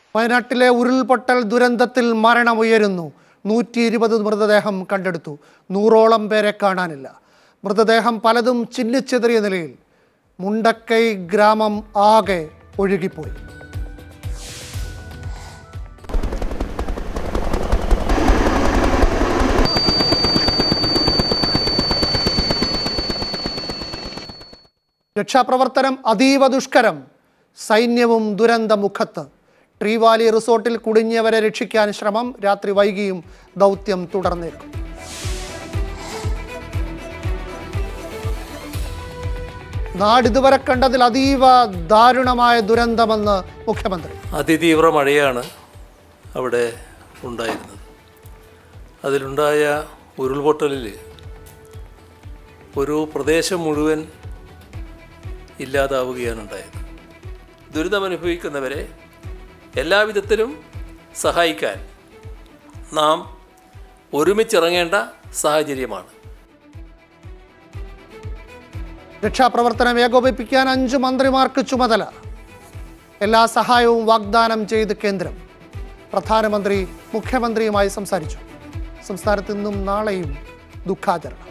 വയനാട്ടിലെ ഉരുൾപൊട്ടൽ ദുരന്തത്തിൽ മരണമുയരുന്നു നൂറ്റി ഇരുപത് മൃതദേഹം കണ്ടെടുത്തു നൂറോളം പേരെ കാണാനില്ല മൃതദേഹം പലതും ചിന്നിച്ചെതറിയ നിലയിൽ മുണ്ടക്കൈ ഗ്രാമം ആകെ ഒഴുകിപ്പോയി രക്ഷാപ്രവർത്തനം അതീവ ദുഷ്കരം സൈന്യവും ദുരന്തമുഖത്ത് ട്രീവാലി റിസോർട്ടിൽ കുടുങ്ങിയവരെ രക്ഷിക്കാൻ ശ്രമം രാത്രി വൈകിയും ദൗത്യം തുടർന്നേക്കും നാടിതുവരെ കണ്ടതിൽ അതീവ ദാരുണമായ ദുരന്തമെന്ന് മുഖ്യമന്ത്രി അതിതീവ്ര മഴയാണ് അവിടെ ഉണ്ടായിരുന്നത് അതിലുണ്ടായ ഉരുൾപൊട്ടലിൽ ഒരു പ്രദേശം മുഴുവൻ ഇല്ലാതാവുകയാണ് ഉണ്ടായത് ദുരിതമനുഭവിക്കുന്നവരെ എല്ലാവിധത്തിലും സഹായിക്കാൻ നാം ഒരുമിച്ചിറങ്ങേണ്ട സാഹചര്യമാണ് രക്ഷാപ്രവർത്തനം ഏകോപിപ്പിക്കാൻ അഞ്ച് മന്ത്രിമാർക്ക് ചുമതല എല്ലാ സഹായവും വാഗ്ദാനം ചെയ്ത് കേന്ദ്രം പ്രധാനമന്ത്രി മുഖ്യമന്ത്രിയുമായി സംസാരിച്ചു സംസ്ഥാനത്ത് ഇന്നും നാളെയും ദുഃഖാചരണം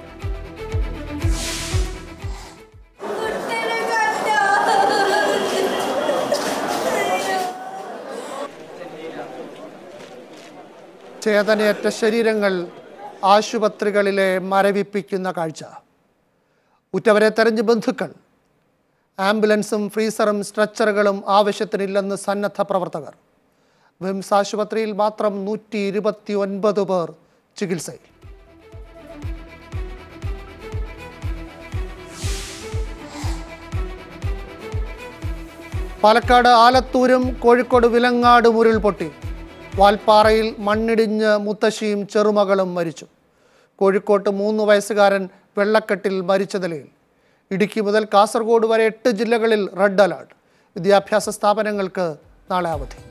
ചേതനയറ്റ ശരീരങ്ങൾ ആശുപത്രികളിലെ മരവിപ്പിക്കുന്ന കാഴ്ച ഉറ്റവരെ തെരഞ്ഞ് ബന്ധുക്കൾ ആംബുലൻസും ഫ്രീസറും സ്ട്രെച്ചറുകളും ആവശ്യത്തിനില്ലെന്ന് സന്നദ്ധ പ്രവർത്തകർ വിംസ് ആശുപത്രിയിൽ മാത്രം നൂറ്റി ഇരുപത്തി ഒൻപത് പേർ ചികിത്സയിൽ പാലക്കാട് ആലത്തൂരും കോഴിക്കോട് വിലങ്ങാടും ഉരുൾപൊട്ടി വാൽപ്പാറയിൽ മണ്ണിടിഞ്ഞ് മുത്തശ്ശിയും ചെറുമകളും മരിച്ചു കോഴിക്കോട്ട് മൂന്ന് വയസ്സുകാരൻ വെള്ളക്കെട്ടിൽ മരിച്ച നിലയിൽ ഇടുക്കി മുതൽ കാസർഗോഡ് വരെ എട്ട് ജില്ലകളിൽ റെഡ് അലേർട്ട് വിദ്യാഭ്യാസ സ്ഥാപനങ്ങൾക്ക് നാളെ അവധി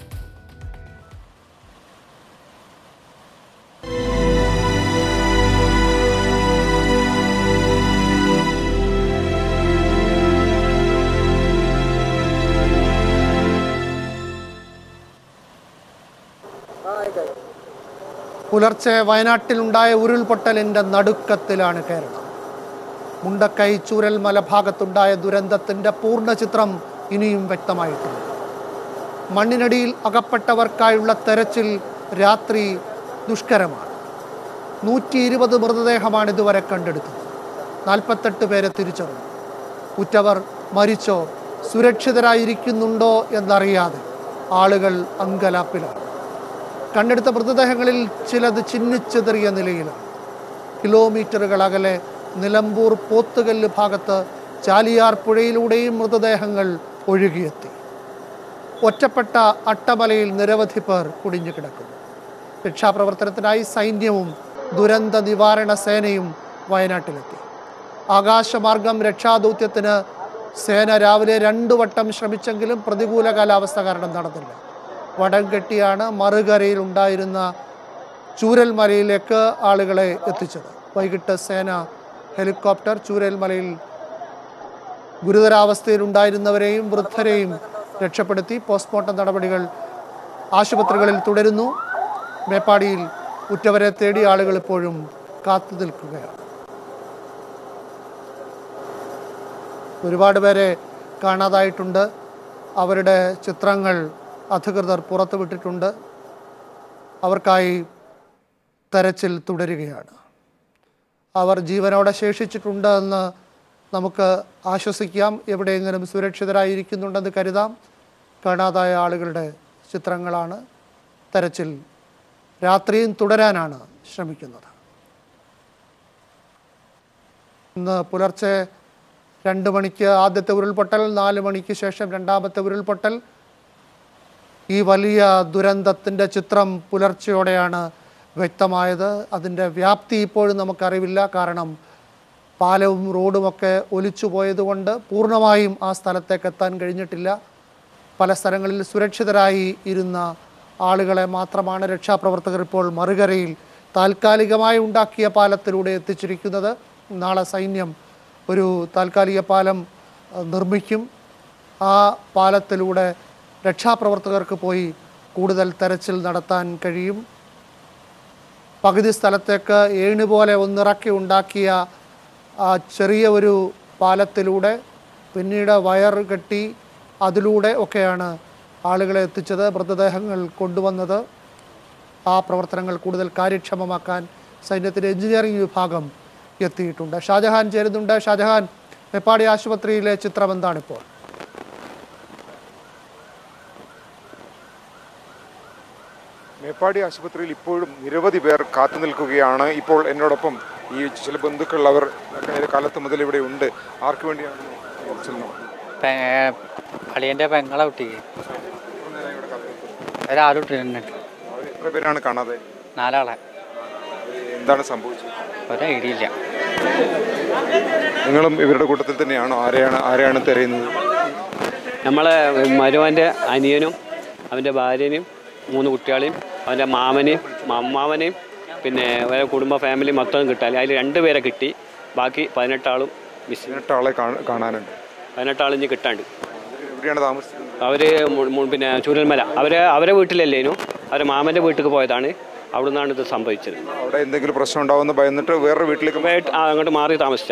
പുലർച്ചെ വയനാട്ടിലുണ്ടായ ഉരുൾപൊട്ടലിൻ്റെ നടുക്കത്തിലാണ് കേരളം മുണ്ടക്കൈ ചൂരൽമല ഭാഗത്തുണ്ടായ ദുരന്തത്തിൻ്റെ പൂർണ്ണ ചിത്രം ഇനിയും വ്യക്തമായിട്ടില്ല മണ്ണിനടിയിൽ അകപ്പെട്ടവർക്കായുള്ള തെരച്ചിൽ രാത്രി ദുഷ്കരമാണ് നൂറ്റി ഇരുപത് മൃതദേഹമാണ് ഇതുവരെ കണ്ടെടുത്തത് നാൽപ്പത്തെട്ട് പേരെ തിരിച്ചറിഞ്ഞു ഉറ്റവർ മരിച്ചോ സുരക്ഷിതരായിരിക്കുന്നുണ്ടോ എന്നറിയാതെ ആളുകൾ അങ്കലാപ്പിലാണ് കണ്ടെടുത്ത മൃതദേഹങ്ങളിൽ ചിലത് ചിന്നിച്ചെതറിയ നിലയിലാണ് കിലോമീറ്ററുകൾ അകലെ നിലമ്പൂർ പോത്തുകല്ല് ഭാഗത്ത് ചാലിയാർ പുഴയിലൂടെയും മൃതദേഹങ്ങൾ ഒഴുകിയെത്തി ഒറ്റപ്പെട്ട അട്ടമലയിൽ നിരവധി പേർ കുടിഞ്ഞു കിടക്കുന്നു രക്ഷാപ്രവർത്തനത്തിനായി സൈന്യവും ദുരന്ത നിവാരണ സേനയും വയനാട്ടിലെത്തി ആകാശമാർഗം രക്ഷാദൗത്യത്തിന് സേന രാവിലെ രണ്ടു വട്ടം ശ്രമിച്ചെങ്കിലും പ്രതികൂല കാലാവസ്ഥ കാരണം നടന്നില്ല വടം കെട്ടിയാണ് മറുകരയിൽ ഉണ്ടായിരുന്ന ചൂരൽമലയിലേക്ക് ആളുകളെ എത്തിച്ചത് വൈകിട്ട് സേന ഹെലികോപ്റ്റർ ചൂരൽമലയിൽ ഗുരുതരാവസ്ഥയിലുണ്ടായിരുന്നവരെയും വൃദ്ധരെയും രക്ഷപ്പെടുത്തി പോസ്റ്റ്മോർട്ടം നടപടികൾ ആശുപത്രികളിൽ തുടരുന്നു മേപ്പാടിയിൽ ഉറ്റവരെ തേടി ആളുകൾ ഇപ്പോഴും കാത്തു നിൽക്കുകയാണ് ഒരുപാട് പേരെ കാണാതായിട്ടുണ്ട് അവരുടെ ചിത്രങ്ങൾ അധികൃതർ പുറത്തുവിട്ടിട്ടുണ്ട് അവർക്കായി തെരച്ചിൽ തുടരുകയാണ് അവർ ജീവനോടെ ശേഷിച്ചിട്ടുണ്ട് എന്ന് നമുക്ക് ആശ്വസിക്കാം എവിടെയെങ്കിലും സുരക്ഷിതരായിരിക്കുന്നുണ്ടെന്ന് കരുതാം കാണാതായ ആളുകളുടെ ചിത്രങ്ങളാണ് തെരച്ചിൽ രാത്രിയും തുടരാനാണ് ശ്രമിക്കുന്നത് ഇന്ന് പുലർച്ചെ രണ്ട് മണിക്ക് ആദ്യത്തെ ഉരുൾപൊട്ടൽ നാല് മണിക്ക് ശേഷം രണ്ടാമത്തെ ഉരുൾപൊട്ടൽ ഈ വലിയ ദുരന്തത്തിൻ്റെ ചിത്രം പുലർച്ചെയോടെയാണ് വ്യക്തമായത് അതിൻ്റെ വ്യാപ്തി ഇപ്പോഴും നമുക്കറിവില്ല കാരണം പാലവും റോഡുമൊക്കെ ഒലിച്ചു പോയതുകൊണ്ട് പൂർണ്ണമായും ആ സ്ഥലത്തേക്ക് എത്താൻ കഴിഞ്ഞിട്ടില്ല പല സ്ഥലങ്ങളിൽ സുരക്ഷിതരായി ഇരുന്ന ആളുകളെ മാത്രമാണ് രക്ഷാപ്രവർത്തകർ ഇപ്പോൾ മറുകരയിൽ താൽക്കാലികമായി ഉണ്ടാക്കിയ പാലത്തിലൂടെ എത്തിച്ചിരിക്കുന്നത് നാളെ സൈന്യം ഒരു താൽക്കാലിക പാലം അഹ്, നിർമ്മിക്കും ആ പാലത്തിലൂടെ രക്ഷാപ്രവർത്തകർക്ക് പോയി കൂടുതൽ തെരച്ചിൽ നടത്താൻ കഴിയും പകുതി സ്ഥലത്തേക്ക് ഏണി പോലെ ഒന്നിറക്കി ഉണ്ടാക്കിയ ആ ചെറിയ ഒരു പാലത്തിലൂടെ പിന്നീട് വയർ കെട്ടി അതിലൂടെ ഒക്കെയാണ് ആളുകളെ എത്തിച്ചത് മൃതദേഹങ്ങൾ കൊണ്ടുവന്നത് ആ പ്രവർത്തനങ്ങൾ കൂടുതൽ കാര്യക്ഷമമാക്കാൻ സൈന്യത്തിൻ്റെ എഞ്ചിനീയറിംഗ് വിഭാഗം എത്തിയിട്ടുണ്ട് ഷാജഹാൻ ചേരുന്നുണ്ട് ഷാജഹാൻ മേപ്പാടി ആശുപത്രിയിലെ ചിത്രം എന്താണിപ്പോൾ മേപ്പാടി ആശുപത്രിയിൽ ഇപ്പോഴും നിരവധി പേർ കാത്തു നിൽക്കുകയാണ് ഇപ്പോൾ എന്നോടൊപ്പം ഈ ചില ബന്ധുക്കൾ അവർ കാലത്ത് മുതൽ ഇവിടെ ഉണ്ട് ആർക്ക് വേണ്ടിയാണ് ചെല്ലുന്നത്? പെ- അളിയൻ്റെ പെങ്ങളെ കുട്ടിക്ക് ഒരാളും ഇട്ടിട്ടുണ്ട് അവർ എത്ര പേരാണ് കാണാതെ നാലാളെ എന്താണ് സംഭവിച്ചത് ഒരു ഐഡിയ ഇല്ല നിങ്ങളും ഇവരുടെ കൂട്ടത്തിൽ തന്നെയാണോ ആരെയാണ് ആരെയാണ് തിരയുന്നത് നമ്മളെ മരുവൻ്റെ അനിയനും അവൻ്റെ ഭാര്യനെയും മൂന്ന് കുട്ടികളെയും അവൻ്റെ മാമനെയും അമ്മാവനെയും പിന്നെ അവരെ കുടുംബ ഫാമിലി മൊത്തം കിട്ടാൻ അതിൽ രണ്ട് പേരെ കിട്ടി ബാക്കി പതിനെട്ടാളും മിസ് പതിനെട്ട് ആളെ കാണ- കാണാനുണ്ട് പതിനെട്ടാളും ഇനി കിട്ടാണ്ട് എവിടെയാണ് താമസിക്കുന്നത് അവർ പിന്നെ ചൂരൽമല അവരെ അവരെ വീട്ടിലല്ലേനു അവരെ മാമൻ്റെ വീട്ടിലേക്ക് പോയതാണ് അവിടെ നിന്നാണ് ഇത് സംഭവിച്ചത് അവിടെ എന്തെങ്കിലും പ്രശ്നം ഉണ്ടാവുമെന്ന് ഭയന്നിട്ട് വേറൊരു വീട്ടിലേക്ക് വേ- ആ, അങ്ങോട്ട് മാറി താമസിച്ച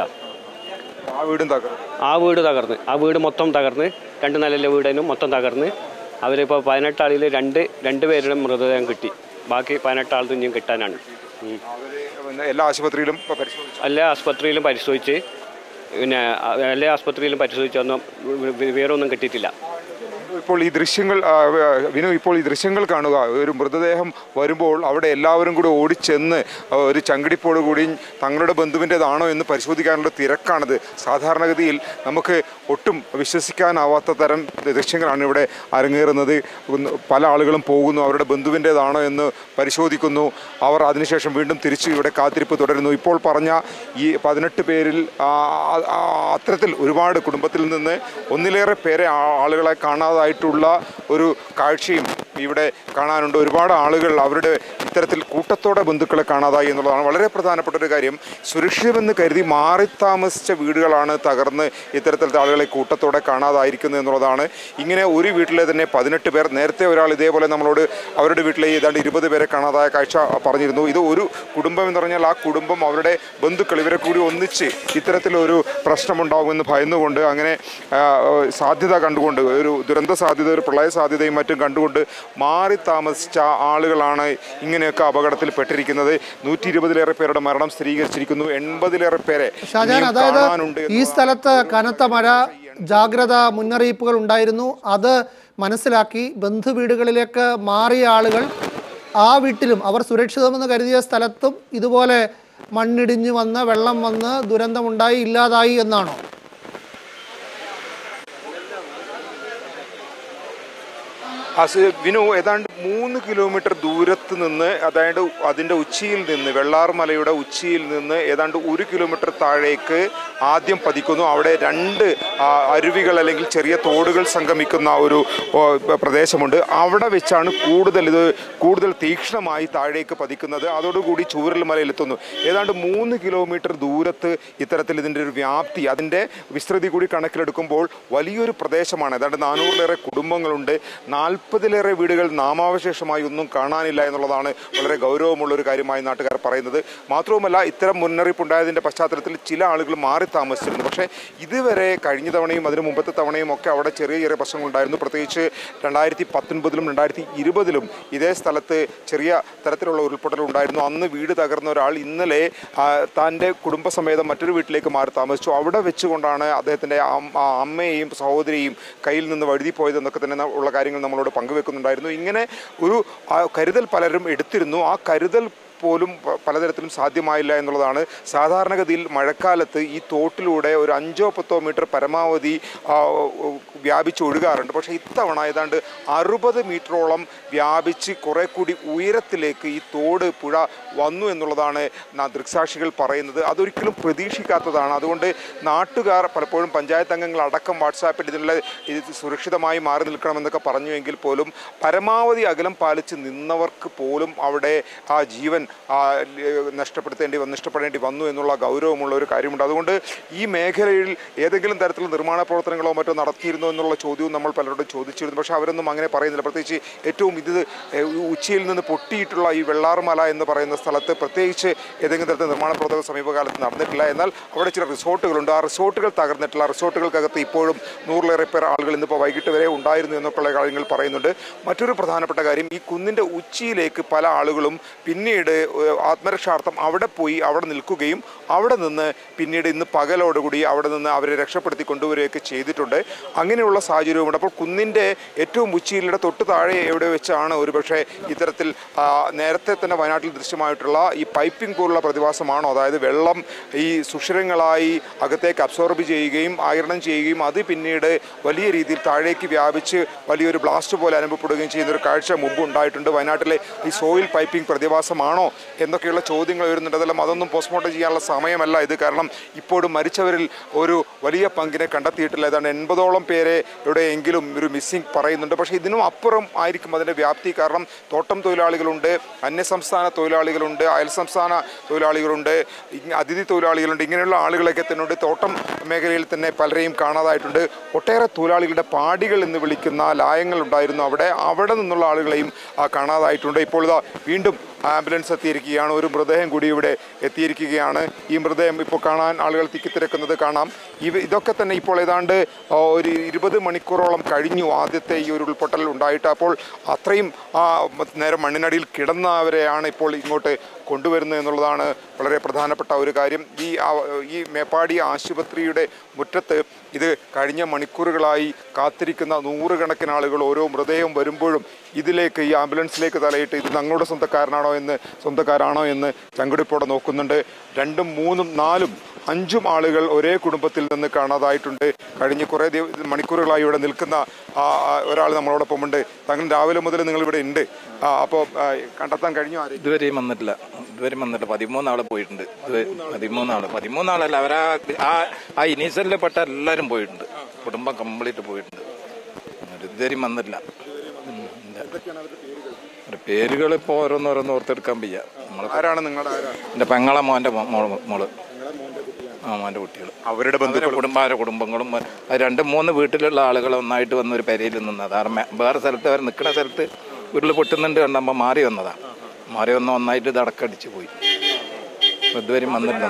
ആ വീടും തകർന്നു ആ വീട് തകർന്ന് ആ വീട് മൊത്തം തകർന്ന് രണ്ട് നിലയിലെ വീടിനും മൊത്തം തകർന്ന് അവരിപ്പോൾ പതിനെട്ടാളിൽ രണ്ട് രണ്ട് പേരുടെ മൃതദേഹം കിട്ടി ബാക്കി പതിനെട്ടാൾ ഇനിയും കിട്ടാനാണ് ഉം. അവര് പിന്നെ എല്ലാ ആശുപത്രിയിലും ഇപ്പൊ പരിശോധിച്ചു എല്ലാ ആസ്പത്രിയിലും പരിശോധിച്ച് പിന്നെ അ- എല്ലാ ആസ്പത്രിയിലും പരിശോധിച്ചൊന്നും വിവരമൊന്നും കിട്ടിയിട്ടില്ല ഇപ്പോൾ ഈ ദൃശ്യങ്ങൾ ആ, വിനു ഇപ്പോൾ ഈ ദൃശ്യങ്ങൾ കാണുക ഒരു മൃതദേഹം വരുമ്പോൾ അവിടെ എല്ലാവരും കൂടി ഓടിച്ചെന്ന് ആ, ഒരു ചങ്കിടിപ്പോട് കൂടി തങ്ങളുടെ ബന്ധുവിൻ്റെതാണോ എന്ന് പരിശോധിക്കാനുള്ള തിരക്കാണിത് സാധാരണഗതിയിൽ നമുക്ക് ഒട്ടും വിശ്വസിക്കാനാവാത്ത തരം ദൃശ്യങ്ങളാണ് ഇവിടെ അരങ്ങേറുന്നത് ഒന്ന് പല ആളുകളും പോകുന്നു അവരുടെ ബന്ധുവിൻ്റെതാണോ എന്ന് പരിശോധിക്കുന്നു അവർ അതിനുശേഷം വീണ്ടും തിരിച്ച് ഇവിടെ കാത്തിരിപ്പ് തുടരുന്നു ഇപ്പോൾ പറഞ്ഞ ഈ പതിനെട്ട് പേരിൽ ആ, ആ, അത്തരത്തിൽ ഒരുപാട് കുടുംബത്തിൽ നിന്ന് ഒന്നിലേറെ പേരെ ആ- ആളുകളെ കാണാതായിട്ടുള്ള ഒരു കാഴ്ചയും ഇവിടെ കാണാനുണ്ട് ഒരുപാട് ആളുകൾ അവരുടെ ഇത്തരത്തിൽ കൂട്ടത്തോടെ ബന്ധുക്കളെ കാണാതായി എന്നുള്ളതാണ് വളരെ പ്രധാനപ്പെട്ട ഒരു കാര്യം സുരക്ഷിതമെന്ന് കരുതി മാറി താമസിച്ച വീടുകളാണ് തകർന്ന് ഇത്തരത്തിലത്തെ ആളുകളെ കൂട്ടത്തോടെ കാണാതായിരിക്കുന്നത് എന്നുള്ളതാണ് ഇങ്ങനെ ഒരു വീട്ടിലെ തന്നെ പതിനെട്ട് പേർ നേരത്തെ ഒരാൾ ഇതേപോലെ നമ്മളോട് അവരുടെ വീട്ടിലെ ഏതാണ്ട് ഇരുപത് പേരെ കാണാതായ കാഴ്ച പറഞ്ഞിരുന്നു ഇത് ഒരു കുടുംബം എന്ന് പറഞ്ഞാൽ ആ കുടുംബം അവരുടെ ബന്ധുക്കൾ ഇവരെ കൂടി ഒന്നിച്ച് ഇത്തരത്തിലൊരു പ്രശ്നമുണ്ടാകുമെന്ന് ഭയന്നുകൊണ്ട് അങ്ങനെ ആ, സാധ്യത കണ്ടുകൊണ്ട് ഒരു ദുരന്ത സാധ്യത ഒരു പ്രളയ സാധ്യതയും മറ്റും കണ്ടുകൊണ്ട് മാറി താമസിച്ച ആളുകളാണ് ഇങ്ങനെയൊക്കെ അപകടത്തിൽ പെട്ടിരിക്കുന്നത് നൂറ്റി ഇരുപതിലേറെ പേരുടെ മരണം സ്ഥിരീകരിച്ചിരിക്കുന്നു എൺപതിലേറെ പേരെ ഷാജാൻ ഇനിയും അതായത് കാണാനുണ്ട് ഈ സ്ഥലത്ത് കനത്ത മഴ ജാഗ്രത മുന്നറിയിപ്പുകൾ ഉണ്ടായിരുന്നു അത് മനസ്സിലാക്കി ബന്ധുവീടുകളിലേക്ക് മാറിയ ആളുകൾ ആ വീട്ടിലും അവർ സുരക്ഷിതമെന്ന് കരുതിയ സ്ഥലത്തും ഇതുപോലെ മണ്ണിടിഞ്ഞ് വന്ന് വെള്ളം വന്ന് ദുരന്തമുണ്ടായി ഇല്ലാതായി എന്നാണോ അസ് വിനു ഏതാണ്ട് മൂന്ന് കിലോമീറ്റർ ദൂരത്ത് നിന്ന് അതായത് അതിൻ്റെ ഉച്ചിയിൽ നിന്ന് വെള്ളാർമലയുടെ ഉച്ചിയിൽ നിന്ന് ഏതാണ്ട് ഒരു കിലോമീറ്റർ താഴേക്ക് ആദ്യം പതിക്കുന്നു അവിടെ രണ്ട് ആ, അരുവികൾ അല്ലെങ്കിൽ ചെറിയ തോടുകൾ സംഗമിക്കുന്ന ഒരു ഓ, പ്രദേശമുണ്ട് അവിടെ വെച്ചാണ് കൂടുതൽ ഇത് കൂടുതൽ തീക്ഷ്ണമായി താഴേക്ക് പതിക്കുന്നത് അതോടുകൂടി ചൂരൽമലയിലെത്തുന്നു ഏതാണ്ട് മൂന്ന് കിലോമീറ്റർ ദൂരത്ത് ഇത്തരത്തിൽ ഇതിൻ്റെ ഒരു വ്യാപ്തി അതിൻ്റെ വിസ്തൃതി കൂടി കണക്കിലെടുക്കുമ്പോൾ വലിയൊരു പ്രദേശമാണ് ഏതാണ്ട് നാനൂറിലേറെ കുടുംബങ്ങളുണ്ട് നാൽപ്പതിലേറെ വീടുകൾ നാമാവശേഷമായി ഒന്നും കാണാനില്ല എന്നുള്ളതാണ് വളരെ ഗൗരവമുള്ള ഒരു കാര്യമായി നാട്ടുകാർ പറയുന്നത് മാത്രവുമല്ല ഇത്തരം മുന്നറിയിപ്പ് ഉണ്ടായതിൻ്റെ പശ്ചാത്തലത്തിൽ ചില ആളുകൾ മാറി താമസിച്ചിരുന്നു പക്ഷേ ഇതുവരെ കഴിഞ്ഞ തവണയും അതിന് മുമ്പത്തെ തവണയും ഒക്കെ അവിടെ ചെറിയ ചെറിയ പ്രശ്നങ്ങളുണ്ടായിരുന്നു പ്രത്യേകിച്ച് രണ്ടായിരത്തി പത്തൊൻപതിലും രണ്ടായിരത്തി ഇരുപതിലും ഇതേ സ്ഥലത്ത് ചെറിയ തരത്തിലുള്ള ഉരുൾപൊട്ടൽ ഉണ്ടായിരുന്നു അന്ന് വീട് തകർന്ന ഒരാൾ ഇന്നലെ ആ, തൻ്റെ കുടുംബസമേതം മറ്റൊരു വീട്ടിലേക്ക് മാറി താമസിച്ചു അവിടെ വെച്ചുകൊണ്ടാണ് അദ്ദേഹത്തിൻ്റെ അം- ആ അമ്മയെയും സഹോദരിയെയും കയ്യിൽ നിന്ന് വഴുതി പോയതെന്നൊക്കെ തന്നെ ന- ഉള്ള കാര്യങ്ങൾ നമ്മളോട് പങ്കുവെക്കുന്നുണ്ടായിരുന്നു ഇങ്ങനെ ഒരു ആ, കരുതൽ പലരും എടുത്തിരുന്നു ആ കരുതൽ പോലും പ- പലതരത്തിലും സാധ്യമായില്ല എന്നുള്ളതാണ് സാധാരണഗതിയിൽ മഴക്കാലത്ത് ഈ തോട്ടിലൂടെ ഒരു അഞ്ചോ പത്തോ മീറ്റർ പരമാവധി ആ, വ്യാപിച്ച് ഒഴുകാറുണ്ട് പക്ഷേ ഇത്തവണ ഏതാണ്ട് അറുപത് മീറ്ററോളം വ്യാപിച്ച് കുറെ കൂടി ഉയരത്തിലേക്ക് ഈ തോട് പുഴ വന്നു എന്നുള്ളതാണ് ന- ദൃക്സാക്ഷികൾ പറയുന്നത് അതൊരിക്കലും പ്രതീക്ഷിക്കാത്തതാണ് അതുകൊണ്ട് നാട്ടുകാർ പലപ്പോഴും പഞ്ചായത്ത് അംഗങ്ങൾ അടക്കം വാട്സാപ്പിൽ ഇതിനുള്ള ഇത് സുരക്ഷിതമായി മാറി നിൽക്കണമെന്നൊക്കെ പറഞ്ഞുവെങ്കിൽ പോലും പരമാവധി അകലം പാലിച്ച് നിന്നവർക്ക് പോലും അവിടെ ആ ജീവൻ ആ, ല- നഷ്ടപ്പെടുത്തേണ്ടി വന്ന് നഷ്ടപ്പെടേണ്ടി വന്നു എന്നുള്ള ഗൗരവമുള്ള ഒരു കാര്യമുണ്ട് അതുകൊണ്ട് ഈ മേഖലയിൽ ഏതെങ്കിലും തരത്തിലുള്ള നിർമ്മാണ പ്രവർത്തനങ്ങളോ മറ്റോ നടത്തിയിരുന്നോ എന്നുള്ള ചോദ്യവും നമ്മൾ പലരോടും ചോദിച്ചിരുന്നു പക്ഷേ അവരൊന്നും അങ്ങനെ പറയുന്നില്ല പ്രത്യേകിച്ച് ഏറ്റവും ഇത് ഏ, ഉച്ചിയിൽ നിന്ന് പൊട്ടിയിട്ടുള്ള ഈ വെള്ളാർമല എന്ന് പറയുന്ന സ്ഥലത്ത് പ്രത്യേകിച്ച് ഏതെങ്കിലും തരത്തിൽ നിർമ്മാണ പ്രവർത്തനം സമീപകാലത്ത് നടന്നിട്ടില്ല എന്നാൽ അവിടെ ചില റിസോർട്ടുകളുണ്ട് ആ റിസോർട്ടുകൾ തകർന്നിട്ടില്ല ആ റിസോർട്ടുകൾക്കകത്ത് ഇപ്പോഴും നൂറിലേറെ പേർ ആളുകൾ ഇന്നിപ്പോൾ വൈകിട്ട് വരെ ഉണ്ടായിരുന്നു എന്നൊക്കെയുള്ള കാര്യങ്ങൾ പറയുന്നുണ്ട് മറ്റൊരു പ്രധാനപ്പെട്ട കാര്യം ഈ കുന്നിൻ്റെ ഉച്ചിയിലേക്ക് പല ആളുകളും പിന്നീട് ഏഹ്, ആത്മരക്ഷാർത്ഥം അവിടെ പോയി അവിടെ നിൽക്കുകയും അവിടെ നിന്ന് പിന്നീട് ഇന്ന് പകലോടുകൂടി അവിടെ നിന്ന് അവരെ രക്ഷപ്പെടുത്തി കൊണ്ടുവരികയൊക്കെ ചെയ്തിട്ടുണ്ട് അങ്ങനെയുള്ള സാഹചര്യവുമുണ്ട് അപ്പോൾ കുന്നിൻ്റെ ഏറ്റവും ഉച്ചിയിലൂടെ തൊട്ട് താഴെ എവിടെ വെച്ചാണ് ഒരുപക്ഷെ ഇത്തരത്തിൽ ആ, നേരത്തെ തന്നെ വയനാട്ടിൽ ദൃശ്യമായിട്ടുള്ള ഈ പൈപ്പിംഗ് പോലുള്ള പ്രതിഭാസമാണോ അതായത് വെള്ളം ഈ സുഷിരങ്ങളായി അകത്തേക്ക് അബ്സോർബ് ചെയ്യുകയും ആകിരണം ചെയ്യുകയും അത് പിന്നീട് വലിയ രീതിയിൽ താഴേക്ക് വ്യാപിച്ച് വലിയൊരു ബ്ലാസ്റ്റ് പോലെ അനുഭവപ്പെടുകയും ചെയ്യുന്ന ഒരു കാഴ്ച മുമ്പ് ഉണ്ടായിട്ടുണ്ട് വയനാട്ടിലെ ഈ സോയിൽ പൈപ്പിംഗ് പ്രതിഭാസമാണോ എന്നൊക്കെയുള്ള ചോദ്യങ്ങൾ വരുന്നുണ്ട് അതെല്ലാം അതൊന്നും പോസ്റ്റ്മോർട്ടം ചെയ്യാനുള്ള സമയമല്ല ഇത് കാരണം ഇപ്പോഴും മരിച്ചവരിൽ ഒരു വലിയ പങ്കിനെ കണ്ടെത്തിയിട്ടില്ല ഏതാണ്ട് എൺപതോളം പേരെ എവിടെയെങ്കിലും ഒരു മിസ്സിംഗ് പറയുന്നുണ്ട് പക്ഷേ ഇതിനും അപ്പുറം ആയിരിക്കും അതിൻ്റെ വ്യാപ്തി കാരണം തോട്ടം തൊഴിലാളികളുണ്ട് അന്യസംസ്ഥാന തൊഴിലാളികളുണ്ട് അയൽ സംസ്ഥാന തൊഴിലാളികളുണ്ട് ഇങ് അതിഥി തൊഴിലാളികളുണ്ട് ഇങ്ങനെയുള്ള ആളുകളൊക്കെ തന്നെ ഉണ്ട് തോട്ടം മേഖലയിൽ തന്നെ പലരെയും കാണാതായിട്ടുണ്ട് ഒട്ടേറെ തൊഴിലാളികളുടെ പാടികൾ എന്ന് വിളിക്കുന്ന ലായങ്ങൾ ഉണ്ടായിരുന്നു അവിടെ അവിടെ നിന്നുള്ള ആളുകളെയും ആ, കാണാതായിട്ടുണ്ട് ഇപ്പോൾ ഇതാ വീണ്ടും ആംബുലൻസ് എത്തിയിരിക്കുകയാണ് ഒരു മൃതദേഹം കൂടി ഇവിടെ എത്തിയിരിക്കുകയാണ് ഈ മൃതദേഹം ഇപ്പോൾ കാണാൻ ആളുകൾ തിക്കിത്തിരക്കുന്നത് കാണാം ഇവ ഇതൊക്കെ തന്നെ ഇപ്പോൾ ഏതാണ്ട് ആ, ഒരു ഇരുപത് മണിക്കൂറോളം കഴിഞ്ഞു ആദ്യത്തെ ഈ ഒരു ഉൾപ്പൊട്ടൽ ഉണ്ടായിട്ട് അപ്പോൾ അത്രയും ആ, നേരം മണ്ണിനടിയിൽ കിടന്നവരെയാണ് ഇപ്പോൾ ഇങ്ങോട്ട് കൊണ്ടുവരുന്നത് എന്നുള്ളതാണ് വളരെ പ്രധാനപ്പെട്ട ഒരു കാര്യം ഈ ആ- ഈ മേപ്പാടി ആശുപത്രിയുടെ മുറ്റത്ത് ഇത് കഴിഞ്ഞ മണിക്കൂറുകളായി കാത്തിരിക്കുന്ന നൂറുകണക്കിന് ആളുകൾ ഓരോ മൃതദേഹം വരുമ്പോഴും ഇതിലേക്ക് ഈ ആംബുലൻസിലേക്ക് തലയിട്ട് ഇത് ഞങ്ങളുടെ സ്വന്തക്കാരനാണോ എന്ന് സ്വന്തക്കാരാണോ എന്ന് ചങ്കുടിപ്പോടെ നോക്കുന്നുണ്ട് രണ്ടും മൂന്നും നാലും അഞ്ചും ആളുകൾ ഒരേ കുടുംബത്തിൽ നിന്ന് കാണാതായിട്ടുണ്ട് കഴിഞ്ഞ കുറേ ദിവ- മണിക്കൂറുകളായി ഇവിടെ നിൽക്കുന്ന ആ, ആ, ഒരാൾ നമ്മളോടൊപ്പം ഉണ്ട് തങ്ങൾ രാവിലെ മുതൽ നിങ്ങൾ ഇവിടെ ഉണ്ട് അപ്പോൾ കണ്ടെത്താൻ കഴിഞ്ഞു ആരെയും ഇതുവരെയും വന്നിട്ടില്ല ഇതുവരെയും വന്നിട്ടില്ല പതിമൂന്നാള് പോയിട്ടുണ്ട് ഇത് പതിമൂന്നാള് പതിമൂന്നാളല്ല അവരാ ആ ആ ഇനീഷ്യലിൽ പെട്ട എല്ലാവരും പോയിട്ടുണ്ട് കുടുംബം കംപ്ലീറ്റ് പോയിട്ടുണ്ട് എന്നിട്ട് ഇതുവരെയും വന്നിട്ടില്ല ഉം, ഇല്ല. ഒരു പേരുകൾ ഇപ്പോൾ ഓരോന്നോരോന്ന് ഓർത്തെടുക്കാൻ വയ്യ നമ്മളെ ആരാണ് നിങ്ങളുടെ ആരാണ് എൻ്റെ പെങ്ങളെ മോൻ്റെ മോ- മോള് മോള് ആ മോൻ്റെ കുട്ടികൾ അവരുടെ ബന്ധു അവരുടെ കുടുംബാര കുടുംബങ്ങളും അത് രണ്ട് മൂന്ന് വീട്ടിലുള്ള ആളുകൾ ഒന്നായിട്ട് വന്ന് ഒരു പെരയിൽ നിന്നത് കാരണം മേ- വേറെ സ്ഥലത്ത് അവർ നിൽക്കുന്ന സ്ഥലത്ത് ഉരുൾ പൊട്ടുന്നുണ്ട് കണ്ടപ്പോൾ മാറി വന്നതാ മാറി വന്ന് ഒന്നായിട്ട് ഇത് അടക്കടിച്ച് പോയി അപ്പൊ ഇതുവരെയും വന്നിട്ടില്ല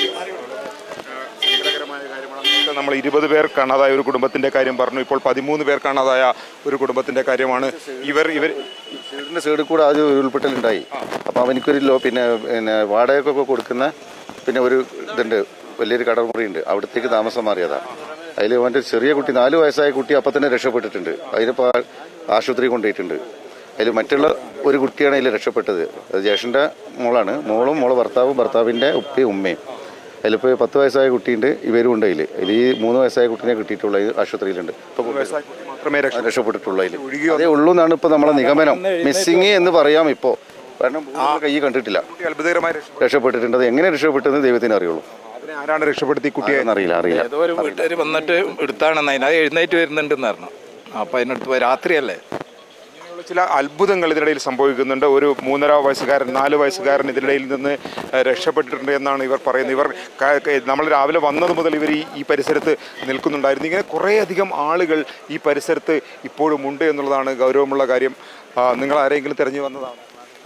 നേരത്തെ നമ്മൾ ഇരുപത് പേർ കാണാതായ ഒരു കുടുംബത്തിന്റെ കാര്യം പറഞ്ഞു ഇപ്പോൾ പതിമൂന്ന് പേർ കാണാതായ ഒരു കുടുംബത്തിന്റെ കാര്യമാണ് ഇവർ ഇവർ വീടിന്റെ സൈഡിൽ കൂടെ ആദ്യം ഉരുൾപൊട്ടലുണ്ടായി അപ്പോൾ അവനിക്കൊരു ലോ പിന്നെ പിന്നെ വാടകയ്ക്കൊക്കെ കൊടുക്കുന്ന പിന്നെ ഒരു ഇതുണ്ട് വലിയൊരു കടമുറിയുണ്ട് അവിടത്തേക്ക് താമസം മാറിയതാണ് അതിൽ അവൻ്റെ ചെറിയ കുട്ടി നാല് വയസ്സായ കുട്ടി അപ്പം തന്നെ രക്ഷപ്പെട്ടിട്ടുണ്ട് അതിനിപ്പോൾ ആശുപത്രി കൊണ്ടുപോയിട്ടുണ്ട് അതിൽ മറ്റുള്ള ഒരു കുട്ടിയാണ് അതിൽ രക്ഷപ്പെട്ടത് അത് ജേഷൻ്റെ മോളാണ് മോളും മോളെ ഭർത്താവും ഭർത്താവിൻ്റെ ഉപ്പയും ഉമ്മയും അതിലിപ്പോൾ പത്ത് വയസ്സായ കുട്ടിയുണ്ട് ഇവരും ഉണ്ട് അതിൽ അതിൽ ഈ മൂന്ന് വയസ്സായ കുട്ടീനെ കിട്ടിയിട്ടുള്ള ആശുപത്രിയിലുണ്ട് ഇപ്പോൾ മാത്രമേ രക്ഷ രക്ഷപ്പെട്ടിട്ടുള്ളൂ അതിൽ അതേ ഉള്ളൂ എന്നാണ് ഇപ്പൊ നമ്മളെ നിഗമനം മിസ്സിങ് എന്ന് പറയാം ഇപ്പോ കാരണം ഭൂമിയുടെ കൈ കണ്ടിട്ടില്ല കുട്ടി അത്ഭുതകരമായി രക്ഷപ്പെട്ടു. രക്ഷപ്പെട്ടിട്ടുണ്ട് അത് എങ്ങനെ രക്ഷപ്പെട്ടെന്ന് ദൈവത്തിന് അറിയുള്ളൂ അതിനെ ആരാണ് രക്ഷപ്പെടുത്തി ഈ കുട്ടിയെ അറിയില്ല അറിയില്ല ഏതോ ഒരു വീട്ടുകാർ വന്നിട്ട് എടുത്താണെന്ന് അതിനത് എഴുന്നേറ്റ് വരുന്നുണ്ടെന്ന് പറഞ്ഞു അപ്പം അതിനടുത്ത് പോയി രാത്രിയല്ലേ ഇങ്ങനെയുള്ള ചില അത്ഭുതങ്ങൾ ഇതിനിടയിൽ സംഭവിക്കുന്നുണ്ട് ഒരു മൂന്നര വയസ്സുകാരൻ നാല് വയസ്സുകാരൻ ഇതിനിടയിൽ നിന്ന് ഏഹ്, രക്ഷപ്പെട്ടിട്ടുണ്ട് എന്നാണ് ഇവർ പറയുന്നത് ഇവർ ക- ക- നമ്മൾ രാവിലെ വന്നത് മുതൽ ഇവർ ഈ ഈ പരിസരത്ത് നിൽക്കുന്നുണ്ടായിരുന്നു ഇങ്ങനെ കുറേയധികം ആളുകൾ ഈ പരിസരത്ത് ഇപ്പോഴും ഉണ്ട് എന്നുള്ളതാണ് ഗൗരവമുള്ള കാര്യം ആ, നിങ്ങൾ ആരെങ്കിലും തിരഞ്ഞു വന്നതാണ്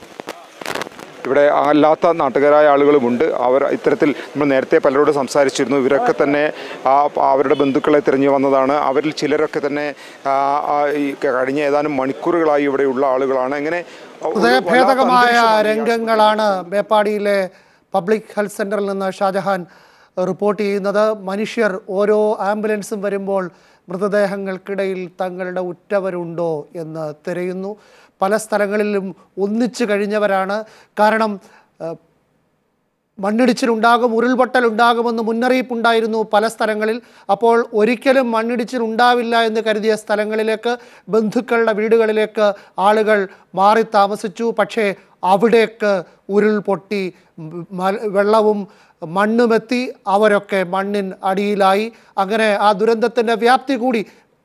ഇവിടെ അല്ലാത്ത നാട്ടുകാരായ ആളുകളുമുണ്ട് അവർ ഇത്തരത്തിൽ നമ്മൾ നേരത്തെ പലരോട് സംസാരിച്ചിരുന്നു ഇവരൊക്കെ തന്നെ ആ അവരുടെ ബന്ധുക്കളെ തിരഞ്ഞു വന്നതാണ് അവരിൽ ചിലരൊക്കെ തന്നെ ആ, ആ, ഈ കഴിഞ്ഞ ഏതാനും മണിക്കൂറുകളായി ഇവിടെയുള്ള ആളുകളാണ് അങ്ങനെ ഒരു ഹൃദയഭേദകമായ വല്ലാത്ത അന്തരീക്ഷമാണ് ഈ രംഗങ്ങളാണ് മേപ്പാടിയിലെ പബ്ലിക് ഹെൽത്ത് സെന്ററിൽ നിന്ന് ഷാജഹാൻ റിപ്പോർട്ട് ചെയ്യുന്നത് മനുഷ്യർ ഓരോ ആംബുലൻസും വരുമ്പോൾ മൃതദേഹങ്ങൾക്കിടയിൽ തങ്ങളുടെ ഉറ്റവരുണ്ടോ എന്ന് തിരയുന്നു പല സ്ഥലങ്ങളിലും ഒന്നിച്ചു കഴിഞ്ഞവരാണ് കാരണം ഏഹ്, മണ്ണിടിച്ചിലുണ്ടാകും ഉരുൾപൊട്ടൽ ഉണ്ടാകുമെന്ന് മുന്നറിയിപ്പുണ്ടായിരുന്നു പല സ്ഥലങ്ങളിൽ അപ്പോൾ ഒരിക്കലും മണ്ണിടിച്ചിൽ ഉണ്ടാവില്ല എന്ന് കരുതിയ സ്ഥലങ്ങളിലേക്ക് ബന്ധുക്കളുടെ വീടുകളിലേക്ക് ആളുകൾ മാറി താമസിച്ചു പക്ഷേ അവിടേക്ക് ഉരുൾപൊട്ടി മ- വെള്ളവും മണ്ണുമെത്തി അവരൊക്കെ മണ്ണിൻ അടിയിലായി അങ്ങനെ ആ ദുരന്തത്തിൻ്റെ വ്യാപ്തി കൂടി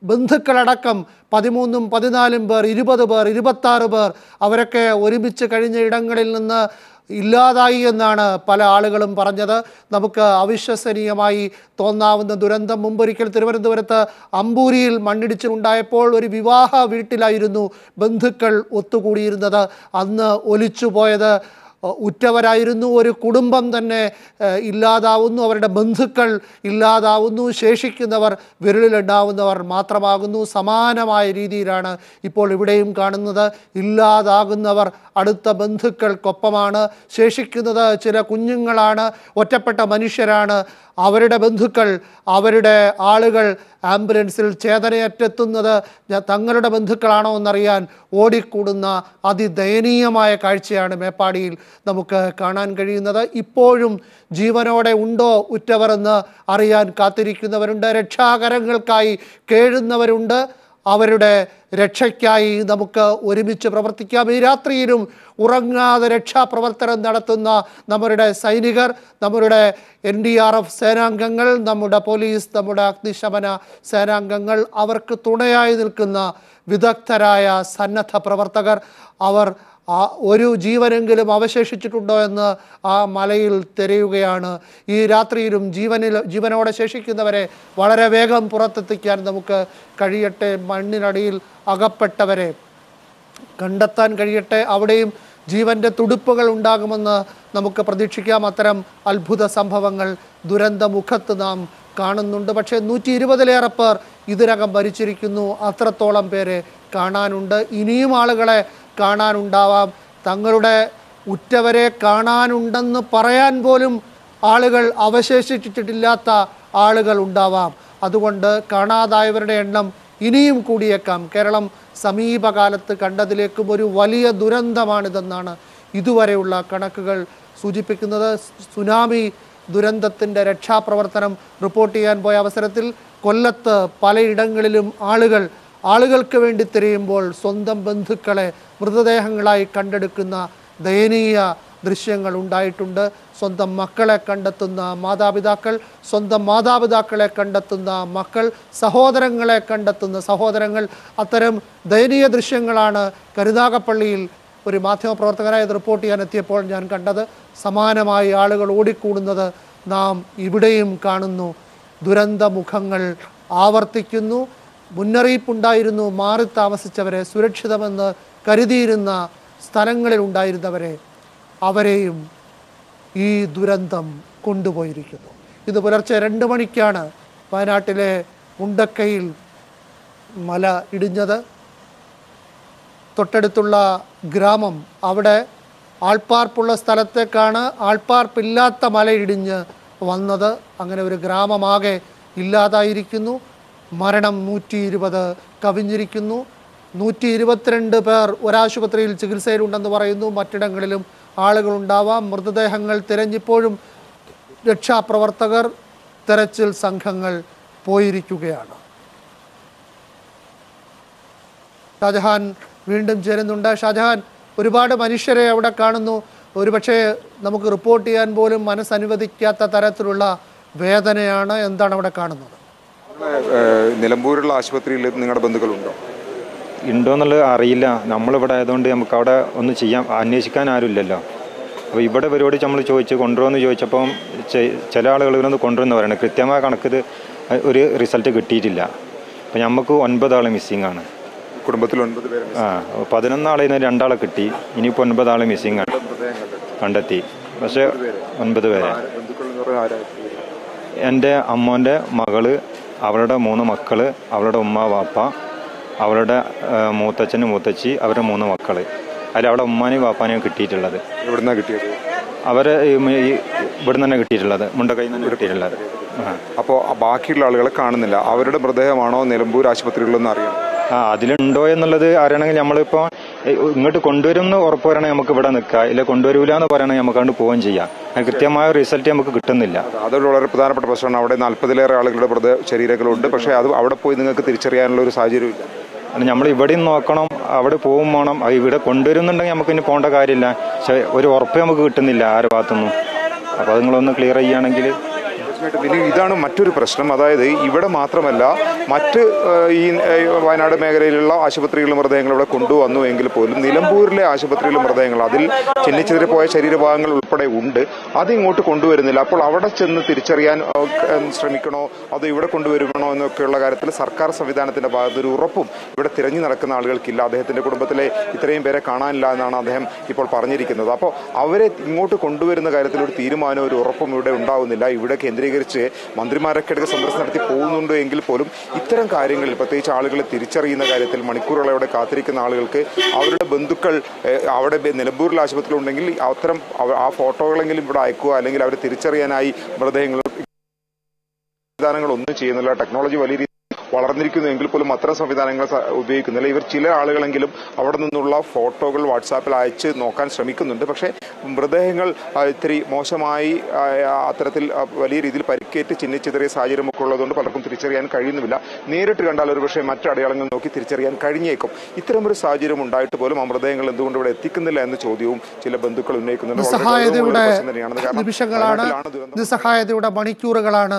ബന്ധുക്കളടക്കം പതിമൂന്നും പതിനാലും പേർ ഇരുപത് പേർ ഇരുപത്താറ് പേർ അവരൊക്കെ ഒരുമിച്ച് കഴിഞ്ഞ ഇടങ്ങളിൽ നിന്ന് ഇല്ലാതായി എന്നാണ് പല ആളുകളും പറഞ്ഞത് നമുക്ക് അവിശ്വസനീയമായി തോന്നാവുന്ന ദുരന്തം മുമ്പൊരിക്കൽ തിരുവനന്തപുരത്ത് അമ്പൂരിയിൽ മണ്ണിടിച്ചിലുണ്ടായപ്പോൾ ഒരു വിവാഹ വീട്ടിലായിരുന്നു ബന്ധുക്കൾ ഒത്തുകൂടിയിരുന്നത് അന്ന് ഒലിച്ചുപോയത് അഹ് ഉറ്റവരായിരുന്നു ഒരു കുടുംബം തന്നെ ഏഹ്, ഇല്ലാതാവുന്നു അവരുടെ ബന്ധുക്കൾ ഇല്ലാതാവുന്നു ശേഷിക്കുന്നവർ വിരലിലുണ്ടാവുന്നവർ മാത്രമാകുന്നു സമാനമായ രീതിയിലാണ് ഇപ്പോൾ ഇവിടെയും കാണുന്നത് ഇല്ലാതാകുന്നവർ അടുത്ത ബന്ധുക്കൾക്കൊപ്പമാണ് ശേഷിക്കുന്നത് ചില കുഞ്ഞുങ്ങളാണ് ഒറ്റപ്പെട്ട മനുഷ്യരാണ് അവരുടെ ബന്ധുക്കൾ അവരുടെ ആളുകൾ ആംബുലൻസിൽ ചേതനയറ്റെത്തുന്നത് ഞ- തങ്ങളുടെ ബന്ധുക്കളാണോ എന്നറിയാൻ ഓടിക്കൂടുന്ന അതിദയനീയമായ കാഴ്ചയാണ് മേപ്പാടിയിൽ നമുക്ക് കാണാൻ കഴിയുന്നത് ഇപ്പോഴും ജീവനോടെ ഉണ്ടോ ഉറ്റവർ എന്ന് അറിയാൻ കാത്തിരിക്കുന്നവരുണ്ട് രക്ഷാകരങ്ങൾക്കായി കേഴുന്നവരുണ്ട് അവരുടെ രക്ഷയ്ക്കായി നമുക്ക് ഒരുമിച്ച് പ്രവർത്തിക്കാം ഈ രാത്രിയിലും ഉറങ്ങാതെ രക്ഷാപ്രവർത്തനം നടത്തുന്ന നമ്മുടെ സൈനികർ നമ്മുടെ എൻ ഡി ആർ എഫ് സേനാംഗങ്ങൾ നമ്മുടെ പോലീസ് നമ്മുടെ അഗ്നിശമന സേനാംഗങ്ങൾ അവർക്ക് തുണയായി നിൽക്കുന്ന വിദഗ്ധരായ സന്നദ്ധ പ്രവർത്തകർ അവർ ആ ഒരു ജീവനെങ്കിലും അവശേഷിച്ചിട്ടുണ്ടോ എന്ന് ആ മലയിൽ തിരയുകയാണ് ഈ രാത്രിയിലും ജീവനിൽ ജീവനോടെ ശേഷിക്കുന്നവരെ വളരെ വേഗം പുറത്തെത്തിക്കാൻ നമുക്ക് കഴിയട്ടെ മണ്ണിനടിയിൽ അകപ്പെട്ടവരെ കണ്ടെത്താൻ കഴിയട്ടെ അവിടെയും ജീവൻ്റെ തുടുപ്പുകൾ ഉണ്ടാകുമെന്ന് നമുക്ക് പ്രതീക്ഷിക്കാം അത്തരം അത്ഭുത സംഭവങ്ങൾ ദുരന്തമുഖത്ത് നാം കാണുന്നുണ്ട് പക്ഷേ നൂറ്റി ഇരുപതിലേറെ പേർ ഇതിനകം മരിച്ചിരിക്കുന്നു അത്രത്തോളം പേരെ കാണാനുണ്ട് ഇനിയും ആളുകളെ കാണാനുണ്ടാവാം തങ്ങളുടെ ഉറ്റവരെ കാണാനുണ്ടെന്ന് പറയാൻ പോലും ആളുകൾ അവശേഷിച്ചിട്ടില്ലാത്ത ആളുകൾ ഉണ്ടാവാം അതുകൊണ്ട് കാണാതായവരുടെ എണ്ണം ഇനിയും കൂടിയേക്കാം കേരളം സമീപകാലത്ത് കണ്ടതിലേക്കും ഒരു വലിയ ദുരന്തമാണിതെന്നാണ് ഇതുവരെയുള്ള കണക്കുകൾ സൂചിപ്പിക്കുന്നത് സുനാമി ദുരന്തത്തിൻ്റെ രക്ഷാപ്രവർത്തനം റിപ്പോർട്ട് ചെയ്യാൻ പോയ അവസരത്തിൽ കൊല്ലത്ത് പലയിടങ്ങളിലും ആളുകൾ ആളുകൾക്ക് വേണ്ടി തിരയുമ്പോൾ സ്വന്തം ബന്ധുക്കളെ മൃതദേഹങ്ങളായി കണ്ടെടുക്കുന്ന ദയനീയ ദൃശ്യങ്ങൾ ഉണ്ടായിട്ടുണ്ട് സ്വന്തം മക്കളെ കണ്ടെത്തുന്ന മാതാപിതാക്കൾ സ്വന്തം മാതാപിതാക്കളെ കണ്ടെത്തുന്ന മക്കൾ സഹോദരങ്ങളെ കണ്ടെത്തുന്ന സഹോദരങ്ങൾ അത്തരം ദയനീയ ദൃശ്യങ്ങളാണ് കരുനാഗപ്പള്ളിയിൽ ഒരു മാധ്യമപ്രവർത്തകനായി ഇത് റിപ്പോർട്ട് ചെയ്യാൻ എത്തിയപ്പോൾ ഞാൻ കണ്ടത് സമാനമായി ആളുകൾ ഓടിക്കൂടുന്നത് നാം ഇവിടെയും കാണുന്നു ദുരന്തമുഖങ്ങൾ ആവർത്തിക്കുന്നു മുന്നറിയിപ്പുണ്ടായിരുന്നു മാറി താമസിച്ചവരെ സുരക്ഷിതമെന്ന് കരുതിയിരുന്ന സ്ഥലങ്ങളിൽ ഉണ്ടായിരുന്നവരെ അവരെയും ഈ ദുരന്തം കൊണ്ടുപോയിരിക്കുന്നു ഇത് പുലർച്ചെ രണ്ട് മണിക്കാണ് വയനാട്ടിലെ മുണ്ടക്കയിൽ മല ഇടിഞ്ഞത് തൊട്ടടുത്തുള്ള ഗ്രാമം അവിടെ ആൾപ്പാർപ്പുള്ള സ്ഥലത്തേക്കാണ് ആൾപ്പാർപ്പില്ലാത്ത മലയിടിഞ്ഞ് വന്നത് അങ്ങനെ ഒരു ഗ്രാമമാകെ ഇല്ലാതായിരിക്കുന്നു മരണം നൂറ്റി ഇരുപത് കവിഞ്ഞിരിക്കുന്നു നൂറ്റി ഇരുപത്തിരണ്ട് പേർ ഒരാശുപത്രിയിൽ ചികിത്സയിലുണ്ടെന്ന് പറയുന്നു മറ്റിടങ്ങളിലും ആളുകളുണ്ടാവാം മൃതദേഹങ്ങൾ തിരഞ്ഞിപ്പോഴും രക്ഷാപ്രവർത്തകർ തെരച്ചിൽ സംഘങ്ങൾ പോയിരിക്കുകയാണ് ഷാജഹാൻ വീണ്ടും ചേരുന്നുണ്ട് ഷാജഹാൻ ഒരുപാട് മനുഷ്യരെ അവിടെ കാണുന്നു ഒരുപക്ഷെ നമുക്ക് റിപ്പോർട്ട് ചെയ്യാൻ പോലും മനസ്സനുവദിക്കാത്ത തരത്തിലുള്ള വേദനയാണ് എന്താണ് അവിടെ കാണുന്നത് ഏഹ്, നിലമ്പൂരുള്ള ആശുപത്രിയിൽ നിങ്ങളുടെ ബന്ധുക്കളുണ്ടോ ഉണ്ടോയെന്നുള്ളത് അറിയില്ല നമ്മളിവിടെ ആയതുകൊണ്ട് നമുക്ക് അവിടെ ഒന്നും ചെയ്യാൻ അന്വേഷിക്കാൻ ആരുമില്ലല്ലോ അപ്പോൾ ഇവിടെ പരിപാടി നമ്മൾ ചോദിച്ച് കൊണ്ടുവരുമെന്ന് ചോദിച്ചപ്പം ചെ- ചില ആളുകൾ ഇവരൊന്ന് കൊണ്ടുവരുന്ന പറയണത് കൃത്യമായ കണക്കിത് ഒരു റിസൾട്ട് കിട്ടിയിട്ടില്ല അപ്പോൾ നമുക്ക് ഒൻപതാൾ മിസ്സിംഗ് ആണ് കുടുംബത്തിൽ ഒൻപത് പേര് ആ പതിനൊന്നാളെ നിന്ന് രണ്ടാളെ കിട്ടി ഇനിയിപ്പോൾ ഒൻപതാൾ മിസ്സിംഗ് ആണ് കണ്ടെത്തി പക്ഷേ ഒൻപത് പേരെ ബന്ധുക്കൾ എന്ന് പറഞ്ഞാൽ ആരായിരുന്നു എൻ്റെ അമ്മോൻ്റെ മകള് അവളുടെ മൂന്ന് മക്കള് അവളുടെ ഉമ്മ വാപ്പ അവളുടെ ആ, മൂത്തച്ഛന് മൂത്തച്ചി അവരുടെ മൂന്ന് മക്കള് അതിൽ അവിടെ ഉമ്മാനെയും വാപ്പാനെയും കിട്ടിയിട്ടുള്ളത് എവിടുന്നാ കിട്ടിയത് അവരെ ഈ മ- ഈ ഇവിടുന്ന് തന്നെ കിട്ടിയിട്ടുള്ളത് മുണ്ടക്കൈയിൽ നിന്ന് കിട്ടിയിട്ടുള്ളത് ആ അപ്പോൾ ബാക്കിയുള്ള ആളുകളെ കാണുന്നില്ല അവരുടെ മൃതദേഹമാണോ നിലമ്പൂർ ആശുപത്രികളിലെന്ന് അറിയണം ആ അതിലുണ്ടോ എന്നുള്ളത് അറിയണമെങ്കിൽ നമ്മളിപ്പോൾ ഇങ്ങോട്ട് കൊണ്ടുവരുമെന്ന് ഉറപ്പ് പറയണമെങ്കിൽ നമുക്ക് ഇവിടെ നിൽക്കാം ഇല്ല കൊണ്ടുവരൂല എന്ന് പറയണമെങ്കിൽ നമുക്ക് അങ്ങോട്ട് പോവുകയും ചെയ്യാം അത് കൃത്യമായ റിസൾട്ട് നമുക്ക് കിട്ടുന്നില്ല അതൊരു വളരെ പ്രധാനപ്പെട്ട പ്രശ്നമാണ് അവിടെ നാൽപ്പതിലേറെ ആളുകളുടെ മൃത ശരീരങ്ങളുണ്ട് പക്ഷേ അത് അവിടെ പോയി നിങ്ങൾക്ക് തിരിച്ചറിയാനുള്ള ഒരു സാഹചര്യമില്ല അല്ല നമ്മൾ ഇവിടെയും നോക്കണം അവിടെ പോവും വേണം അത് ഇവിടെ കൊണ്ടുവരുന്നുണ്ടെങ്കിൽ നമുക്ക് ഇനി പോകേണ്ട കാര്യമില്ല പക്ഷെ ഒരു ഉറപ്പ് നമുക്ക് കിട്ടുന്നില്ല ആരുടെ ഭാഗത്തുനിന്നും അപ്പോൾ അത് നിങ്ങളൊന്ന് ക്ലിയർ ചെയ്യുകയാണെങ്കിൽ തീർച്ചയായിട്ടും ഇനി ഇതാണ് മറ്റൊരു പ്രശ്നം അതായത് ഇവിടെ മാത്രമല്ല മറ്റ് ഏഹ്, ഈ ഏഹ്, വയനാട് മേഖലയിലുള്ള ആശുപത്രികളിലെ മൃതദേഹങ്ങൾ ഇവിടെ കൊണ്ടുവന്നു എങ്കിൽ പോലും നിലമ്പൂരിലെ ആശുപത്രിയിലെ മൃതദേഹങ്ങൾ അതിൽ ചിന്നിച്ചിതറി പോയ ശരീരഭാഗങ്ങൾ ഉൾപ്പെടെ ഉണ്ട് അത് ഇങ്ങോട്ട് കൊണ്ടുവരുന്നില്ല അപ്പോൾ അവിടെ ചെന്ന് തിരിച്ചറിയാൻ ഏഹ്, ശ്രമിക്കണോ അതോ ഇവിടെ കൊണ്ടുവരുമണോ എന്നൊക്കെയുള്ള കാര്യത്തിൽ സർക്കാർ സംവിധാനത്തിന്റെ ഭാഗത്ത് ഒരു ഉറപ്പും ഇവിടെ തിരഞ്ഞു നടക്കുന്ന ആളുകൾക്കില്ല അദ്ദേഹത്തിന്റെ കുടുംബത്തിലെ ഇത്രയും പേരെ കാണാനില്ല എന്നാണ് അദ്ദേഹം ഇപ്പോൾ പറഞ്ഞിരിക്കുന്നത് അപ്പോൾ അവരെ ഇങ്ങോട്ട് കൊണ്ടുവരുന്ന കാര്യത്തിൽ ഒരു തീരുമാനവും ഒരു ഉറപ്പും ഇവിടെ ഉണ്ടാവുന്നില്ല ഇവിടെ കേന്ദ്രീകരിച്ച് മന്ത്രിമാരൊക്കെ ഇടയ്ക്ക് സന്ദർശനം നടത്തി പോകുന്നുണ്ട് എങ്കിൽ പോലും ഇത്തരം കാര്യങ്ങളിൽ പ്രത്യേകിച്ച് ആളുകളെ തിരിച്ചറിയുന്ന കാര്യത്തിൽ മണിക്കൂറുകളവിടെ കാത്തിരിക്കുന്ന ആളുകൾക്ക് അവരുടെ ബന്ധുക്കൾ ഏഹ്, അവിടെ ബെ- നിലമ്പൂരിൽ ആശുപത്രി ഉണ്ടെങ്കിൽ അത്തരം അവ- ആ ഫോട്ടോകളെങ്കിലും ഇവിടെ അയക്കുക അല്ലെങ്കിൽ അവരെ തിരിച്ചറിയാനായി മൃതദേഹങ്ങൾ സംവിധാനങ്ങൾ ഒന്നും ചെയ്യുന്നില്ല ടെക്നോളജി വലിയ രീതിയിൽ വളർന്നിരിക്കുന്നു എങ്കിൽ പോലും അത്തരം സംവിധാനങ്ങൾ സ- ഉപയോഗിക്കുന്നില്ല ഇവർ ചില ആളുകളെങ്കിലും അവിടെ നിന്നുള്ള ഫോട്ടോകൾ വാട്സാപ്പിൽ അയച്ച് നോക്കാൻ ശ്രമിക്കുന്നുണ്ട് പക്ഷേ മൃതദേഹങ്ങൾ ആ, ഇത്തിരി മോശമായി ആ, അത്തരത്തിൽ ആ, വലിയ രീതിയിൽ പരിക്കേറ്റ് ചിഹ്നിച്ചിതറിയ സാഹചര്യമൊക്കെ ഉള്ളതുകൊണ്ട് പലർക്കും തിരിച്ചറിയാൻ കഴിയുന്നുമില്ല നേരിട്ട് കണ്ടാൽ ഒരുപക്ഷെ മറ്റു അടയാളങ്ങൾ നോക്കി തിരിച്ചറിയാൻ കഴിഞ്ഞേക്കും ഇത്തരമൊരു സാഹചര്യം ഉണ്ടായിട്ട് പോലും ആ മൃതദേഹങ്ങൾ എന്തുകൊണ്ട് ഇവിടെ എത്തിക്കുന്നില്ല എന്ന ചോദ്യവും ചില ബന്ധുക്കൾ ഉന്നയിക്കുന്നുണ്ട് വളരെ നിസ്സഹായതയുടെ ഗൗരവമുള്ള പ്രശ്നം തന്നെയാണ് കാരണം നിമിഷങ്ങളാണ് വയനാട്ടിലാണ് ദുരന്തം നിസ്സഹായതയുടെ മണിക്കൂറുകളാണ്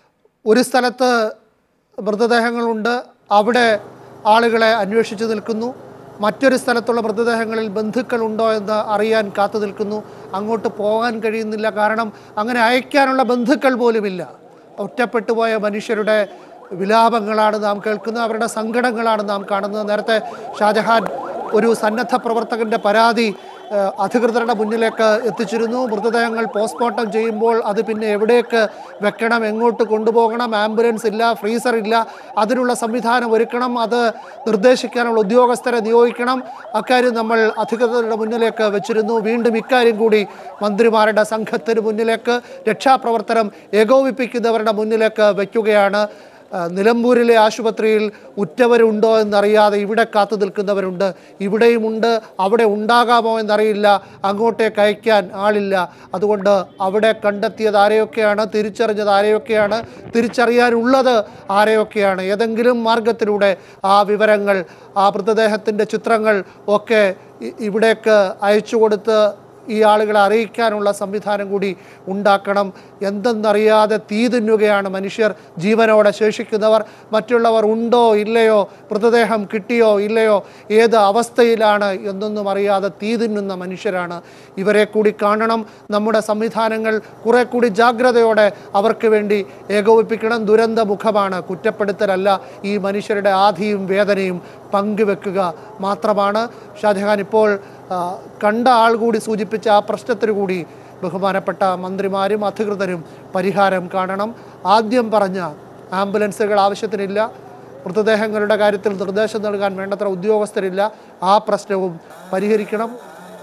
ഒരു സ്ഥലത്ത് മൃതദേഹങ്ങളുണ്ട് അവിടെ ആളുകളെ അന്വേഷിച്ച് നിൽക്കുന്നു മറ്റൊരു സ്ഥലത്തുള്ള മൃതദേഹങ്ങളിൽ ബന്ധുക്കളുണ്ടോ എന്ന് അറിയാൻ കാത്തു നിൽക്കുന്നു അങ്ങോട്ട് പോകാൻ കഴിയുന്നില്ല കാരണം അങ്ങനെ അയക്കാനുള്ള ബന്ധുക്കൾ പോലുമില്ല ഒറ്റപ്പെട്ടു പോയ മനുഷ്യരുടെ വിലാപങ്ങളാണ് നാം കേൾക്കുന്നത് അവരുടെ സങ്കടങ്ങളാണ് നാം കാണുന്നത് നേരത്തെ ഷാജഹാൻ ഒരു സന്നദ്ധ പ്രവർത്തകന്റെ പരാതി ഏഹ്, അധികൃതരുടെ മുന്നിലേക്ക് എത്തിച്ചിരുന്നു മൃതദേഹങ്ങൾ പോസ്റ്റ്മോർട്ടം ചെയ്യുമ്പോൾ അത് പിന്നെ എവിടേക്ക് വെക്കണം എങ്ങോട്ട് കൊണ്ടുപോകണം ആംബുലൻസ് ഇല്ല ഫ്രീസർ ഇല്ല അതിനുള്ള സംവിധാനം ഒരുക്കണം അത് നിർദ്ദേശിക്കാനുള്ള ഉദ്യോഗസ്ഥരെ നിയോഗിക്കണം അക്കാര്യം നമ്മൾ അധികൃതരുടെ മുന്നിലേക്ക് വെച്ചിരുന്നു വീണ്ടും ഇക്കാര്യം കൂടി മന്ത്രിമാരുടെ സംഘത്തിന് മുന്നിലേക്ക് രക്ഷാപ്രവർത്തനം ഏകോപിപ്പിക്കുന്നവരുടെ മുന്നിലേക്ക് വയ്ക്കുകയാണ് ആ, നിലമ്പൂരിലെ ആശുപത്രിയിൽ ഉറ്റവരുണ്ടോ എന്നറിയാതെ ഇവിടെ കാത്തു നിൽക്കുന്നവരുണ്ട് ഇവിടെയുമുണ്ട് അവിടെ ഉണ്ടാകാമോ എന്നറിയില്ല അങ്ങോട്ടേക്ക് അയക്കാൻ ആളില്ല അതുകൊണ്ട് അവിടെ കണ്ടെത്തിയത് ആരെയൊക്കെയാണ് തിരിച്ചറിഞ്ഞത് ആരെയൊക്കെയാണ് തിരിച്ചറിയാനുള്ളത് ആരെയൊക്കെയാണ് ഏതെങ്കിലും മാർഗത്തിലൂടെ ആ വിവരങ്ങൾ ആ മൃതദേഹത്തിൻ്റെ ചിത്രങ്ങൾ ഒക്കെ ഇ- ഇവിടേക്ക് അയച്ചു കൊടുത്ത് ഈ ആളുകളെ അറിയിക്കാനുള്ള സംവിധാനം കൂടി ഉണ്ടാക്കണം എന്തെന്നറിയാതെ തീ തിന്നുകയാണ് മനുഷ്യർ ജീവനോടെ ശേഷിക്കുന്നവർ മറ്റുള്ളവർ ഉണ്ടോ ഇല്ലയോ മൃതദേഹം കിട്ടിയോ ഇല്ലയോ ഏത് അവസ്ഥയിലാണ് എന്നൊന്നും അറിയാതെ തീ തിന്നുന്ന മനുഷ്യരാണ് ഇവരെ കൂടി കാണണം നമ്മുടെ സംവിധാനങ്ങൾ കുറെ കൂടി ജാഗ്രതയോടെ അവർക്ക് വേണ്ടി ഏകോപിപ്പിക്കണം ദുരന്ത മുഖമാണ് കുറ്റപ്പെടുത്തലല്ല ഈ മനുഷ്യരുടെ ആധിയും വേദനയും പങ്കുവെക്കുക മാത്രമാണ് ഷാജഹാൻ ഇപ്പോൾ ആ, കണ്ട ആൾ കൂടി സൂചിപ്പിച്ച ആ പ്രശ്നത്തിന് കൂടി ബഹുമാനപ്പെട്ട മന്ത്രിമാരും അധികൃതരും പരിഹാരം കാണണം ആദ്യം പറഞ്ഞ ആംബുലൻസുകൾ ആവശ്യത്തിനില്ല മൃതദേഹങ്ങളുടെ കാര്യത്തിൽ നിർദ്ദേശം നൽകാൻ വേണ്ടത്ര ഉദ്യോഗസ്ഥരില്ല ആ പ്രശ്നവും പരിഹരിക്കണം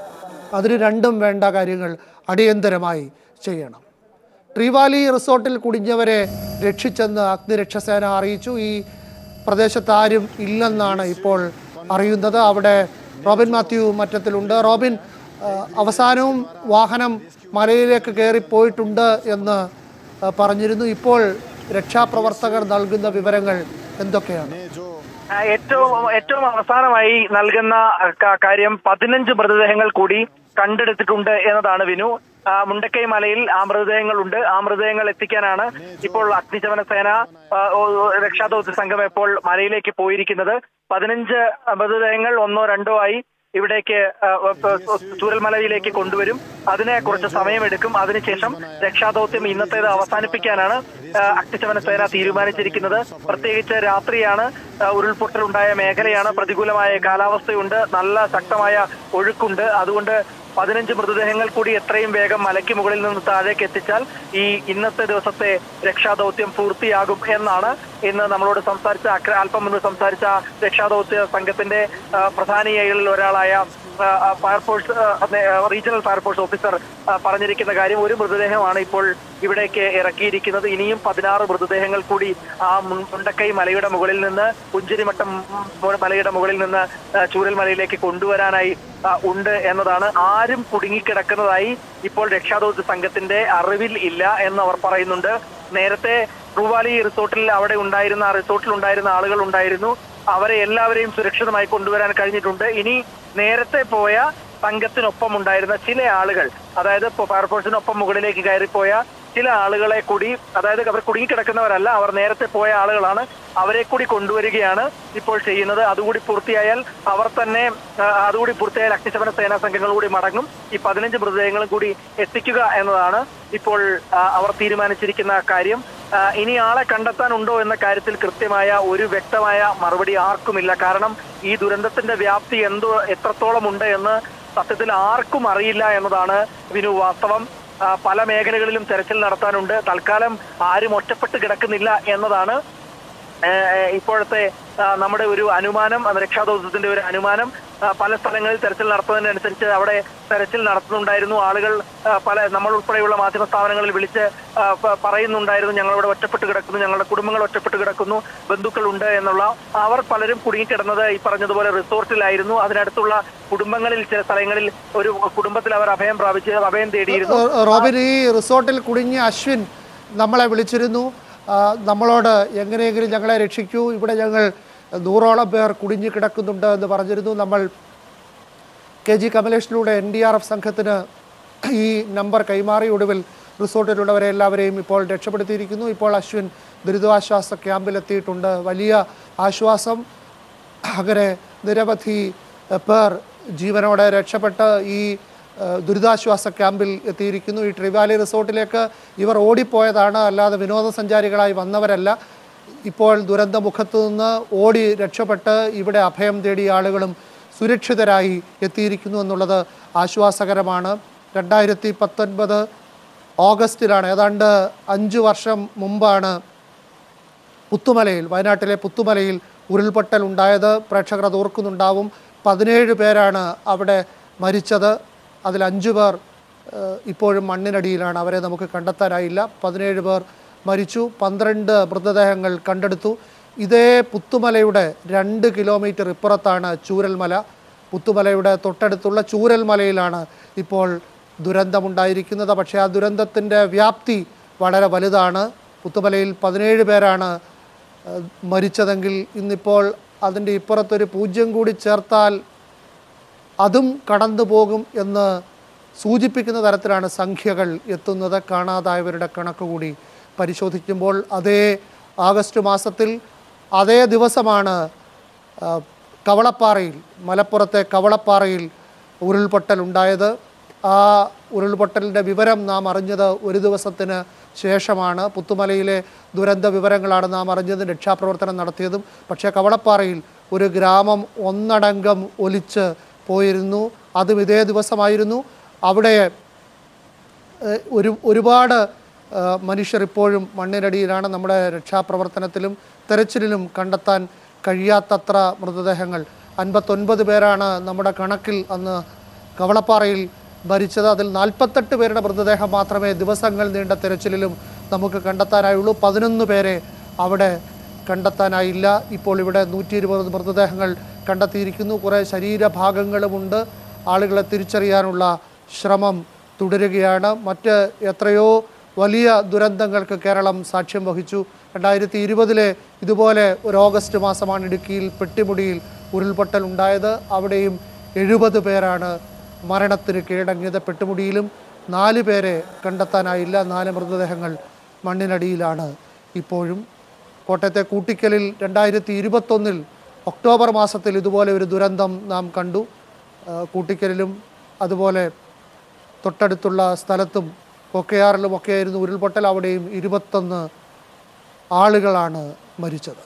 അതിന് രണ്ടും വേണ്ട കാര്യങ്ങൾ അടിയന്തരമായി ചെയ്യണം ട്രീവാലി റിസോർട്ടിൽ കുടിഞ്ഞവരെ രക്ഷിച്ചെന്ന് അഗ്നിരക്ഷാസേന അറിയിച്ചു ഈ പ്രദേശത്ത് ആരും ഇല്ലെന്നാണ് ഇപ്പോൾ അറിയുന്നത് അവിടെ റോബിൻ മാത്യു മറ്റത്തിലുണ്ട് റോബിൻ ആ, അവസാനവും വാഹനം മലയിലേക്ക് കയറിപ്പോയിട്ടുണ്ട് എന്ന് ആ, പറഞ്ഞിരുന്നു ഇപ്പോൾ രക്ഷാപ്രവർത്തകർ നൽകുന്ന വിവരങ്ങൾ എന്തൊക്കെയാണ് ആ, ഏറ്റവും ഏറ്റവും അവസാനമായി നൽകുന്ന ക- കാര്യം പതിനഞ്ച് മൃതദേഹങ്ങൾ കൂടി കണ്ടെടുത്തിട്ടുണ്ട് എന്നതാണ് വിനു ആ, മുണ്ടക്കൈ മലയിൽ ആ മൃതദേഹങ്ങളുണ്ട് ആ മൃതദേഹങ്ങൾ എത്തിക്കാനാണ് ഇപ്പോൾ അഗ്നിശമന സേന ആ, ഓ- ഓ- രക്ഷാദൌത്യ സംഘം ഇപ്പോൾ മലയിലേക്ക് പോയിരിക്കുന്നത് പതിനഞ്ച് മൃതദേഹങ്ങൾ ഒന്നോ രണ്ടോ ആയി ഇവിടേക്ക് ആ, ആ, ചൂരൽമലയിലേക്ക് കൊണ്ടുവരും അതിന് കുറച്ച് സമയമെടുക്കും അതിനുശേഷം രക്ഷാദൌത്യം ഇന്നത്തേത് അവസാനിപ്പിക്കാനാണ് ആ, അഗ്നിശമന സേന തീരുമാനിച്ചിരിക്കുന്നത് പ്രത്യേകിച്ച് രാത്രിയാണ് ആ, ഉരുൾപൊട്ടൽ ഉണ്ടായ മേഖലയാണ് പ്രതികൂലമായ കാലാവസ്ഥയുണ്ട് നല്ല ശക്തമായ ഒഴുക്കുണ്ട് അതുകൊണ്ട് പതിനഞ്ച് മൃതദേഹങ്ങൾ കൂടി എത്രയും വേഗം മലയ്ക്ക് മുകളിൽ നിന്ന് താഴേക്ക് എത്തിച്ചാൽ ഈ ഇന്നത്തെ ദിവസത്തെ രക്ഷാദൌത്യം പൂർത്തിയാകും എന്നാണ് ഇന്ന് നമ്മളോട് സംസാരിച്ച അക്ര- അല്പം മുമ്പ് സംസാരിച്ച രക്ഷാദൌത്യ സംഘത്തിന്റെ ആ, പ്രധാനികളിൽ ഒരാളായ ആ, ആ, ഫയർഫോഴ്സ് ആ, അതെ, ആ, റീജിയണൽ ഫയർഫോഴ്സ് ഓഫീസർ ആ, പറഞ്ഞിരിക്കുന്ന കാര്യം ഒരു മൃതദേഹമാണ് ഇപ്പോൾ ഇവിടേക്ക് ഇറക്കിയിരിക്കുന്നത് ഇനിയും പതിനാറ് മൃതദേഹങ്ങൾ കൂടി ആ മുൻ- മുണ്ടക്കൈ മലയുടെ മുകളിൽ നിന്ന് പുഞ്ചിരിമട്ടം ഉം, മലയുടെ മുകളിൽ നിന്ന് ആ, ചൂരൽമലയിലേക്ക് കൊണ്ടുവരാനായി ആ, ഉണ്ട് എന്നതാണ് ആരും കുടുങ്ങിക്കിടക്കുന്നതായി ഇപ്പോൾ രക്ഷാദൌത്യ സംഘത്തിന്റെ അറിവിൽ ഇല്ല എന്ന് അവർ പറയുന്നുണ്ട് നേരത്തെ ട്രൂവാലി റിസോർട്ടിൽ അവിടെ ഉണ്ടായിരുന്ന ആ റിസോർട്ടിൽ ഉണ്ടായിരുന്ന ആളുകൾ ഉണ്ടായിരുന്നു അവരെ എല്ലാവരെയും സുരക്ഷിതമായി കൊണ്ടുവരാൻ കഴിഞ്ഞിട്ടുണ്ട് ഇനി നേരത്തെ പോയ സംഘത്തിനൊപ്പം ഉണ്ടായിരുന്ന ചില ആളുകൾ അതായത് ഇപ്പൊ ഫയർഫോഴ്സിനൊപ്പം മുകളിലേക്ക് കയറിപ്പോയ ചില ആളുകളെ കൂടി അതായത് അവർ കുടുങ്ങിക്കിടക്കുന്നവരല്ല അവർ നേരത്തെ പോയ ആളുകളാണ് അവരെ കൂടി കൊണ്ടുവരികയാണ് ഇപ്പോൾ ചെയ്യുന്നത് അതുകൂടി പൂർത്തിയായാൽ അവർ തന്നെ ആ, അതുകൂടി പൂർത്തിയായാൽ അഗ്നിശമന സേനാ സംഘങ്ങൾ കൂടി മടങ്ങും ഈ പതിനഞ്ച് മൃതദേഹങ്ങളും കൂടി എത്തിക്കുക എന്നതാണ് ഇപ്പോൾ ആ, അവർ തീരുമാനിച്ചിരിക്കുന്ന കാര്യം ആ, ഇനി ആളെ കണ്ടെത്താനുണ്ടോ എന്ന കാര്യത്തിൽ കൃത്യമായ ഒരു വ്യക്തമായ മറുപടി ആർക്കുമില്ല കാരണം ഈ ദുരന്തത്തിന്റെ വ്യാപ്തി എന്തോ എത്രത്തോളം ഉണ്ട് എന്ന് സത്യത്തിൽ ആർക്കും അറിയില്ല എന്നതാണ് വിനു വാസ്തവം ആ, പല മേഖലകളിലും തെരച്ചിൽ നടത്താനുണ്ട് തൽക്കാലം ആരും ഒറ്റപ്പെട്ട് കിടക്കുന്നില്ല എന്നതാണ് ഏഹ് ഇപ്പോഴത്തെ ആ, നമ്മുടെ ഒരു അനുമാനം അത് രക്ഷാദൗത്യത്തിന്റെ ഒരു അനുമാനം ആ, പല സ്ഥലങ്ങളിൽ തെരച്ചിൽ നടത്തുന്നതിനനുസരിച്ച് അവിടെ തെരച്ചിൽ നടത്തുന്നുണ്ടായിരുന്നു ആളുകൾ ആ, പല നമ്മൾ ഉൾപ്പെടെയുള്ള മാധ്യമ സ്ഥാപനങ്ങളിൽ വിളിച്ച് ആ, പ- പറയുന്നുണ്ടായിരുന്നു ഞങ്ങളിവിടെ ഒറ്റപ്പെട്ട് കിടക്കുന്നു ഞങ്ങളുടെ കുടുംബങ്ങൾ ഒറ്റപ്പെട്ട് കിടക്കുന്നു ബന്ധുക്കളുണ്ട് എന്നുള്ള അവർ പലരും കുടുങ്ങിക്കിടന്നത് ഈ പറഞ്ഞതുപോലെ റിസോർട്ടിലായിരുന്നു അതിനടുത്തുള്ള കുടുംബങ്ങളിൽ ചില സ്ഥലങ്ങളിൽ ഒരു കുടുംബത്തിൽ അവർ അഭയം പ്രാപിച്ച് അഭയം തേടിയിരുന്നു ഏഹ് റോബിൻ ഈ റിസോർട്ടിൽ കുടുങ്ങിയ അശ്വിൻ നമ്മളെ വിളിച്ചിരുന്നു ആ, നമ്മളോട് എങ്ങനെയെങ്കിലും ഞങ്ങളെ രക്ഷിക്കൂ ഇവിടെ ഞങ്ങൾ നൂറോളം പേർ കുടുങ്ങി കിടക്കുന്നുണ്ട് എന്ന് പറഞ്ഞിരുന്നു നമ്മൾ കെ ജി കമലേഷിലൂടെ എൻ ഡി ആർ എഫ് സംഘത്തിന് ഈ നമ്പർ കൈമാറി ഒടുവിൽ റിസോർട്ടിലുള്ളവരെ എല്ലാവരെയും ഇപ്പോൾ രക്ഷപ്പെടുത്തിയിരിക്കുന്നു ഇപ്പോൾ അശ്വിൻ ദുരിതാശ്വാസ ക്യാമ്പിൽ എത്തിയിട്ടുണ്ട് വലിയ ആശ്വാസം അങ്ങനെ നിരവധി എഹ്, പേർ ജീവനോടെ രക്ഷപ്പെട്ട് ഈ ഏഹ്, ദുരിതാശ്വാസ ക്യാമ്പിൽ എത്തിയിരിക്കുന്നു ഈ ട്രിവാലി റിസോർട്ടിലേക്ക് ഇവർ ഓടിപ്പോയതാണ് അല്ലാതെ വിനോദസഞ്ചാരികളായി വന്നവരല്ല ഇപ്പോൾ ദുരന്തമുഖത്ത് നിന്ന് ഓടി രക്ഷപ്പെട്ട് ഇവിടെ അഭയം തേടിയ ആളുകളും സുരക്ഷിതരായി എത്തിയിരിക്കുന്നു എന്നുള്ളത് ആശ്വാസകരമാണ് രണ്ടായിരത്തി പത്തൊൻപത് ഓഗസ്റ്റിലാണ് ഏതാണ്ട് അഞ്ച് വർഷം മുമ്പാണ് പുത്തുമലയിൽ വയനാട്ടിലെ പുത്തുമലയിൽ ഉരുൾപൊട്ടൽ ഉണ്ടായത് പ്രേക്ഷകർ അത് ഓർക്കുന്നുണ്ടാവും പതിനേഴ് പേരാണ് അവിടെ മരിച്ചത് അതിൽ അഞ്ചു പേർ ഏഹ്, ഇപ്പോഴും മണ്ണിനടിയിലാണ് അവരെ നമുക്ക് കണ്ടെത്താനായില്ല പതിനേഴ് പേർ മരിച്ചു പന്ത്രണ്ട് മൃതദേഹങ്ങൾ കണ്ടെടുത്തു ഇതേ പുത്തുമലയുടെ രണ്ട് കിലോമീറ്റർ ഇപ്പുറത്താണ് ചൂരൽമല പുത്തുമലയുടെ തൊട്ടടുത്തുള്ള ചൂരൽമലയിലാണ് ഇപ്പോൾ ദുരന്തമുണ്ടായിരിക്കുന്നത് പക്ഷേ ആ ദുരന്തത്തിൻ്റെ വ്യാപ്തി വളരെ വലുതാണ് പുത്തുമലയിൽ പതിനേഴ് പേരാണ് ഏഹ്, മരിച്ചതെങ്കിൽ ഇന്നിപ്പോൾ അതിൻ്റെ ഇപ്പുറത്തൊരു പൂജ്യം കൂടി ചേർത്താൽ അതും കടന്നു പോകും എന്ന് സൂചിപ്പിക്കുന്ന തരത്തിലാണ് സംഖ്യകൾ എത്തുന്നത് കാണാതായവരുടെ കണക്ക് കൂടി പരിശോധിക്കുമ്പോൾ അതേ ആഗസ്റ്റ് മാസത്തിൽ അതേ ദിവസമാണ് ആ, കവളപ്പാറയിൽ മലപ്പുറത്തെ കവളപ്പാറയിൽ ഉരുൾപൊട്ടൽ ഉണ്ടായത് ആ ഉരുൾപൊട്ടലിൻ്റെ വിവരം നാം അറിഞ്ഞത് ഒരു ദിവസത്തിന് ശേഷമാണ് പുത്തുമലയിലെ ദുരന്ത വിവരങ്ങളാണ് നാം അറിഞ്ഞതും രക്ഷാപ്രവർത്തനം നടത്തിയതും പക്ഷേ കവളപ്പാറയിൽ ഒരു ഗ്രാമം ഒന്നടങ്കം ഒലിച്ച് പോയിരുന്നു അതും ഇതേ ദിവസമായിരുന്നു അവിടെ ഏഹ്, ഒരു ഒരുപാട് ഏഹ്, മനുഷ്യർ ഇപ്പോഴും മണ്ണിനടിയിലാണ് നമ്മുടെ രക്ഷാപ്രവർത്തനത്തിലും തെരച്ചിലിലും കണ്ടെത്താൻ കഴിയാത്തത്ര മൃതദേഹങ്ങൾ അൻപത്തൊൻപത് പേരാണ് നമ്മുടെ കണക്കിൽ അന്ന് കവളപ്പാറയിൽ മരിച്ചത് അതിൽ നാൽപ്പത്തെട്ട് പേരുടെ മൃതദേഹം മാത്രമേ ദിവസങ്ങൾ നീണ്ട തെരച്ചിലിലും നമുക്ക് കണ്ടെത്താനായുള്ളൂ പതിനൊന്ന് പേരെ അവിടെ കണ്ടെത്താനായില്ല ഇപ്പോൾ ഇവിടെ നൂറ്റി ഇരുപത് മൃതദേഹങ്ങൾ കണ്ടെത്തിയിരിക്കുന്നു കുറേ ശരീരഭാഗങ്ങളുമുണ്ട് ആളുകളെ തിരിച്ചറിയാനുള്ള ശ്രമം തുടരുകയാണ് മറ്റ് എത്രയോ വലിയ ദുരന്തങ്ങൾക്ക് കേരളം സാക്ഷ്യം വഹിച്ചു രണ്ടായിരത്തി ഇരുപതിലെ ഇതുപോലെ ഒരു ഓഗസ്റ്റ് മാസമാണ് ഇടുക്കിയിൽ പെട്ടിമുടിയിൽ ഉരുൾപൊട്ടൽ ഉണ്ടായത് അവിടെയും എഴുപത് പേരാണ് മരണത്തിന് കീഴടങ്ങിയത് പെട്ടിമുടിയിലും നാല് പേരെ കണ്ടെത്താനായില്ല നാല് മൃതദേഹങ്ങൾ മണ്ണിനടിയിലാണ് ഇപ്പോഴും കോട്ടയത്തെ കൂട്ടിക്കലിൽ രണ്ടായിരത്തി ഇരുപത്തൊന്നിൽ ഒക്ടോബർ മാസത്തിൽ ഇതുപോലെ ഒരു ദുരന്തം നാം കണ്ടു ആ, കൂട്ടിക്കലിലും അതുപോലെ തൊട്ടടുത്തുള്ള സ്ഥലത്തും കൊക്കയാറിലും ഒക്കെയായിരുന്നു ഉരുൾപൊട്ടൽ അവിടെയും ഇരുപത്തൊന്ന് ആളുകളാണ് മരിച്ചത്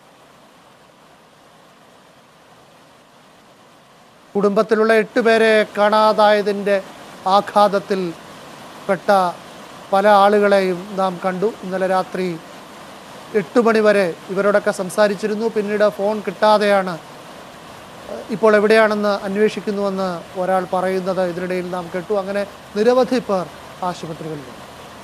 കുടുംബത്തിലുള്ള എട്ട് പേരെ കാണാതായതിൻ്റെ ആഘാതത്തിൽ പെട്ട പല ആളുകളെയും നാം കണ്ടു ഇന്നലെ രാത്രി എട്ട് മണി വരെ ഇവരോടൊക്കെ സംസാരിച്ചിരുന്നു പിന്നീട് ഫോൺ കിട്ടാതെയാണ് ഏഹ്, ഇപ്പോൾ എവിടെയാണെന്ന് അന്വേഷിക്കുന്നുവെന്ന് ഒരാൾ പറയുന്നത് ഇതിനിടയിൽ നാം കേട്ടു അങ്ങനെ നിരവധി പേർ ആശുപത്രികളിലുണ്ട്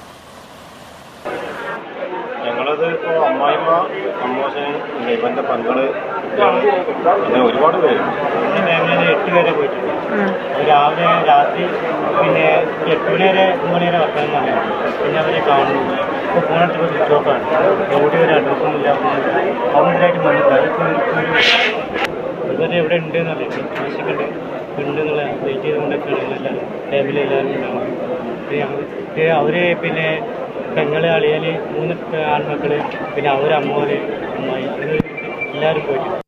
ഞങ്ങളത് ഇപ്പോൾ അമ്മായിമ്മ അമ്മോശൻ പിന്നെ ഇവന്റെ പങ്കള് കുട്ടികള് അങ്ങനെ ഒരുപാട് പേര് ഈ മേഖലയിൽ എട്ട് പേരെ പോയിട്ടുണ്ട് അവർ രാവിലെ രാത്രി പിന്നെ എട്ട് മണി വരെ ഒമ്പത് മണി വരെ വർത്തമാനം പറഞ്ഞു പിന്നെ അവരെ കാണുന്നു ഇപ്പോൾ ഫോണെടുത്തപ്പോൾ സ്വിച്ച് ഓഫാണ് എവിടെ ഒരു അഡ്രസ്സും ഇല്ല ഒന്നുമില്ല അവരുടേതായിട്ട് വന്നിട്ടില്ല അതിപ്പോൾ ഒരു ഇതുവരെ എവിടെ ഉണ്ട് എന്നറിയില്ല അന്വേഷിക്കണ്ടേ ഉണ്ട് എന്നുള്ള വെയിറ്റ് ചെയ്തുകൊണ്ടൊക്കെയാണ് ഞങ്ങളെല്ലാവരും ഫാമിലി എല്ലാവരും ഉണ്ടാവുന്നത് പിന്നെ ഞങ്ങൾ പിന്നെ അവര് പിന്നെ പെങ്ങള് അളിയല് മൂന്ന് ആൺമക്കള് പിന്നെ അവര് അമ്മോര് അമ്മായി അങ്ങനെ എല്ലാവരും പോയിട്ടുണ്ട്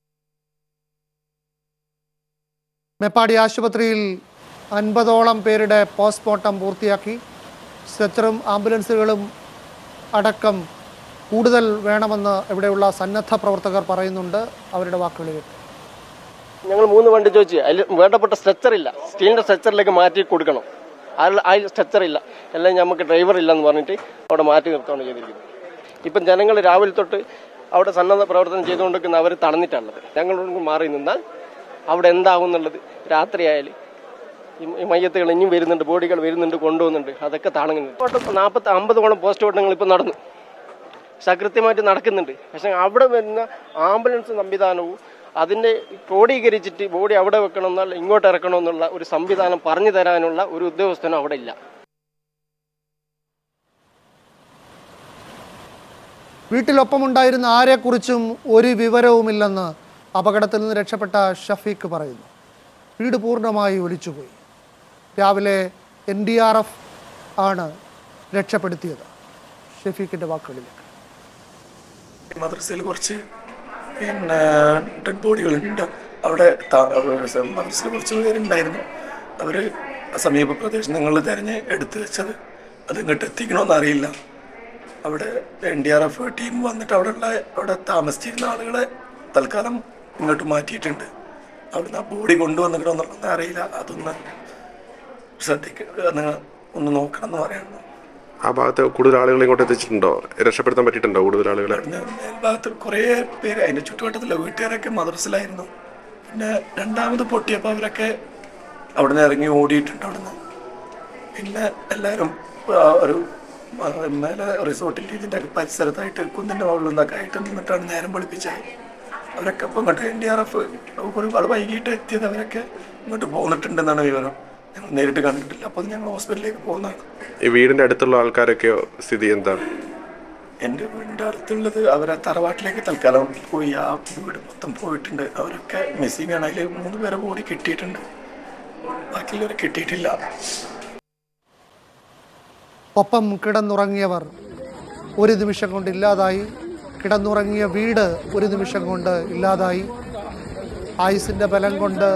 മേപ്പാടി ആശുപത്രിയിൽ അൻപതോളം പേരുടെ പോസ്റ്റ്മോർട്ടം പൂർത്തിയാക്കി സ്ട്രെച്ചറും ആംബുലൻസുകളും അടക്കം കൂടുതൽ വേണമെന്ന് ഇവിടെയുള്ള സന്നദ്ധ പ്രവർത്തകർ പറയുന്നുണ്ട് അവരുടെ വാക്കുകളിൽ ഞങ്ങൾ മൂന്ന് വണ്ടി ചോദിച്ചു അതിൽ വേണ്ടപ്പെട്ട സ്ട്രെച്ചർ ഇല്ല സ്റ്റീലിന്റെ സ്ട്രെച്ചറിലേക്ക് മാറ്റി കൊടുക്കണം അതിൽ അതിൽ സ്ട്രെച്ചർ ഇല്ല എല്ലാം നമുക്ക് ഡ്രൈവർ ഇല്ലെന്ന് പറഞ്ഞിട്ട് അവിടെ മാറ്റി നിർത്തുകയാണ് ചെയ്തിരിക്കുന്നത് ഇപ്പം ജനങ്ങൾ രാവിലെ തൊട്ട് അവിടെ സന്നദ്ധ പ്രവർത്തനം ചെയ്തുകൊണ്ടിരിക്കുന്ന അവർ തടഞ്ഞിട്ടാണുള്ളത് ഞങ്ങളോട് മാറി നിന്നാൽ അവിടെ എന്താകും എന്നുള്ളത് രാത്രിയായാലും ഈ മയ്യത്തുകൾ ഇനിയും വരുന്നുണ്ട് ബോഡികൾ വരുന്നുണ്ട് കൊണ്ടുപോകുന്നുണ്ട് അതൊക്കെ തടങ്ങുന്നുണ്ട് നാൽപ്പത്തി അമ്പതോളം പോസ്റ്റ് മോർട്ടങ്ങൾ ഇപ്പം നടന്നു സകൃത്യമായിട്ട് നടക്കുന്നുണ്ട് പക്ഷെ അവിടെ വരുന്ന ആംബുലൻസ് സംവിധാനവും അതിന്റെ ക്രോഡീകരിച്ചിട്ട് ബോഡി അവിടെ വെക്കണം എന്നാൽ ഇങ്ങോട്ട് ഇറക്കണം എന്നുള്ള ഒരു സംവിധാനം പറഞ്ഞു തരാനുള്ള ഒരു ഉദ്യോഗസ്ഥനും അവിടെ ഇല്ല വീട്ടിലൊപ്പമുണ്ടായിരുന്ന ആരെക്കുറിച്ചും ഒരു വിവരവുമില്ലെന്ന് അപകടത്തിൽ നിന്ന് രക്ഷപ്പെട്ട ഷഫീഖ് പറയുന്നു വീട് പൂർണ്ണമായി ഒലിച്ചുപോയി രാവിലെ എൻ ഡി ആർ എഫ് ആണ് രക്ഷപ്പെടുത്തിയത് ഷഫീഖിൻ്റെ വാക്കുകളിലേക്ക് മദ്രസയിൽ കുറച്ച് പിന്നെ ഡെഡ് ബോഡികളുണ്ട് അവിടെ താ- മദ്രസയിൽ കുറച്ച് പേരുണ്ടായിരുന്നു അവർ സമീപ പ്രദേശങ്ങളിൽ തിരഞ്ഞ് എടുത്തു വെച്ചത് അത് ഇങ്ങോട്ട് എത്തിക്കണമെന്ന് അറിയില്ല അവിടെ N D R F team വന്നിട്ട് അവിടെ ഉള്ള അവിടെ താമസിച്ചിരുന്ന ആളുകളെ തൽക്കാലം ഇങ്ങോട്ട് മാറ്റിയിട്ടുണ്ട് അവിടുന്ന് ആ ബോഡി കൊണ്ടുവന്നിക്കണമെന്നുള്ളതൊന്നും അറിയില്ല അതൊന്ന് ശ്രദ്ധിക്കുക നിങ്ങൾ ഒന്ന് നോക്കണം എന്ന് പറയുന്നു ആ ഭാഗത്ത് കൂടുതൽ ആളുകൾ ഇങ്ങോട്ട് എത്തിച്ചിട്ടുണ്ടോ രക്ഷപ്പെടുത്താൻ പറ്റിയിട്ടുണ്ടോ കൂടുതൽ ആളുകളെ മേൽഭാഗത്ത് കുറേ പേര് അതിന്റെ ചുറ്റുവട്ടത്തിലെ വീട്ടുകാരൊക്കെ മദ്രസിലായിരുന്നു പിന്നെ രണ്ടാമത് പൊട്ടിയപ്പോൾ അവരൊക്കെ അവിടെ നിന്ന് ഇറങ്ങി ഓടിയിട്ടുണ്ട് അവിടുന്ന് പിന്നെ എല്ലാവരും ആ, ഒരു ആ, മേലെ റിസോർട്ടിൻ്റെ ഇതിൻ്റെ ഒക്കെ പരിസരത്തായിട്ട് കുന്നിൻ്റെ മുകളിൽ നിന്നൊക്കെ ആയിട്ട് നിന്നിട്ടാണ് നേരം വെളുപ്പിച്ചത് അവരൊക്കെ ഇപ്പം ഇങ്ങോട്ട് എൻ ഡി ആർ എഫ് ഒരുപാട് വൈകിട്ട് എത്തിയത് അവരൊക്കെ ഇങ്ങോട്ട് പോന്നിട്ടുണ്ടെന്നാണ് വിവരം ഞങ്ങൾ നേരിട്ട് കണ്ടിട്ടില്ല അപ്പോൾ ഞങ്ങൾ ഹോസ്പിറ്റലിലേക്ക് പോകുന്നതാണ് ഈ വീടിന്റെ അടുത്തുള്ള ആൾക്കാരൊക്കെ സ്ഥിതി എന്താ എൻ്റെ വീടിൻ്റെ അടുത്തുള്ളത് അവരെ തറവാട്ടിലേക്ക് തൽക്കാലം പോയി ആ വീട് മൊത്തം പോയിട്ടുണ്ട് അവരൊക്കെ മിസ്സിംഗ് ആണ് അതിൽ മൂന്ന് പേരെ കൂടി കിട്ടിയിട്ടുണ്ട് ബാക്കിയുള്ളവരെ കിട്ടിയിട്ടില്ല ഒപ്പം കിടന്നുറങ്ങിയവർ ഒരു നിമിഷം കൊണ്ട് ഇല്ലാതായി കിടന്നുറങ്ങിയ വീട് ഒരു നിമിഷം കൊണ്ട് ഇല്ലാതായി ആയുസിൻ്റെ ബലം കൊണ്ട്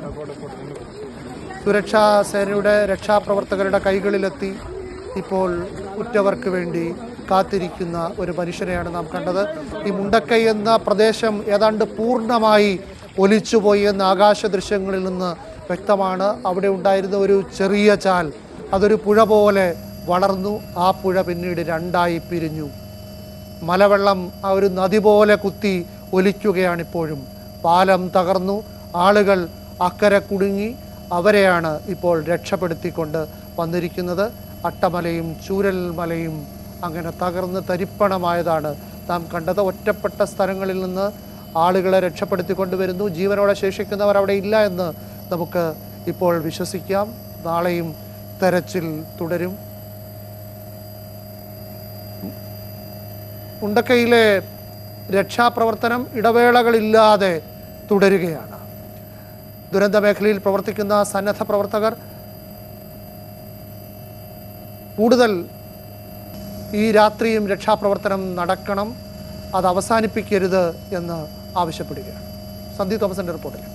സുരക്ഷാ സേനയുടെ രക്ഷാപ്രവർത്തകരുടെ കൈകളിലെത്തി ഇപ്പോൾ ഉറ്റവർക്ക് വേണ്ടി കാത്തിരിക്കുന്ന ഒരു മനുഷ്യനെയാണ് നാം കണ്ടത് ഈ മുണ്ടക്കൈ എന്ന പ്രദേശം ഏതാണ്ട് പൂർണ്ണമായി ഒലിച്ചുപോയി എന്ന ആകാശ ദൃശ്യങ്ങളിൽ നിന്ന് വ്യക്തമാണ് അവിടെ ഉണ്ടായിരുന്ന ഒരു ചെറിയ ചാൽ അതൊരു പുഴ പോലെ വളർന്നു ആ പുഴ പിന്നീട് രണ്ടായി പിരിഞ്ഞു മലവെള്ളം ആ ഒരു നദി പോലെ കുത്തി ഒലിക്കുകയാണിപ്പോഴും പാലം തകർന്നു ആളുകൾ അക്കരെ കുടുങ്ങി അവരെയാണ് ഇപ്പോൾ രക്ഷപ്പെടുത്തിക്കൊണ്ട് വന്നിരിക്കുന്നത് അട്ടമലയും ചൂരൽ മലയും അങ്ങനെ തകർന്ന് തരിപ്പണമായതാണ് നാം കണ്ടത് ഒറ്റപ്പെട്ട സ്ഥലങ്ങളിൽ നിന്ന് ആളുകളെ രക്ഷപ്പെടുത്തിക്കൊണ്ടുവരുന്നു ജീവനോടെ ശേഷിക്കുന്നവർ അവിടെ ഇല്ല എന്ന് നമുക്ക് ഇപ്പോൾ വിശ്വസിക്കാം നാളെയും തെരച്ചിൽ തുടരും ഉണ്ടക്കയിലെ രക്ഷാപ്രവർത്തനം ഇടവേളകളില്ലാതെ തുടരുകയാണ് ദുരന്ത മേഖലയിൽ പ്രവർത്തിക്കുന്ന സന്നദ്ധ പ്രവർത്തകർ കൂടുതൽ ഈ രാത്രിയും രക്ഷാപ്രവർത്തനം നടക്കണം അത് അവസാനിപ്പിക്കരുത് എന്ന് ആവശ്യപ്പെടുകയാണ് സന്ദീപ് തോമസിന്റെ റിപ്പോർട്ടിൽ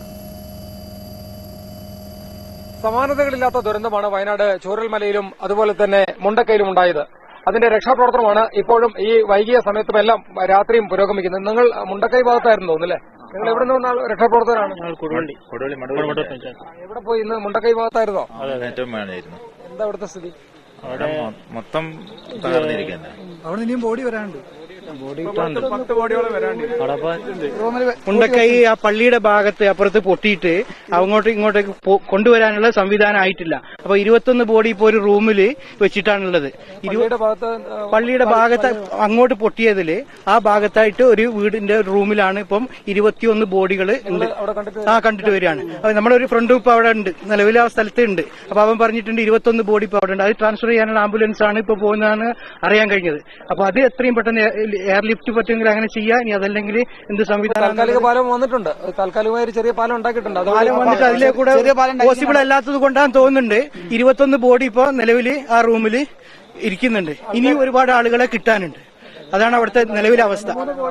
സമാനതകളില്ലാത്ത ദുരന്തമാണ് വയനാട് ചൂരൽമലയിലും അതുപോലെ തന്നെ മുണ്ടക്കയിലും ഉണ്ടായത് അതിന്റെ രക്ഷാപ്രവർത്തനമാണ് ഇപ്പോഴും ഈ വൈകിയ സമയത്തുമെല്ലാം രാത്രിയും പുരോഗമിക്കുന്നത് നിങ്ങൾ മുണ്ടക്കൈ ഭാഗത്തായിരുന്നു തോന്നുന്നല്ലേ നിങ്ങൾ എവിടെ നിന്ന് രക്ഷാപ്രവർത്തകരാണ് കൊടുവള്ളി കൊടുവള്ളി മടവൂർ എവിടെ പോയി ഇന്ന് മുണ്ടക്കൈ ഭാഗത്തായിരുന്നോ അതെ ഏറ്റവും വേണമായിരുന്നു എന്താ അവിടുത്തെ സ്ഥിതി അവിടെ മൊ- മൊത്തം തകർന്നിരിക്കുന്നത് അവിടെ ഇനിയും ബോഡി വരാനുണ്ട് പത്ത് കോടിയോളം വരാണ്ട് മുണ്ടക്കൈ ആ പള്ളിയുടെ ഭാഗത്ത് അപ്പുറത്ത് പൊട്ടിയിട്ട് അങ്ങോട്ട് ഇങ്ങോട്ടേക്ക് പോ- കൊണ്ടുവരാനുള്ള സംവിധാനം ആയിട്ടില്ല അപ്പൊ ഇരുപത്തൊന്ന് ബോഡി ഇപ്പൊ ഒരു റൂമിൽ വെച്ചിട്ടാണുള്ളത് ഇരു- പള്ളിയുടെ ഭാഗത്ത് പള്ളിയുടെ ഭാഗത്ത് അങ്ങോട്ട് ആ ഭാഗത്തായിട്ട് ഒരു വീടിന്റെ റൂമിലാണ് ഇപ്പം ഇരുപത്തിയൊന്ന് ബോഡികൾ ഉണ്ട് ആ കണ്ടിട്ട് വരികയാണ് അപ്പൊ നമ്മളൊരു ഫ്രണ്ട് ഇപ്പൊ അവിടെ ഉണ്ട് നിലവിൽ ആ സ്ഥലത്ത് ഉണ്ട് അപ്പൊ അവൻ പറഞ്ഞിട്ടുണ്ട് ഇരുപത്തൊന്ന് ബോഡി ഇപ്പൊ അവിടെ ഉണ്ട് അത് ട്രാൻസ്ഫർ ചെയ്യാനുള്ള ആംബുലൻസ് ആണ് ഇപ്പൊ പോകുന്നതെന്ന് അറിയാൻ കഴിഞ്ഞത് അപ്പൊ അത് എത്രയും പെട്ടെന്ന് എയർ ലിഫ്റ്റ് പറ്റുമെങ്കിൽ അങ്ങനെ ചെയ്യാം ഇനി അതല്ലെങ്കിൽ എന്ത് സംവിധാനം താൽക്കാലിക പാലം വന്നിട്ടുണ്ട് താൽക്കാലികമായ ഒരു ചെറിയ പാലം ഉണ്ടാക്കിയിട്ടുണ്ട് അതുകൊണ്ട് പാലം വന്നിട്ട് അതിലെ കൂടെ പോസിബിൾ അല്ലാത്തത് കൊണ്ടാണ് തോന്നുന്നുണ്ട് ഇരുപത്തൊന്ന് ബോഡി ഇപ്പൊ നിലവിൽ ആ റൂമിൽ ഇരിക്കുന്നുണ്ട് ഇനിയും ഒരുപാട് ആളുകളെ കിട്ടാനുണ്ട് അതാണ് അവിടുത്തെ നിലവിലെ അവസ്ഥ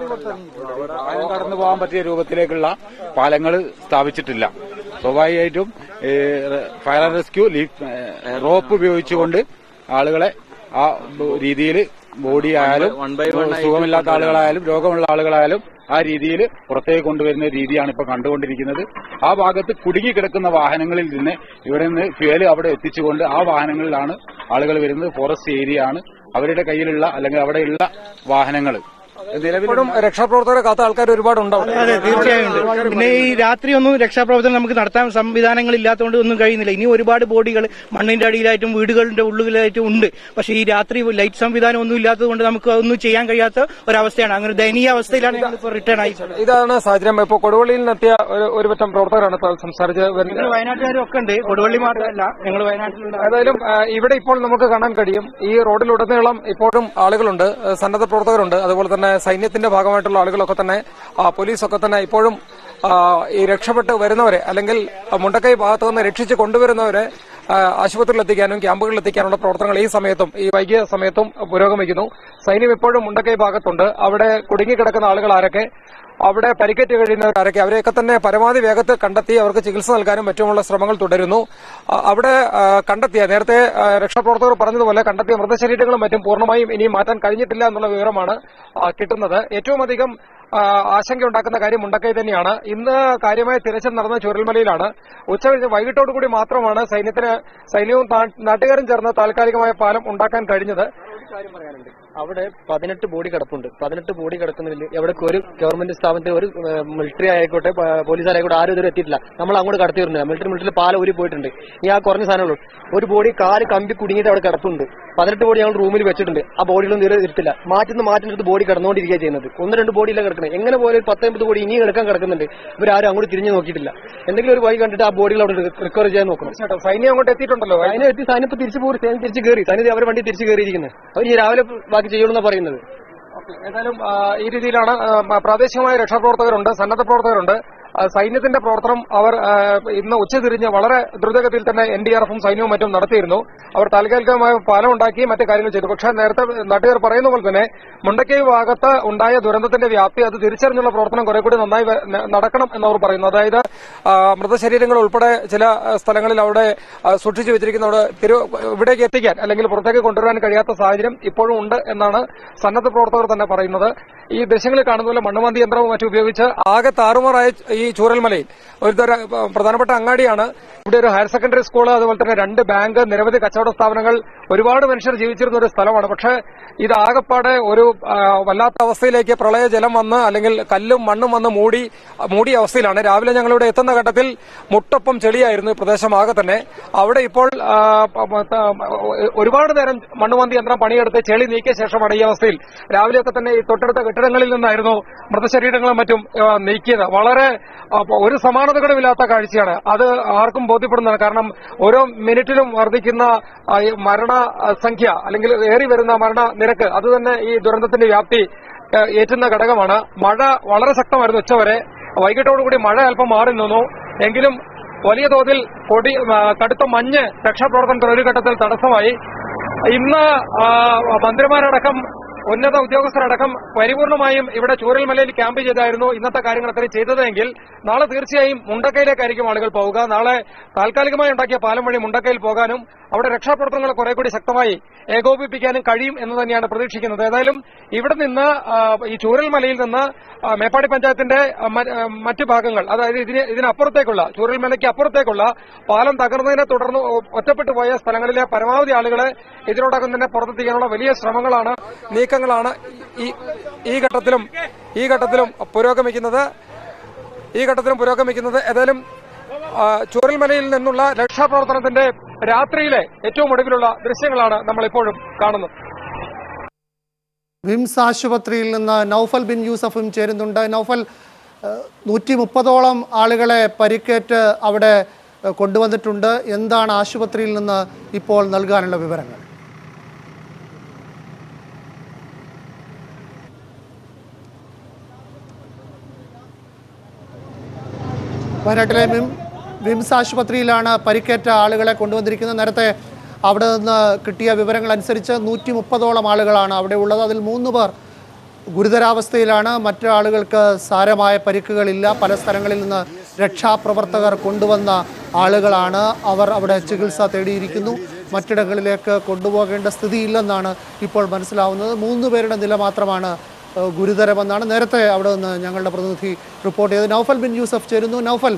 പാലം കടന്നു പോകാൻ പറ്റിയ രൂപത്തിലേക്കുള്ള പാലങ്ങൾ സ്ഥാപിച്ചിട്ടില്ല സ്വാഭാവികമായിട്ടും ഈ fire and rescue leaf rope ഉപയോഗിച്ചുകൊണ്ട് ആളുകളെ ആ രീതിയിൽ ബോഡി ആയാലും സുഖമില്ലാത്ത ആളുകളായാലും രോഗമുള്ള ആളുകളായാലും ആ രീതിയിൽ പുറത്തേക്ക് കൊണ്ടുവരുന്ന രീതിയാണ് ഇപ്പൊ കണ്ടുകൊണ്ടിരിക്കുന്നത് ആ ഭാഗത്ത് കുടുങ്ങിക്കിടക്കുന്ന വാഹനങ്ങളിൽ നിന്ന് ഇവിടെ നിന്ന് ഫ്യൂല് അവിടെ എത്തിച്ചുകൊണ്ട് ആ വാഹനങ്ങളിലാണ് ആളുകൾ വരുന്നത് ഫോറസ്റ്റ് ഏരിയ ആണ് അവരുടെ കയ്യിലുള്ള അല്ലെങ്കിൽ അവിടെയുള്ള വാഹനങ്ങൾ ഇപ്പോഴും രക്ഷാപ്രവർത്തകരെ കാത്ത ആൾക്കാർ ഒരുപാടുണ്ട് അവിടെ. അതെ തീർച്ചയായും ഉണ്ട് പിന്നെ ഈ രാത്രി ഒന്നും രക്ഷാപ്രവർത്തനം നമുക്ക് നടത്താൻ സംവിധാനങ്ങൾ ഇല്ലാത്തതുകൊണ്ട് ഒന്നും കഴിയുന്നില്ല ഇനി ഒരുപാട് ബോഡികൾ മണ്ണിന്റെ അടിയിലായിട്ടും വീടുകളുടെ ഉള്ളിലായിട്ടും ഉണ്ട് പക്ഷേ ഈ രാത്രി ലൈറ്റ് സംവിധാനം ഒന്നും ഇല്ലാത്തത് കൊണ്ട് നമുക്ക് ഒന്നും ചെയ്യാൻ കഴിയാത്ത ഒരവസ്ഥയാണ് അങ്ങനെ ദയനീയ അവസ്ഥയിലാണ് ഞങ്ങൾ ഇപ്പോൾ റിട്ടേൺ ആയി ഇതാണ് സാഹചര്യം ഇപ്പോൾ കൊടുവള്ളിയിൽ നിന്നെത്തിയ ഒരു- ഒരു പറ്റം പ്രവർത്തകരാണ് ഇപ്പോൾ സംസാരിച്ചത് വരുന്നത് വയനാട്ടുകാരും ഒക്കെ ഉണ്ട് കൊടുവള്ളി മാത്രമല്ല ഞങ്ങൾ വയനാട്ടിലുണ്ട് ഏതായാലും ആ, ഇവിടെ ഇപ്പോൾ നമുക്ക് കാണാൻ കഴിയും ഈ റോഡിലുടനീളം ഇപ്പോഴും ആളുകളുണ്ട് ആ, സന്നദ്ധ പ്രവർത്തകരുണ്ട് അതുപോലെ തന്നെ സൈന്യത്തിന്റെ ഭാഗമായിട്ടുള്ള ആളുകളൊക്കെ തന്നെ ആ, പോലീസൊക്കെ തന്നെ ഇപ്പോഴും ആ, ഈ രക്ഷപ്പെട്ട് വരുന്നവരെ അല്ലെങ്കിൽ മുണ്ടക്കൈ ഭാഗത്തു നിന്ന് രക്ഷിച്ച് കൊണ്ടുവരുന്നവരെ ആ, ആശുപത്രിയിൽ എത്തിക്കാനും ക്യാമ്പുകളിൽ എത്തിക്കാനുള്ള പ്രവർത്തനങ്ങൾ ഈ സമയത്തും ഈ വൈകിയ സമയത്തും പുരോഗമിക്കുന്നു സൈന്യം ഇപ്പോഴും മുണ്ടക്കൈ ഭാഗത്തുണ്ട് അവിടെ കുടുങ്ങിക്കിടക്കുന്ന ആളുകൾ ആരൊക്കെ അവിടെ പരിക്കേറ്റ് കഴിയുന്നവരാരൊക്കെ അവരെയൊക്കെ തന്നെ പരമാവധി വേഗത്തിൽ കണ്ടെത്തി അവർക്ക് ചികിത്സ നൽകാനും മറ്റുമുള്ള ശ്രമങ്ങൾ തുടരുന്നു ആ, അവിടെ ആ, കണ്ടെത്തിയ നേരത്തെ ആ, രക്ഷാപ്രവർത്തകർ പറഞ്ഞതുപോലെ കണ്ടെത്തിയ മൃതശരീരങ്ങളും മറ്റും പൂർണ്ണമായും ഇനിയും മാറ്റാൻ കഴിഞ്ഞിട്ടില്ല എന്നുള്ള വിവരമാണ് ആ, കിട്ടുന്നത് ഏറ്റവും അധികം ആ, ആശങ്കയുണ്ടാക്കുന്ന കാര്യം മുണ്ടക്കൈ തന്നെയാണ് ഇന്ന് കാര്യമായ തിരച്ചിൽ നടന്ന ചുരൽമലയിലാണ് ഉച്ചകഴിഞ്ഞ് വൈകിട്ടോടുകൂടി മാത്രമാണ് സൈന്യത്തിന് സൈന്യവും നാ- നാട്ടുകാരും ചേർന്ന് താൽക്കാലികമായ പാലം ഉണ്ടാക്കാൻ കഴിഞ്ഞത് അവിടെ പതിനെട്ട് ബോഡി കിടപ്പുണ്ട് പതിനെട്ട് ബോഡി കിടക്കുന്നതിൽ എവിടെ ഒരു ഗവൺമെന്റ് സ്ഥാപനത്തിൽ ഒരു മിലിറ്ററി ആയിക്കോട്ടെ പോലീസ് ആയിക്കോട്ടെ ആരും ഇതുവരെ എത്തിയിട്ടില്ല നമ്മൾ അങ്ങോട്ട് കടത്തി വരുന്നില്ല മിലിറ്ററി മിലിറ്ററി പാല ഊരി പോയിട്ടുണ്ട് ഈ ആ കുറഞ്ഞ സാധനമുള്ളൂ ഒരു ബോഡി കാല് കമ്പി കുടുങ്ങിയിട്ട് അവിടെ കിടപ്പുണ്ട് പതിനെട്ട് ബോഡി ഞങ്ങൾ റൂമിൽ വെച്ചിട്ടുണ്ട് ആ ബോഡികളൊന്നും ഇതുവരെ ഇരുത്തില്ല മാറ്റുന്ന മാറ്റിനടുത്ത് ബോഡി കിടന്നുകൊണ്ടിരിക്കുക ചെയ്യുന്നത് ഒന്ന് രണ്ട് ബോഡിയില്ല കിടക്കുന്നത് എങ്ങനെ പോലെ ഒരു പത്തൊമ്പത് ബോഡി ഇനിയും കിടക്കാൻ കിടക്കുന്നുണ്ട് ഇവരാരും അങ്ങോട്ട് തിരിഞ്ഞു നോക്കിയിട്ടില്ല എന്തെങ്കിലും ഒരു വഴി കണ്ടിട്ട് ആ ബോഡികൾ അവിടെ റിക്കവർ ചെയ്യാൻ നോക്കണം സൈന്യം അങ്ങോട്ട് എത്തിയിട്ടുണ്ടല്ലോ സൈന്യം എത്തി സൈന്യം ഇപ്പൊ തിരിച്ചു പോയി സൈന്യം തിരിച്ചു കയറി സൈന്യം അവരുടെ വണ്ടി തിരിച്ചു കയറിയിരിക്കുന്നത് അവർ ഈ രാവിലെ ബാക്കി ചെയ്യുള്ളൂ പറയുന്നത് ഏതായാലും ആ, ഈ രീതിയിലാണ് ആ, പ്രാദേശികമായ രക്ഷാപ്രവർത്തകരുണ്ട് സന്നദ്ധ പ്രവർത്തകരുണ്ട് ആ, സൈന്യത്തിന്റെ പ്രവർത്തനം അവർ ആ, ഇന്ന് ഉച്ചതിരിഞ്ഞ് വളരെ ദ്രുതഗതിയിൽ തന്നെ എൻ ഡി ആർ എഫും സൈന്യവും മറ്റും നടത്തിയിരുന്നു അവർ താൽക്കാലികമായ പാലം ഉണ്ടാക്കി മറ്റു കാര്യങ്ങൾ ചെയ്തു പക്ഷേ നേരത്തെ നാട്ടുകാർ പറയുന്ന പോലെ തന്നെ മുണ്ടക്കൈ ഭാഗത്ത് ഉണ്ടായ ദുരന്തത്തിന്റെ വ്യാപ്തി അത് തിരിച്ചറിഞ്ഞുള്ള പ്രവർത്തനം കുറെ കൂടി നന്നായി വ- ന- നടക്കണം എന്നവർ പറയുന്നു അതായത് ആ, മൃതശരീരങ്ങൾ ഉൾപ്പെടെ ചില ആ, സ്ഥലങ്ങളിൽ അവിടെ ആ, സൂക്ഷിച്ചു വെച്ചിരിക്കുന്ന അവിടെ തിരു ഇവിടേക്ക് എത്തിക്കാൻ അല്ലെങ്കിൽ പുറത്തേക്ക് കൊണ്ടുവരാൻ കഴിയാത്ത സാഹചര്യം ഇപ്പോഴും ഉണ്ട് എന്നാണ് സന്നദ്ധ പ്രവർത്തകർ തന്നെ പറയുന്നത് ഈ ദൃശ്യങ്ങളിൽ കാണുന്ന പോലെ മണ്ണുമാന്തി യന്ത്രവും മറ്റും ഉപയോഗിച്ച് ആകെ താറുമാറായ ഈ ചൂരൽമലയിൽ ഒരു തര പ്രധാനപ്പെട്ട അങ്ങാടിയാണ് ഇവിടെ ഒരു ഹയർ സെക്കൻഡറി സ്കൂൾ അതുപോലെ തന്നെ രണ്ട് ബാങ്ക് നിരവധി കച്ചവട സ്ഥാപനങ്ങൾ ഒരുപാട് മനുഷ്യർ ജീവിച്ചിരുന്ന ഒരു സ്ഥലമാണ് പക്ഷേ ഇത് ആകെപ്പാടെ ഒരു ആ, വല്ലാത്ത അവസ്ഥയിലേക്ക് പ്രളയ ജലം വന്ന് അല്ലെങ്കിൽ കല്ലും മണ്ണും വന്ന് മൂടി മൂടിയ അവസ്ഥയിലാണ് രാവിലെ ഞങ്ങളിവിടെ എത്തുന്ന ഘട്ടത്തിൽ മുട്ടൊപ്പം ചെളിയായിരുന്നു ഈ പ്രദേശം ആകെ തന്നെ അവിടെ ഇപ്പോൾ ആ, പ- പ- ത- ഒരുപാട് നേരം മണ്ണുമന്തി യന്ത്രം പണിയെടുത്ത് ചെളി നീക്കിയ ശേഷമാണ് ഈ അവസ്ഥയിൽ രാവിലെയൊക്കെ തന്നെ ഈ തൊട്ടടുത്ത കെട്ടിടങ്ങളിൽ നിന്നായിരുന്നു മൃതശരീരങ്ങളും മറ്റും ആ, നീക്കിയത് വളരെ ആ, ഒരു സമാനതകളുമില്ലാത്ത കാഴ്ചയാണ് അത് ആർക്കും ബോധ്യപ്പെടുന്നതാണ് കാരണം ഓരോ മിനിറ്റിലും വർദ്ധിക്കുന്ന ആ, ഈ മരണ ആ, സംഖ്യ അല്ലെങ്കിൽ ഏറി വരുന്ന മരണ നിരക്ക് അത് തന്നെ ഈ ദുരന്തത്തിന്റെ വ്യാപ്തി ആ, ഏറ്റുന്ന ഘടകമാണ് മഴ വളരെ ശക്തമായിരുന്നു ഉച്ചവരെ വൈകിട്ടോടുകൂടി മഴ അല്പം മാറി നിന്നു എങ്കിലും വലിയ തോതിൽ കൊടി ആ, കടുത്ത മഞ്ഞ് രക്ഷാപ്രവർത്തനത്തിന് ഒരു ഘട്ടത്തിൽ തടസ്സമായി ഇന്ന് ആ, മന്ത്രിമാരടക്കം ഉന്നത ഉദ്യോഗസ്ഥരടക്കം പരിപൂർണമായും ഇവിടെ ചൂരൽമലയിൽ ക്യാമ്പ് ചെയ്തായിരുന്നു ഇന്നത്തെ കാര്യങ്ങൾ അത്രയും ചെയ്തതെങ്കിൽ നാളെ തീർച്ചയായും മുണ്ടക്കയിലേക്കായിരിക്കും ആളുകൾ പോവുക നാളെ താൽക്കാലികമായി ഉണ്ടാക്കിയ പാലം വഴി മുണ്ടക്കയിൽ പോകാനും അവിടെ രക്ഷാപ്രവർത്തനങ്ങൾ കുറെ കൂടി ശക്തമായി ഏകോപിപ്പിക്കാനും കഴിയും എന്ന് തന്നെയാണ് പ്രതീക്ഷിക്കുന്നത് ഏതായാലും ഇവിടെ നിന്ന് ആ, ഈ ചൂരൽമലയിൽ നിന്ന് ആ, മേപ്പാടി പഞ്ചായത്തിന്റെ ആ, മ- ആ, മറ്റ് ഭാഗങ്ങൾ അതായത് ഇതിന് ഇതിനപ്പുറത്തേക്കുള്ള ചൂരൽമലയ്ക്ക് അപ്പുറത്തേക്കുള്ള പാലം തകർന്നതിനെ തുടർന്ന് ഒ- ഒറ്റപ്പെട്ടു പോയ സ്ഥലങ്ങളിലെ പരമാവധി ആളുകളെ ഇതിനോടകം തന്നെ പുറത്തെത്തിക്കാനുള്ള വലിയ ശ്രമങ്ങളാണ് നീക്കങ്ങളാണ് ഈ ഈ ഘട്ടത്തിലും ഈ ഘട്ടത്തിലും പുരോഗമിക്കുന്നത് ഈ ഘട്ടത്തിലും പുരോഗമിക്കുന്നത് ഏതായാലും ആ, ചൂരൽമലയിൽ നിന്നുള്ള രക്ഷാപ്രവർത്തനത്തിന്റെ രാത്രിയിലെ ഏറ്റവും ഒടുവിലുള്ള ദൃശ്യങ്ങളാണ് നമ്മൾ ഇപ്പോഴും കാണുന്നത് വിംസ് ആശുപത്രിയിൽ നിന്ന് നൗഫൽ ബിൻ യൂസഫും ചേരുന്നുണ്ട് നൗഫൽ നൂറ്റി മുപ്പതോളം ആളുകളെ പരിക്കേറ്റ് അവിടെ ഏഹ്, കൊണ്ടുവന്നിട്ടുണ്ട് എന്താണ് ആശുപത്രിയിൽ നിന്ന് ഇപ്പോൾ നൽകാനുള്ള വിവരങ്ങൾ വയനാട്ടിലെ മിം വിംസ് ആശുപത്രിയിലാണ് പരിക്കേറ്റ ആളുകളെ കൊണ്ടുവന്നിരിക്കുന്നത് നേരത്തെ അവിടെ നിന്ന് കിട്ടിയ വിവരങ്ങൾ അനുസരിച്ച് നൂറ്റി മുപ്പതോളം ആളുകളാണ് അവിടെ ഉള്ളത് അതിൽ മൂന്ന് പേർ ഗുരുതരാവസ്ഥയിലാണ് മറ്റു ആളുകൾക്ക് സാരമായ പരിക്കുകളില്ല പല സ്ഥലങ്ങളിൽ നിന്ന് രക്ഷാപ്രവർത്തകർ കൊണ്ടുവന്ന ആളുകളാണ് അവർ അവിടെ ചികിത്സ തേടിയിരിക്കുന്നു മറ്റിടങ്ങളിലേക്ക് കൊണ്ടുപോകേണ്ട സ്ഥിതിയില്ലെന്നാണ് ഇപ്പോൾ മനസ്സിലാവുന്നത് മൂന്ന് പേരുടെ നില മാത്രമാണ് ഏഹ്, ഗുരുതരമെന്നാണ് നേരത്തെ അവിടെ നിന്ന് ഞങ്ങളുടെ പ്രതിനിധി റിപ്പോർട്ട് ചെയ്തത് നൗഫൽ ബിൻ യൂസഫ് ചേരുന്നു നൗഫൽ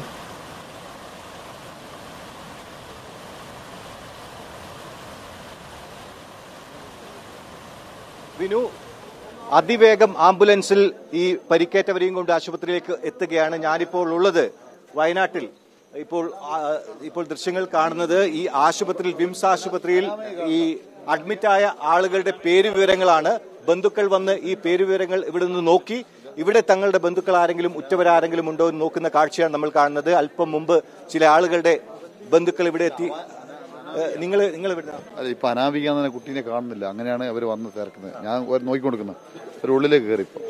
വിനു അതിവേഗം ആംബുലൻസിൽ ഈ പരിക്കേറ്റവരെയും കൊണ്ട് ആശുപത്രിയിലേക്ക് എത്തുകയാണ് ഞാനിപ്പോൾ ഉള്ളത് വയനാട്ടിൽ ഇപ്പോൾ ആ, ഇപ്പോൾ ദൃശ്യങ്ങൾ കാണുന്നത് ഈ ആശുപത്രിയിൽ വിംസ് ആശുപത്രിയിൽ ഈ അഡ്മിറ്റായ ആളുകളുടെ പേര് വിവരങ്ങളാണ് ബന്ധുക്കൾ വന്ന് ഈ പേര് വിവരങ്ങൾ ഇവിടെ നിന്ന് നോക്കി ഇവിടെ തങ്ങളുടെ ബന്ധുക്കൾ ആരെങ്കിലും ഉറ്റവരാരെങ്കിലും ഉണ്ടോ എന്ന് നോക്കുന്ന കാഴ്ചയാണ് നമ്മൾ കാണുന്നത് അല്പം മുമ്പ് ചില ആളുകളുടെ ബന്ധുക്കൾ ഇവിടെ എത്തി നിങ്ങൾ നിങ്ങൾ ഇവിടെ അല്ല ഇപ്പൊ അനാമിക എന്ന കുട്ടീനെ കാണുന്നില്ല അങ്ങനെയാണ് അവർ വന്ന് തിരക്കുന്നത് ഞാൻ ഒരു നോക്കിക്കൊടുക്കുന്നത് ഒരു ഉള്ളിലേക്ക് കയറി ഇപ്പൊ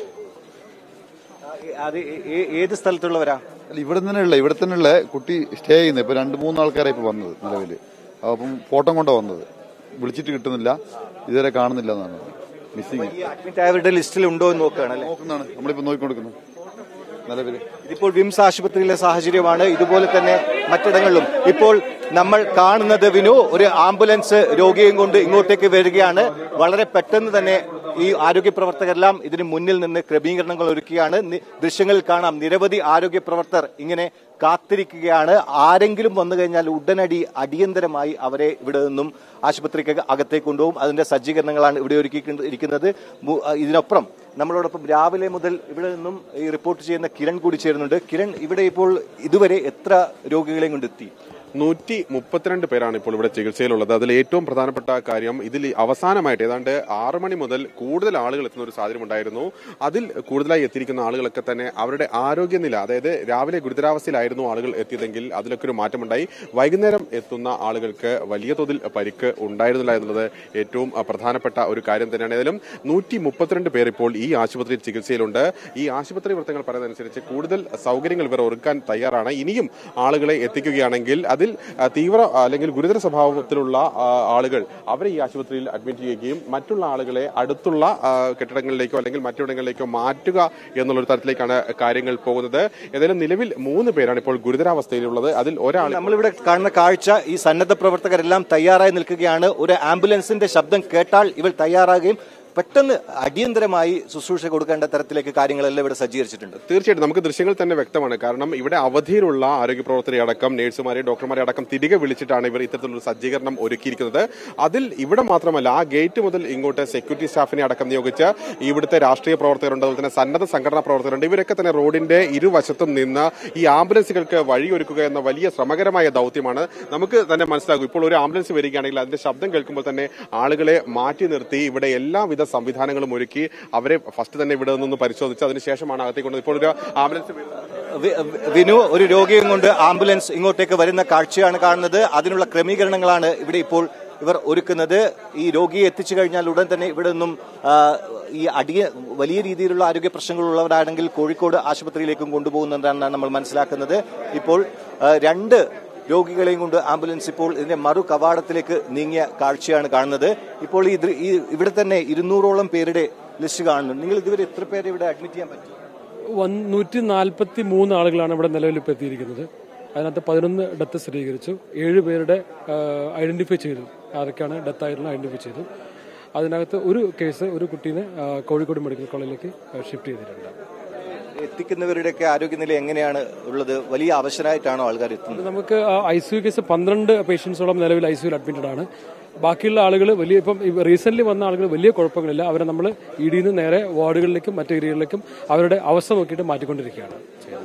അത് ഏ- ഏ- ഏത് സ്ഥലത്തുള്ളവരാ അല്ല ഇവിടെ തന്നെയുള്ള ഇവിടെ തന്നെയുള്ള കുട്ടി സ്റ്റേ ചെയ്യുന്നത് ഇപ്പൊ രണ്ട് മൂന്ന് ആൾക്കാരാണ് ഇപ്പൊ വന്നത് നിലവില് അപ്പം ഫോട്ടോ കൊണ്ടാ വന്നത് വിളിച്ചിട്ട് കിട്ടുന്നില്ല ഇതുവരെ കാണുന്നില്ല എന്നാണ് മിസ്സിങ് ഈ അഡ്മിറ്റ് ആയവരുടെ ലിസ്റ്റിൽ ഉണ്ടോ എന്ന് നോക്കുകയാണ് അല്ലേ നോക്കുന്നതാണ് നമ്മളിപ്പോ നോക്കിക്കൊടുക്കുന്നത് നിലവില് ഇതിപ്പോൾ വിംസ് ആശുപത്രിയിലെ സാഹചര്യമാണ് ഇതുപോലെ തന്നെ മറ്റിടങ്ങളിലും ഇപ്പോൾ നമ്മൾ കാണുന്നത് വിനു ഒരു ആംബുലൻസ് രോഗിയെയും കൊണ്ട് ഇങ്ങോട്ടേക്ക് വരികയാണ് വളരെ പെട്ടെന്ന് തന്നെ ഈ ആരോഗ്യ പ്രവർത്തകരെല്ലാം ഇതിന് മുന്നിൽ നിന്ന് ക്രമീകരണങ്ങൾ ഒരുക്കുകയാണ് നി- ദൃശ്യങ്ങളിൽ കാണാം നിരവധി ആരോഗ്യ പ്രവർത്തകർ ഇങ്ങനെ കാത്തിരിക്കുകയാണ് ആരെങ്കിലും വന്നു കഴിഞ്ഞാൽ ഉടനടി അടിയന്തരമായി അവരെ ഇവിടെ നിന്നും ആശുപത്രിക്ക് അകത്തേക്ക് കൊണ്ടുപോകും അതിന്റെ സജ്ജീകരണങ്ങളാണ് ഇവിടെ ഒരുക്കിയിരിക്കുന്നത് മു- ഇതിനൊപ്പം നമ്മളോടൊപ്പം രാവിലെ മുതൽ ഇവിടെ നിന്നും ഈ റിപ്പോർട്ട് ചെയ്യുന്ന കിരൺ കൂടി ചേരുന്നുണ്ട് കിരൺ ഇവിടെ ഇപ്പോൾ ഇതുവരെ എത്ര രോഗികളെയും കൊണ്ടെത്തി നൂറ്റി മുപ്പത്തിരണ്ട് പേരാണ് ഇപ്പോൾ ഇവിടെ ചികിത്സയിലുള്ളത് അതിൽ ഏറ്റവും പ്രധാനപ്പെട്ട കാര്യം ഇതിൽ അവസാനമായിട്ട് ഏതാണ്ട് ആറ് മണി മുതൽ കൂടുതൽ ആളുകൾ എത്തുന്ന ഒരു സാഹചര്യം ഉണ്ടായിരുന്നു അതിൽ കൂടുതലായി എത്തിയിരിക്കുന്ന ആളുകളൊക്കെ തന്നെ അവരുടെ ആരോഗ്യനില അതായത് രാവിലെ ഗുരുതരാവസ്ഥയിലായിരുന്നു ആളുകൾ എത്തിയതെങ്കിൽ അതിലൊക്കെ ഒരു മാറ്റമുണ്ടായി വൈകുന്നേരം എത്തുന്ന ആളുകൾക്ക് വലിയ തോതിൽ പരിക്ക് ഉണ്ടായിരുന്നില്ല എന്നുള്ളത് ഏറ്റവും അഹ്, പ്രധാനപ്പെട്ട ഒരു കാര്യം തന്നെയാണ് ഏതായാലും നൂറ്റി മുപ്പത്തിരണ്ട് പേർ ഇപ്പോൾ ഈ ആശുപത്രിയിൽ ചികിത്സയിലുണ്ട് ഈ ആശുപത്രി വൃത്തങ്ങൾ പറയുന്നതനുസരിച്ച് കൂടുതൽ സൗകര്യങ്ങൾ ഇവർ ഒരുക്കാൻ തയ്യാറാണ് ഇനിയും ആളുകളെ എത്തിക്കുകയാണെങ്കിൽ അതിൽ ആ, തീവ്ര അല്ലെങ്കിൽ ഗുരുതര സ്വഭാവത്തിലുള്ള ആ, ആളുകൾ അവരെ ഈ ആശുപത്രിയിൽ അഡ്മിറ്റ് ചെയ്യുകയും മറ്റുള്ള ആളുകളെ അടുത്തുള്ള ആ, കെട്ടിടങ്ങളിലേക്കോ അല്ലെങ്കിൽ മറ്റിടങ്ങളിലേക്കോ മാറ്റുക എന്നുള്ളൊരു തരത്തിലേക്കാണ് കാര്യങ്ങൾ പോകുന്നത് ഏതായാലും നിലവിൽ മൂന്ന് പേരാണ് ഇപ്പോൾ ഗുരുതരാവസ്ഥയിലുള്ളത് അതിൽ ഒരാൾ നമ്മളിവിടെ കാണുന്ന കാഴ്ച ഈ സന്നദ്ധ പ്രവർത്തകരെല്ലാം തയ്യാറായി നിൽക്കുകയാണ് ഒരു ആംബുലൻസിന്റെ ശബ്ദം കേട്ടാൽ ഇവർ തയ്യാറാകുകയും പെട്ടെന്ന് അടിയന്തരമായി ശുശ്രൂഷ കൊടുക്കേണ്ട തരത്തിലേക്ക് കാര്യങ്ങളെല്ലാം ഇവിടെ സജ്ജീകരിച്ചിട്ടുണ്ട് തീർച്ചയായിട്ടും നമുക്ക് ദൃശ്യങ്ങൾ തന്നെ വ്യക്തമാണ് കാരണം ഇവിടെ അവധിയിലുള്ള ആരോഗ്യ പ്രവർത്തകരെ അടക്കം നഴ്സുമാരെ ഡോക്ടർമാരെ അടക്കം തിരികെ വിളിച്ചിട്ടാണ് ഇവർ ഇത്തരത്തിലുള്ള സജ്ജീകരണം ഒരുക്കിയിരിക്കുന്നത് അതിൽ ഇവിടെ മാത്രമല്ല ആ ഗേറ്റ് മുതൽ ഇങ്ങോട്ട് സെക്യൂരിറ്റി സ്റ്റാഫിനെ അടക്കം നിയോഗിച്ച് ഇവിടുത്തെ രാഷ്ട്രീയ പ്രവർത്തകരുണ്ട് അതുപോലെ തന്നെ സന്നദ്ധ സംഘടനാ പ്രവർത്തകരുണ്ട് ഇവരൊക്കെ തന്നെ റോഡിന്റെ ഇരുവശത്തും നിന്ന് ഈ ആംബുലൻസുകൾക്ക് വഴിയൊരുക്കുക എന്ന വലിയ ശ്രമകരമായ ദൗത്യമാണ് നമുക്ക് തന്നെ മനസ്സിലാകും ഇപ്പോൾ ഒരു ആംബുലൻസ് വരികയാണെങ്കിൽ അതിന്റെ ശബ്ദം കേൾക്കുമ്പോൾ തന്നെ ആളുകളെ മാറ്റി നിർത്തി ഇവിടെ എല്ലാവിധ സംവിധാനങ്ങളും ഒരുക്കി അവരെ ഫസ്റ്റ് തന്നെ ഇവിടെ നിന്ന് പരിശോധിച്ച് അതിനുശേഷമാണ് അകത്തേക്ക് കൊണ്ടത് ഇപ്പോൾ ഒരു ആംബുലൻസ് വി- വിനു ഒരു രോഗിയും കൊണ്ട് ആംബുലൻസ് ഇങ്ങോട്ടേക്ക് വരുന്ന കാഴ്ചയാണ് കാണുന്നത് അതിനുള്ള ക്രമീകരണങ്ങളാണ് ഇവിടെ ഇപ്പോൾ ഇവർ ഒരുക്കുന്നത് ഈ രോഗിയെ എത്തിച്ചു കഴിഞ്ഞാൽ ഉടൻ തന്നെ ഇവിടെ നിന്നും ആ, ഈ അടിയ വലിയ രീതിയിലുള്ള ആരോഗ്യ പ്രശ്നങ്ങളുള്ളവരാണെങ്കിൽ കോഴിക്കോട് ആശുപത്രിയിലേക്കും കൊണ്ടുപോകുന്നതാണ് നമ്മൾ മനസ്സിലാക്കുന്നത് ഇപ്പോൾ ആ, രണ്ട് രോഗികളെയും കൊണ്ട് ആംബുലൻസ് ഇപ്പോൾ ഇതിന്റെ മറു കവാടത്തിലേക്ക് നീങ്ങിയ കാഴ്ചയാണ് കാണുന്നത് ഇപ്പോൾ ഈ ദൃ- ഈ ഇവിടെ തന്നെ ഇരുന്നൂറോളം പേരുടെ ലിസ്റ്റ് കാണുന്നുണ്ട് നിങ്ങൾ ഇതുവരെ എത്ര പേരെ ഇവിടെ അഡ്മിറ്റ് ചെയ്യാൻ പറ്റും വൻ- നൂറ്റി നാൽപ്പത്തി മൂന്ന് ആളുകളാണ് ഇവിടെ നിലവിൽ ഇപ്പോൾ എത്തിയിരിക്കുന്നത് അതിനകത്ത് പതിനൊന്ന് ഡെത്ത് സ്ഥിരീകരിച്ചു ഏഴ് പേരുടെ ഐഡന്റിഫൈ ചെയ്തു ആരൊക്കെയാണ് ഡെത്ത് ആയിട്ടുള്ള ഐഡന്റിഫൈ ചെയ്തു അതിനകത്ത് ഒരു കേസ് ഒരു കുട്ടീനെ ആ, കോഴിക്കോട് മെഡിക്കൽ കോളേജിലേക്ക് ഷിഫ്റ്റ് ചെയ്തിട്ടുണ്ട് എത്തിക്കുന്നവരുടെയൊക്കെ ആരോഗ്യനില എങ്ങനെയാണ് ഉള്ളത് വലിയ അവശരായിട്ടാണോ ആൾക്കാർ എത്തുന്നത് നമുക്ക് ഐ സി യു കേസ് പന്ത്രണ്ട് പേഷ്യൻസോളം നിലവിൽ ഐ സിയുൽ അഡ്മിറ്റഡ് ആണ് ബാക്കിയുള്ള ആളുകൾ വലിയ ഇപ്പം റീസെന്റ് വന്ന ആളുകൾ വലിയ കുഴപ്പങ്ങളില്ല അവരെ നമ്മൾ ഇ ഡിയിൽ നിന്ന് നേരെ വാർഡുകളിലേക്കും മറ്റു ഏരിയകളിലേക്കും അവരുടെ അവസ്ഥ നോക്കിയിട്ട് മാറ്റിക്കൊണ്ടിരിക്കുകയാണ്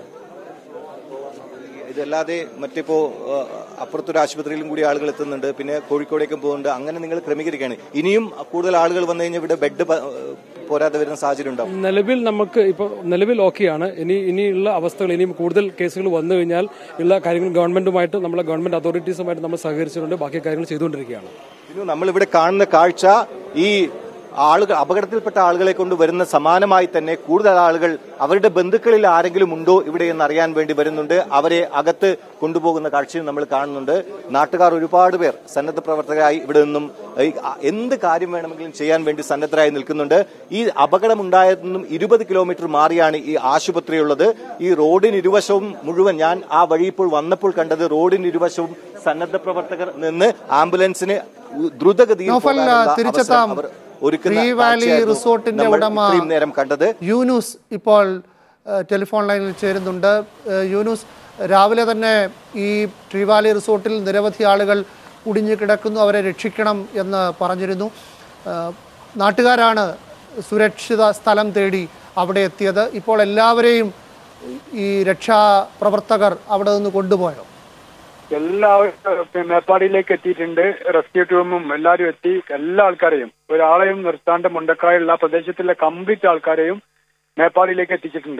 ഇതല്ലാതെ മറ്റിപ്പോ ആ, അപ്പുറത്തൊരു ആശുപത്രിയിലും കൂടി ആളുകൾ എത്തുന്നുണ്ട് പിന്നെ കോഴിക്കോടേക്കും പോകുന്നുണ്ട് അങ്ങനെ നിങ്ങൾ ക്രമീകരിക്കുകയാണ് ഇനിയും കൂടുതൽ ആളുകൾ വന്നു കഴിഞ്ഞാൽ ഇവിടെ ബെഡ് പ- പോരാതെ വരുന്ന സാഹചര്യം ഉണ്ടാവും നിലവിൽ നമുക്ക് ഇപ്പോൾ നിലവിൽ ഓക്കെയാണ് ഇനി ഇനിയുള്ള അവസ്ഥകൾ ഇനിയും കൂടുതൽ കേസുകൾ വന്നു കഴിഞ്ഞാൽ ഉള്ള കാര്യങ്ങൾ ഗവൺമെന്റുമായിട്ട് നമ്മളെ ഗവൺമെന്റ് അതോറിറ്റീസുമായിട്ട് നമ്മൾ സഹകരിച്ചുകൊണ്ട് ബാക്കി കാര്യങ്ങൾ ചെയ്തുകൊണ്ടിരിക്കുകയാണ് ഇനി നമ്മളിവിടെ കാണുന്ന കാഴ്ച ഈ ആളുകൾ അപകടത്തിൽപ്പെട്ട ആളുകളെ കൊണ്ട് വരുന്ന സമാനമായി തന്നെ കൂടുതൽ ആളുകൾ അവരുടെ ബന്ധുക്കളിൽ ആരെങ്കിലും ഉണ്ടോ ഇവിടെ എന്ന് അറിയാൻ വേണ്ടി വരുന്നുണ്ട് അവരെ അകത്ത് കൊണ്ടുപോകുന്ന കാഴ്ചയും നമ്മൾ കാണുന്നുണ്ട് നാട്ടുകാർ ഒരുപാട് പേർ സന്നദ്ധ പ്രവർത്തകരായി ഇവിടെ നിന്നും ഈ എന്ത് കാര്യം വേണമെങ്കിലും ചെയ്യാൻ വേണ്ടി സന്നദ്ധരായി നിൽക്കുന്നുണ്ട് ഈ അപകടമുണ്ടായതെന്നും ഇരുപത് കിലോമീറ്റർ മാറിയാണ് ഈ ആശുപത്രി ഉള്ളത് ഈ റോഡിന് ഇരുവശവും മുഴുവൻ ഞാൻ ആ വഴി ഇപ്പോൾ വന്നപ്പോൾ കണ്ടത് റോഡിന് ഇരുവശവും സന്നദ്ധ പ്രവർത്തകർ നിന്ന് ആംബുലൻസിന് ദ്രുതഗതിയിൽ നോഫൽ പോകാനുള്ള അവസരം തിരിച്ചെത്താം അവർ ഒരുക്കുന്ന ട്രീ വാലി കാഴ്ചയായിരുന്നു റിസോർട്ടിന്റെ നമ്മൾ ഉടമ ഇത്രയും നേരം കണ്ടത് യൂനുസ് ഇപ്പോൾ ഏഹ്, ടെലിഫോൺ ലൈനിൽ ചേരുന്നുണ്ട് ഏഹ്, യൂനുസ് രാവിലെ തന്നെ ഈ ട്രീ വാലി റിസോർട്ടിൽ നിരവധി ആളുകൾ കുടിഞ്ഞു കിടക്കുന്നു അവരെ രക്ഷിക്കണം എന്ന് പറഞ്ഞിരുന്നു ഏഹ്, നാട്ടുകാരാണ് സുരക്ഷിത സ്ഥലം തേടി അവിടെ എത്തിയത് ഇപ്പോൾ എല്ലാവരെയും ഈ രക്ഷാപ്രവർത്തകർ അവിടെ നിന്ന് കൊണ്ടുപോയോ എല്ലാവരും പിന്നെ മേപ്പാടിയിലേക്ക് എത്തിയിട്ടുണ്ട് റെസ്ക്യൂ ടീമും എല്ലാവരും എത്തി എല്ലാ ആൾക്കാരെയും ഒരാളെയും നിർത്താണ്ട് മുണ്ടക്കായുള്ള പ്രദേശത്തിലെ കംപ്ലീറ്റ് ആൾക്കാരെയും മേപ്പാടിയിലേക്ക് എത്തിച്ചിട്ടുണ്ട്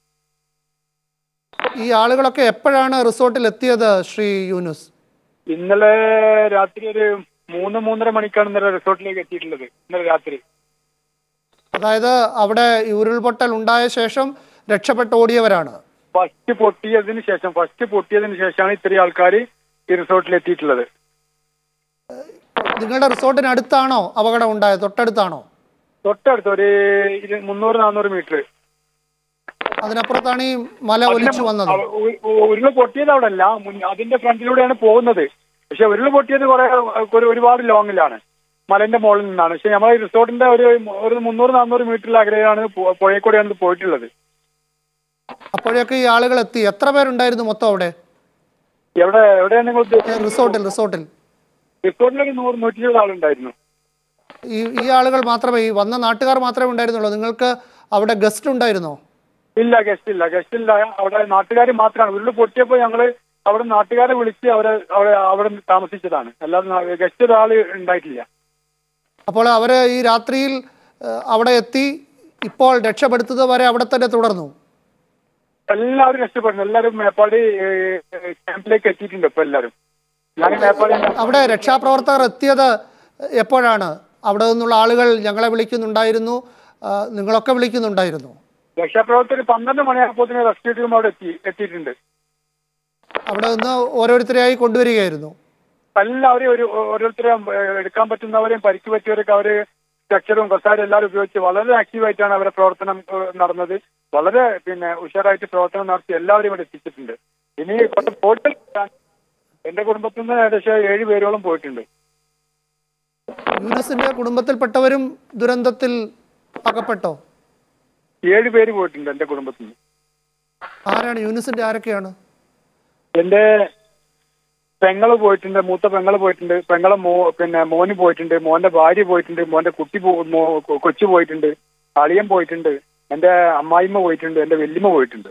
ഈ ആളുകളൊക്കെ എപ്പോഴാണ് റിസോർട്ടിൽ എത്തിയത് ശ്രീ യൂനുസ് ഇന്നലെ രാത്രി ഒരു മൂന്ന് മൂന്നര മണിക്കാണ് ഇന്നലെ റിസോർട്ടിലേക്ക് എത്തിയിട്ടുള്ളത് ഇന്നലെ രാത്രി അതായത് അവിടെ ഈ ഉരുൾപൊട്ടൽ ഉണ്ടായ ശേഷം രക്ഷപ്പെട്ട് ഓടിയവരാണ് ഫസ്റ്റ് പൊട്ടിയതിന് ശേഷം ഫസ്റ്റ് പൊട്ടിയതിന് ശേഷമാണ് ഇത്രയും ആൾക്കാർ ഈ റിസോർട്ടിൽ എത്തിയിട്ടുള്ളത് നിങ്ങളുടെ റിസോർട്ടിന് അടുത്താണോ അപകടം ഉണ്ടായത് തൊട്ടടുത്താണോ തൊട്ടടുത്ത് ഒരു ഇരു- മുന്നൂറ് നാനൂറ് മീറ്റർ അതിനപ്പുറത്താണ് ഈ മല ഒലിച്ചു വന്നത് ഉരുള് പൊട്ടിയത് അവിടെ അല്ല മുൻ- അതിന്റെ ഫ്രണ്ടിലൂടെയാണ് പോകുന്നത് പക്ഷെ ഉരുള് പൊട്ടിയത് കുറെ ഒരു ഒരുപാട് ലോങ്ങിലാണ് മലന്റെ മുകളിൽ നിന്നാണ് പക്ഷെ നമ്മളെ ഈ റിസോർട്ടിന്റെ ഒരു ഒരു മുന്നൂറ് നാനൂറ് മീറ്ററിൽ അകലെയാണ് പു- പുഴയിൽ കൂടെയാണ് ഇത് പോയിട്ടുള്ളത് അപ്പോഴൊക്കെ ഈ ആളുകൾ എത്തി എത്ര പേരുണ്ടായിരുന്നു മൊത്തം അവിടെ എവിടെ എവിടെയാണ് നിങ്ങൾ ഉദ്ദേശിച്ചത്? റിസോർട്ടിൽ റിസോർട്ടിൽ റിസോർട്ടിൽ ഒരു നൂറ് നൂറ്റി ഇരുപത് ആളുണ്ടായിരുന്നു ഈ ഈ ആളുകൾ മാത്രമേ ഈ വന്ന നാട്ടുകാർ മാത്രമേ ഉണ്ടായിരുന്നുള്ളൂ നിങ്ങൾക്ക് അവിടെ ഗസ്റ്റ് ഉണ്ടായിരുന്നോ ഇല്ല ഗസ്റ്റ് ഇല്ല ഗസ്റ്റ് ഇല്ല അവിടെ നാട്ടുകാർ മാത്രമാണ് ഉരുള് പൊട്ടിയപ്പോൾ ഞങ്ങള് അവിടെ നാട്ടുകാരെ വിളിച്ച് അവരെ അവിടെ അവിടെ താമസിച്ചതാണ് അല്ലാതെ ഗസ്റ്റ് ഒരാൾ ഉണ്ടായിട്ടില്ല അപ്പോൾ അവർ ഈ രാത്രിയിൽ ഏഹ്, അവിടെ എത്തി ഇപ്പോൾ രക്ഷപ്പെടുത്തുന്നത് വരെ അവിടെ തന്നെ തുടർന്നു എല്ലാവരും രക്ഷപ്പെടുന്നു എല്ലാവരും മേപ്പാടി ഏഹ്, ക്യാമ്പിലേക്ക് എത്തിയിട്ടുണ്ട് ഇപ്പൊ എല്ലാവരും ഞാൻ മേപ്പാടി അവിടെ രക്ഷാപ്രവർത്തകർ എത്തിയത് എപ്പോഴാണ് അവിടെ നിന്നുള്ള ആളുകൾ ഞങ്ങളെ വിളിക്കുന്നുണ്ടായിരുന്നു ആ, നിങ്ങളൊക്കെ വിളിക്കുന്നുണ്ടായിരുന്നു രക്ഷാപ്രവർത്തകർ പന്ത്രണ്ട് മണിയായപ്പോൾ റെസ്ക്യൂ ടീം അവിടെ എത്തി എത്തിയിട്ടുണ്ട് അവിടെ നിന്ന് ഓരോരുത്തരെയായി കൊണ്ടുവരികയായിരുന്നു എല്ലാവരെയും ഒരു ഓരോരുത്തരെയും ഏഹ്, എടുക്കാൻ പറ്റുന്നവരെയും പരിക്ക് പറ്റിയവരൊക്കെ അവര് സ്ട്രക്ചറും കസാരും എല്ലാവരും ഉപയോഗിച്ച് വളരെ ആക്റ്റീവായിട്ടാണ് അവരെ പ്രവർത്തനം ഏഹ്, നടന്നത് വളരെ പിന്നെ ഉഷാറായിട്ട് പ്രവർത്തനം നടത്തി എല്ലാവരെയും ഇവിടെ എത്തിച്ചിട്ടുണ്ട് ഇനി കുറച്ച് പോയിട്ട് എന്റെ കുടുംബത്തിൽ നിന്ന് ഏകദേശം ഏഴ് പേരോളം പോയിട്ടുണ്ട് യൂനസിന്റെ കുടുംബത്തിൽപ്പെട്ടവരും ദുരന്തത്തിൽ അകപ്പെട്ടോ ഏഴ് പേര് പോയിട്ടുണ്ട് എന്റെ കുടുംബത്തിൽ നിന്ന് ആരാണ് യൂനിസിന്റെ ആരൊക്കെയാണ് എന്റെ പെങ്ങള് പോയിട്ടുണ്ട് മൂത്ത പെങ്ങള് പോയിട്ടുണ്ട് പെങ്ങളെ മോ പിന്നെ മോന് പോയിട്ടുണ്ട് മോന്റെ ഭാര്യ പോയിട്ടുണ്ട് മോന്റെ കുട്ടി പോ- മോ- കൊ- കൊച്ചു പോയിട്ടുണ്ട് അളിയൻ പോയിട്ടുണ്ട് എന്റെ അമ്മായിമ്മ പോയിട്ടുണ്ട് എന്റെ വല്യമ്മ പോയിട്ടുണ്ട്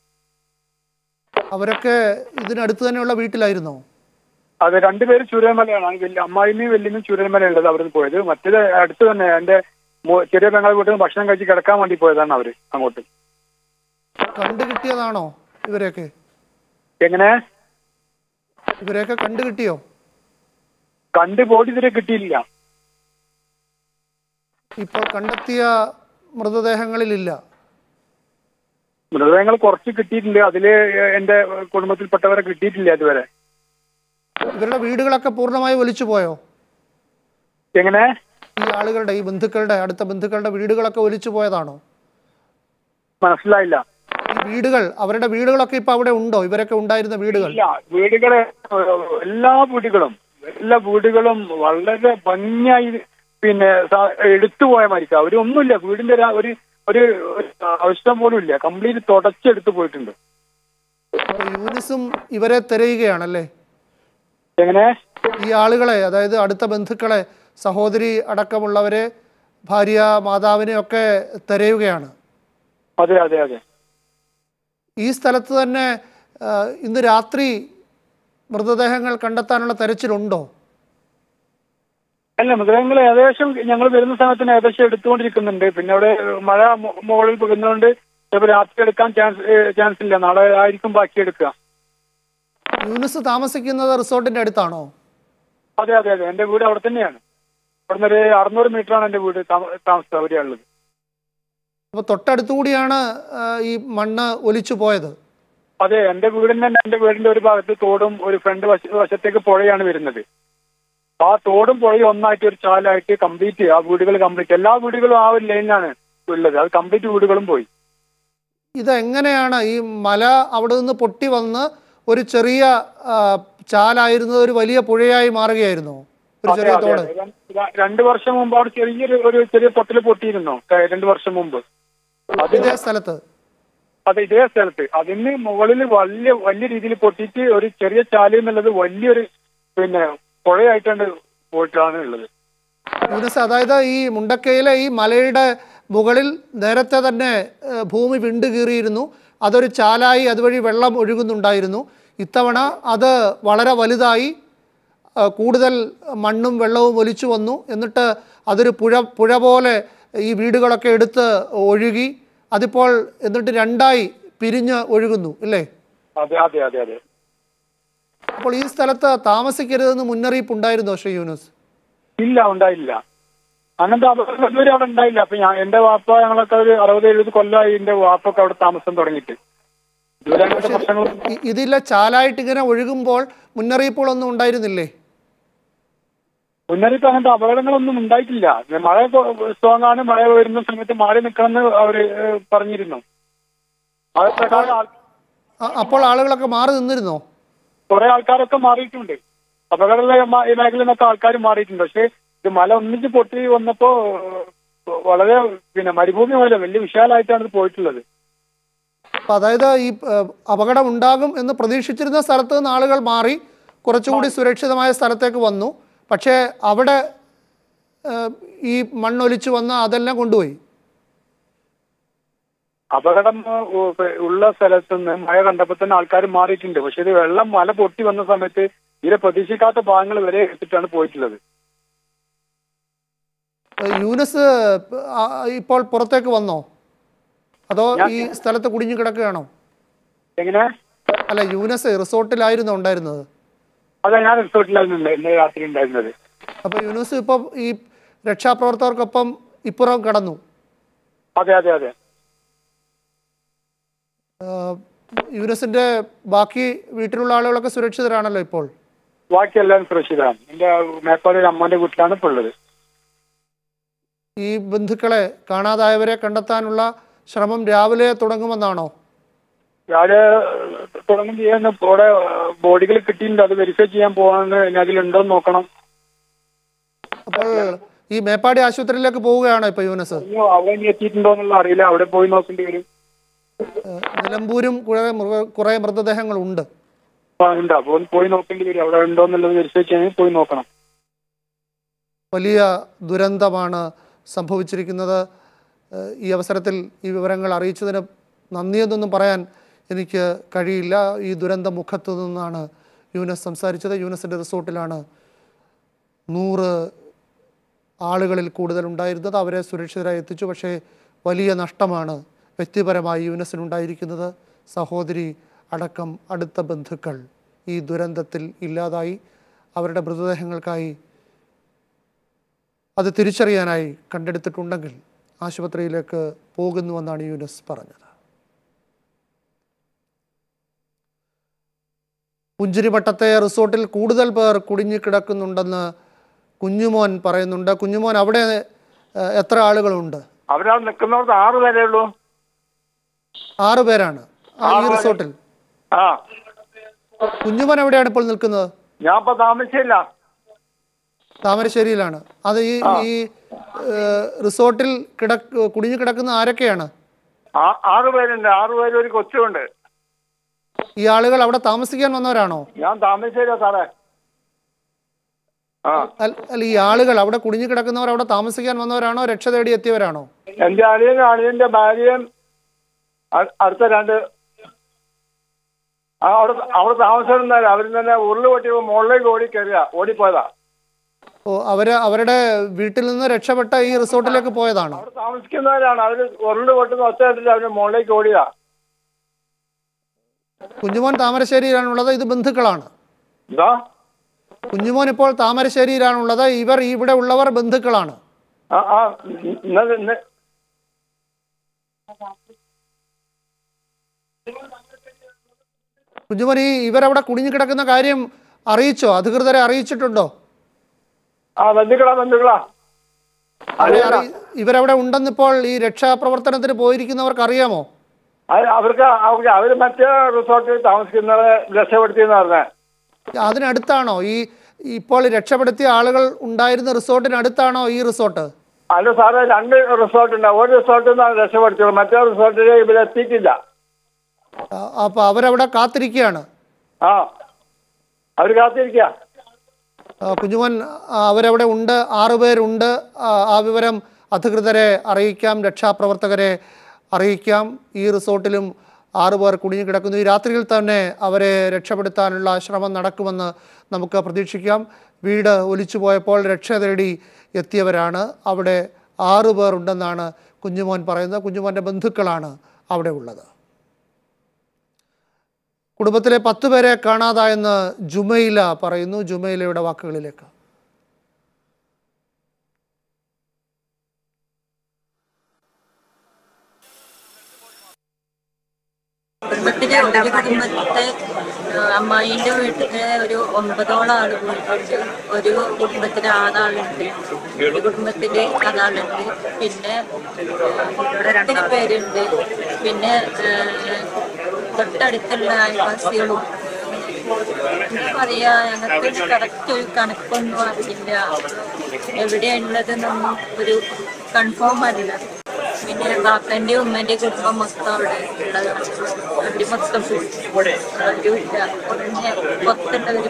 അവരൊക്കെ ഇതിനടുത്ത് തന്നെയുള്ള വീട്ടിലായിരുന്നോ അത് രണ്ടുപേരും ചുരമലയാണ് വലിയ അമ്മായിമ്മയും വല്യമ്മയും ചുരമലയുള്ളത് അവിടെ നിന്ന് പോയത് മറ്റേത് അടുത്ത് തന്നെ എന്റെ മോ- ചെറിയ പെങ്ങളെ വീട്ടിൽ നിന്ന് ഭക്ഷണം കഴിച്ച് കിടക്കാൻ വേണ്ടി പോയതാണ് അവര് അങ്ങോട്ട് കണ്ടു കിട്ടിയതാണോ ഇവരെയൊക്കെ എങ്ങനെ ഇവരെയൊക്കെ കണ്ടു കിട്ടിയോ കണ്ട് ബോഡി ഇതുവരെ കിട്ടിയില്ല ഇപ്പോൾ കണ്ടെത്തിയ മൃതദേഹങ്ങളിലില്ല മൃതദേഹങ്ങൾ കുറച്ച് കിട്ടിയിട്ടുണ്ട് അതില് എന്റെ കുടുംബത്തിൽപ്പെട്ടവരെ കിട്ടിയിട്ടില്ല ഇതുവരെ ഇവരുടെ വീടുകളൊക്കെ പൂർണ്ണമായി ഒലിച്ചു പോയോ എങ്ങനെ ഈ ആളുകളുടെ ഈ ബന്ധുക്കളുടെ അടുത്ത ബന്ധുക്കളുടെ വീടുകളൊക്കെ ഒലിച്ചു പോയതാണോ മനസ്സിലായില്ല ഈ വീടുകൾ അവരുടെ വീടുകളൊക്കെ ഇപ്പൊ അവിടെ ഉണ്ടോ ഇവരൊക്കെ ഉണ്ടായിരുന്ന വീടുകൾ ഇല്ല വീടുകള് ഏഹ്, എല്ലാ വീടുകളും എല്ലാ വീടുകളും വളരെ ഭംഗിയായി പിന്നെ സ- എടുത്തുപോയ മരിക്കുക അവരൊന്നുമില്ല വീടിന്റെ ഒരു- ഒരു ഒരു ഒരു ആവശ്യം പോലും ഇല്ല കംപ്ലീറ്റ് തുടച്ചെടുത്ത് പോയിട്ടുണ്ട് അപ്പൊ യൂനിസും ഇവരെ തിരയുകയാണല്ലേ എങ്ങനെ ഈ ആളുകളെ അതായത് അടുത്ത ബന്ധുക്കളെ സഹോദരി അടക്കമുള്ളവരെ ഭാര്യ മാതാവിനെ ഒക്കെ തിരയുകയാണ് അതെ അതെ അതെ ഈ സ്ഥലത്ത് തന്നെ ആ, ഇന്ന് രാത്രി മൃതദേഹങ്ങൾ കണ്ടെത്താനുള്ള തെരച്ചിലുണ്ടോ അല്ല മൃഗങ്ങൾ ഏകദേശം ഞങ്ങൾ വരുന്ന സമയത്തിന് ഏകദേശം എടുത്തുകൊണ്ടിരിക്കുന്നുണ്ട് പിന്നെ അവിടെ മഴ മു- മുകളിൽ പോകുന്നതുകൊണ്ട് ചിലപ്പോൾ രാത്രി എടുക്കാൻ ചാൻസ് ചാൻസ് ഇല്ല നാളെ ആയിരിക്കും ബാക്കി എടുക്കുക യൂനിസ് താമസിക്കുന്നത് റിസോർട്ടിന്റെ അടുത്താണോ അതെ അതെ അതെ എന്റെ വീട് അവിടെ തന്നെയാണ് ഇവിടുന്ന് ഒരു അറുന്നൂറ് മീറ്ററാണ് എന്റെ വീട് താമ- താമസ സൗകര്യമുള്ളത് അപ്പൊ തൊട്ടടുത്തുകൂടിയാണ് ആ, ഈ മണ്ണ് ഒലിച്ചു പോയത് അതെ എന്റെ വീടിന് തന്നെ എന്റെ വീടിന്റെ ഒരു ഭാഗത്ത് തോടും ഒരു ഫ്രണ്ട് വശ വശത്തേക്ക് പുഴയാണ് വരുന്നത് ആ തോടും പുഴയും ഒന്നായിട്ട് ഒരു ചാലായിട്ട് കംപ്ലീറ്റ് ആ വീടുകൾ കംപ്ലീറ്റ് എല്ലാ വീടുകളും ആ ഒരു ലൈനിലാണ് ഉള്ളത് അത് കംപ്ലീറ്റ് വീടുകളും പോയി ഇത് എങ്ങനെയാണ് ഈ മല അവിടെ നിന്ന് പൊട്ടി വന്ന് ഒരു ചെറിയ ആ, ചാലായിരുന്നത് ഒരു വലിയ പുഴയായി മാറുകയായിരുന്നു ഒരു അതെ, ചെറിയ അതെ, തോട് അതെ. ര- രണ്ട് വർഷം മുമ്പ് അവിടെ ചെറിയൊരു ഒരു ചെറിയ പൊട്ടൽ പൊട്ടിയിരുന്നു ക- രണ്ട് വർഷം മുമ്പ് ഇതേ സ്ഥലത്ത് അതെ ഇതേ സ്ഥലത്ത് അതിന് മുകളിൽ വലിയ വലിയ രീതിയിൽ പൊട്ടിയിട്ട് ഒരു ചെറിയ ചാല് എന്നുള്ളത് വലിയൊരു പിന്നെ പുഴയായിട്ടാണ് പോയിട്ടാണ് ഉള്ളത് യൂനസ് അതായത് ഈ മുണ്ടക്കയിലെ ഈ മലയുടെ മുകളിൽ നേരത്തെ തന്നെ ഏഹ്, ഭൂമി വിണ്ടുകീറിയിരുന്നു അതൊരു ചാലായി അതുവഴി വെള്ളം ഒഴുകുന്നുണ്ടായിരുന്നു ഇത്തവണ അത് വളരെ വലുതായി ആ, കൂടുതൽ മണ്ണും വെള്ളവും ഒലിച്ചു വന്നു എന്നിട്ട് അതൊരു പുഴ പുഴ പോലെ ഈ വീടുകളൊക്കെ എടുത്ത് ഒഴുകി അതിപ്പോൾ എന്നിട്ട് രണ്ടായി പിരിഞ്ഞ് ഒഴുകുന്നു ഇല്ലേ അതെ അതെ അതെ അതെ അപ്പോൾ ഈ സ്ഥലത്ത് താമസിക്കരുതെന്ന് മുന്നറിയിപ്പ് ഉണ്ടായിരുന്നോ ശ്രീ യൂനുസ് ഇല്ല ഉണ്ടായില്ല അങ്ങനത്തെ അപകടം ഇതുവരെ അവിടെ ഉണ്ടായില്ല അപ്പൊ ഞാൻ എന്റെ വാപ്പ ഞങ്ങളൊക്കെ ഒരു അറുപത് എഴുപത് കൊല്ലമായി എന്റെ വാപ്പൊക്കെ അവിടെ താമസം തുടങ്ങിയിട്ട് ഇതുവരെ അങ്ങനത്തെ പ്രശ്നങ്ങൾ ഇ- ഇതിലെ ചാലായിട്ട് ഇങ്ങനെ ഒഴുകുമ്പോൾ മുന്നറിയിപ്പുകളൊന്നും ഉണ്ടായിരുന്നില്ലേ മുന്നറിയിപ്പ് അങ്ങനത്തെ അപകടങ്ങളൊന്നും ഉണ്ടായിട്ടില്ല മഴ സ്ട്രോങ് ആണ് മഴ വരുന്ന സമയത്ത് മാറി നിൽക്കണമെന്ന് അവര് ഏഹ്, പറഞ്ഞിരുന്നു അത് പ്രകാരം ആൾ- അ- അപ്പോൾ ആളുകളൊക്കെ മാറി നിന്നിരുന്നോ കുറെ ആൾക്കാരൊക്കെ മാറിയിട്ടുണ്ട് അപകട മേഖലയിൽ നിന്നൊക്കെ ആൾക്കാർ മാറിയിട്ടുണ്ട് പക്ഷെ ഇത് മല ഒന്നിച്ച് പൊട്ടി വന്നപ്പോ ഏഹ്, വളരെ പിന്നെ മരുഭൂമി പോലെ വലിയ വിശാലമായിട്ടാണ് ഇത് പോയിട്ടുള്ളത് അപ്പൊ അതായത് ഈ ഏഹ്, അപകടം ഉണ്ടാകും എന്ന് പ്രതീക്ഷിച്ചിരുന്ന സ്ഥലത്ത് നിന്ന് ആളുകൾ മാറി കുറച്ചുകൂടി സുരക്ഷിതമായ സ്ഥലത്തേക്ക് വന്നു പക്ഷേ അവിടെ ഏഹ്, ഈ മണ്ണൊലിച്ചു വന്ന് അതെല്ലാം കൊണ്ടുപോയി അപകടം ഏഹ്, ഉള്ള സ്ഥലത്ത് നിന്ന് മഴ കണ്ടപ്പോൾ തന്നെ ആൾക്കാർ മാറിയിട്ടുണ്ട് പക്ഷെ ഇത് വെള്ളം മല പൊട്ടി വന്ന സമയത്ത് ഇതിനെ പ്രതീക്ഷിക്കാത്ത ഭാഗങ്ങൾ വരെ എടുത്തിട്ടാണ് പോയിട്ടുള്ളത് ഏഹ്, യൂനസ് ആ, ഇപ്പോൾ പുറത്തേക്ക് വന്നോ അതോ ഈ സ്ഥലത്ത് കുടിഞ്ഞു കിടക്കുകയാണോ എങ്ങനെ അല്ല യൂനസ് റിസോർട്ടിലായിരുന്നു ഉണ്ടായിരുന്നത് അതെ ഞാൻ റിസോർട്ടിലായിരുന്നു ഇന്നലെ രാത്രി ഉണ്ടായിരുന്നത് അപ്പൊ യൂനസ് ഇപ്പം ഈ രക്ഷാപ്രവർത്തകർക്കൊപ്പം ഇപ്പുറം കടന്നു അതെ അതെ അതെ ഏഹ്, യൂനസിന്റെ ബാക്കി വീട്ടിലുള്ള ആളുകളൊക്കെ സുരക്ഷിതരാണല്ലോ ഇപ്പോൾ ബാക്കി എല്ലാവരും സുരക്ഷിതരാണ് എന്റെ മേപ്പാട് ഒരു അമ്മന്റെ വീട്ടിലാണ് ഇപ്പോൾ ഉള്ളത് ഈ ബന്ധുക്കളെ കാണാതായവരെ കണ്ടെത്താനുള്ള ശ്രമം രാവിലെ തുടങ്ങുമെന്നാണോ രാവിലെ തുടങ്ങും ചെയ്യാൻ ഇവിടെ ബോഡികൾ കിട്ടിയിട്ടുണ്ട് അത് വെരിഫൈ ചെയ്യാൻ പോകാന്ന് ഇനി അതിലുണ്ടോ എന്ന് നോക്കണം അപ്പോൾ ഈ മേപ്പാടി ആശുപത്രിയിലേക്ക് പോവുകയാണോ ഇപ്പൊ യൂനസ് ഇനി അവിടെ ഇനി എത്തിയിട്ടുണ്ടോ എന്നുള്ള അറിയില്ല അവിടെ പോയി നോക്കേണ്ടി വരും ഏഹ്, നിലമ്പൂരും കുറെ മൃഗ- കുറെ മൃതദേഹങ്ങളുണ്ട് ആ, ഉണ്ട് അപ്പോൾ പോയി നോക്കേണ്ടി വരും അവിടെ ഉണ്ടോ എന്നുള്ളത് വെരിഫൈ ചെയ്യാൻ പോയി നോക്കണം വലിയ ദുരന്തമാണ് സംഭവിച്ചിരിക്കുന്നത് ഏഹ്, ഈ അവസരത്തിൽ ഈ വിവരങ്ങൾ അറിയിച്ചതിന് നന്ദിയെന്നൊന്നും പറയാൻ എനിക്ക് കഴിയില്ല ഈ ദുരന്ത മുഖത്തു നിന്നാണ് യൂനസ് സംസാരിച്ചത് യൂനസിൻ്റെ റിസോർട്ടിലാണ് നൂറ് ആളുകളിൽ കൂടുതൽ ഉണ്ടായിരുന്നത് അവരെ സുരക്ഷിതരായി എത്തിച്ചു പക്ഷേ വലിയ നഷ്ടമാണ് വ്യക്തിപരമായി യൂനസിനുണ്ടായിരിക്കുന്നത് സഹോദരി അടക്കം അടുത്ത ബന്ധുക്കൾ ഈ ദുരന്തത്തിൽ ഇല്ലാതായി അവരുടെ മൃതദേഹങ്ങൾക്കായി അത് തിരിച്ചറിയാനായി കണ്ടെടുത്തിട്ടുണ്ടെങ്കിൽ ആശുപത്രിയിലേക്ക് പോകുന്നുവെന്നാണ് യൂനസ് പറഞ്ഞത് പുഞ്ചിരിമട്ടത്തെ റിസോർട്ടിൽ കൂടുതൽ പേർ കുടുങ്ങിക്കിടക്കുന്നുണ്ടെന്ന് കുഞ്ഞുമോൻ പറയുന്നുണ്ട് കുഞ്ഞുമോൻ അവിടെ ഏഹ്, എത്ര ആളുകളുണ്ട് അവരവിടെ നിൽക്കുന്നവർക്ക് ആറ് പേരേ ഉള്ളൂ ആറ് പേരാണ് ആ, ഈ ആറ് പേര്. റിസോർട്ടിൽ ആ കുഞ്ഞുമോൻ എവിടെയാണ് ഇപ്പോൾ നിൽക്കുന്നത് ഞാൻ ഇപ്പൊ താമസിച്ചില്ല താമരശ്ശേരിയിലാണ് അത് ഈ ഈ ഏഹ്, റിസോർട്ടിൽ കിടക്ക് കുടുങ്ങി കിടക്കുന്ന ആരൊക്കെയാണ് ആ- ആറ് പേരുണ്ട് ആറ് പേര് ഒരു കൊച്ചുണ്ട് ഈ ആളുകൾ അവിടെ താമസിക്കാൻ വന്നവരാണോ ഞാൻ താമസിച്ചില്ല സാറേ ആ അൽ- അല്ല ഈ ആളുകൾ അവിടെ കുടുങ്ങി കിടക്കുന്നവർ അവിടെ താമസിക്കാൻ വന്നവരാണോ രക്ഷ തേടി എത്തിയവരാണോ എന്റെ അളിയനും അളിയന്റെ ഭാര്യയും അ- അടുത്ത രണ്ട് ആ അവിടെ അവിടെ താമസിച്ചിരുന്നാലും അവരിൽ തന്നെ ഉരുള് പൊട്ടിയപ്പോ മുകളിലേക്ക് ഓടി കയറുക ഓടിപ്പോയതാ ഓ അവര് അവരുടെ വീട്ടിൽ നിന്ന് രക്ഷപ്പെട്ട ഈ റിസോർട്ടിലേക്ക് പോയതാണോ അവിടെ താമസിക്കുന്നവരാണ് അവര് ഉരുള് പൊട്ടുന്ന ഒച്ച കേട്ടിട്ട് അവര് മുകളിലേക്ക് ഓടിയതാ കുഞ്ഞുമോൻ താമരശ്ശേരിയിലാണുള്ളത് ഇത് ബന്ധുക്കളാണ് എന്താ കുഞ്ഞുമോൻ ഇപ്പോൾ താമരശ്ശേരിയിലാണുള്ളത് ഇവർ ഇവിടെ ഉള്ളവർ ബന്ധുക്കളാണ് ആ ആ ഇന്നലെ ഇന്ന് കുഞ്ഞുമോൻ ഈ ഇവരവിടെ കുടുങ്ങിക്കിടക്കുന്ന കാര്യം അറിയിച്ചോ അധികൃതരെ അറിയിച്ചിട്ടുണ്ടോ ആ ബന്ധുക്കളാ ബന്ധുക്കളാ അവരെ അറി- ഇവരവിടെ ഉണ്ടെന്നിപ്പോൾ ഈ രക്ഷാപ്രവർത്തനത്തിന് പോയിരിക്കുന്നവർക്ക് അറിയാമോ അത് അവർക്ക് അവർക്ക് അവര് മറ്റേ റിസോർട്ടിൽ താമസിക്കുന്നവരെ രക്ഷപ്പെടുത്തിയെന്ന് പറഞ്ഞേ അതിനടുത്താണോ ഈ ഇപ്പോൾ രക്ഷപ്പെടുത്തിയ ആളുകൾ ഉണ്ടായിരുന്ന റിസോർട്ടിനടുത്താണോ ഈ റിസോർട്ട് അല്ല സാറേ രണ്ട് റിസോർട്ട് ഉണ്ട് ഒരു റിസോർട്ടിൽ നിന്നാണ് രക്ഷപ്പെടുത്തിയത് മറ്റേ റിസോർട്ടിൽ ഇവരെത്തിയിട്ടില്ല ആ, അപ്പൊ അവരവിടെ കാത്തിരിക്കുകയാണ് ആ അവര് കാത്തിരിക്കുക ആ, കുഞ്ഞുമോൻ ആ, അവരവിടെ ഉണ്ട് ആറുപേരുണ്ട് ആ, ആ വിവരം അധികൃതരെ അറിയിക്കാം രക്ഷാപ്രവർത്തകരെ അറിയിക്കാം ഈ റിസോർട്ടിലും ആറുപേർ കുടുങ്ങിക്കിടക്കുന്നു ഈ രാത്രിയിൽ തന്നെ അവരെ രക്ഷപ്പെടുത്താനുള്ള ശ്രമം നടക്കുമെന്ന് നമുക്ക് പ്രതീക്ഷിക്കാം വീട് ഒലിച്ചു പോയപ്പോൾ രക്ഷ തേടി എത്തിയവരാണ് അവിടെ ആറുപേർ ഉണ്ടെന്നാണ് കുഞ്ഞുമോൻ പറയുന്നത് കുഞ്ഞുമോൻ്റെ ബന്ധുക്കളാണ് അവിടെ ഉള്ളത് കുടുംബത്തിലെ പത്ത് പേരെ കാണാതായെന്ന് ജുമൈല പറയുന്നു ജുമൈലയുടെ വാക്കുകളിലേക്ക് കുടുംബത്തിലെ ഒരു കുടുംബത്തെ ആ, അമ്മായിന്റെ വീട്ടിലെ ഒരു ഒമ്പതോളം ആള് പോയിട്ടുണ്ട് ഒരു കുടുംബത്തിലെ ആറാളുണ്ട് ഒരു കുടുംബത്തില് അതാളുണ്ട് പിന്നെ ഒത്തിരി പേരുണ്ട് പിന്നെ ആ, തൊട്ടടുത്തുള്ള അയൽവാസികളും എന്താ പറയാ ഞങ്ങൾക്ക് കറക്റ്റ് ഒരു കണക്കൊന്നും അറിയില്ല എവിടെയുള്ളതെന്നൊന്നും ഒരു കൺഫേം അല്ല പിന്നെ ബാപ്പന്റെ ഉമ്മന്റെ കുടുംബം മൊത്തം അവിടെ ഉള്ളതാണ് അവര് മൊത്തം പോയി ആരുമില്ല ഉടനെ പുറത്തുള്ളവര്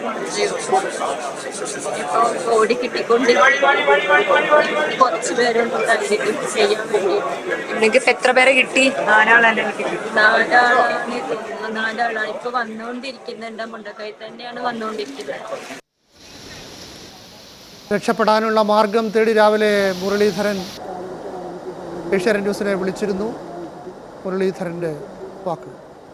ഇപ്പൊ ഓടി കിട്ടിക്കൊണ്ടിരിക്കും കുറച്ച് പേരുണ്ടായിരിക്കും ചെയ്യാൻ വേണ്ടി നിങ്ങൾക്ക് ഇപ്പൊ എത്ര പേരെ കിട്ടി നാലാളല്ലേ കിട്ടി നാലാളാണ് നാലാളാണ് ഇപ്പൊ വന്നുകൊണ്ടിരിക്കുന്നുണ്ട് മുണ്ടക്കൈ തന്നെയാണ് വന്നുകൊണ്ടിരിക്കുന്നത് രക്ഷപ്പെടാനുള്ള മാർഗം തേടി രാവിലെ മുരളീധരൻ ഏഷ്യാനെറ്റ് ന്യൂസിനെ വിളിച്ചിരുന്നു മുരളീധരൻ്റെ വാക്കുകൾ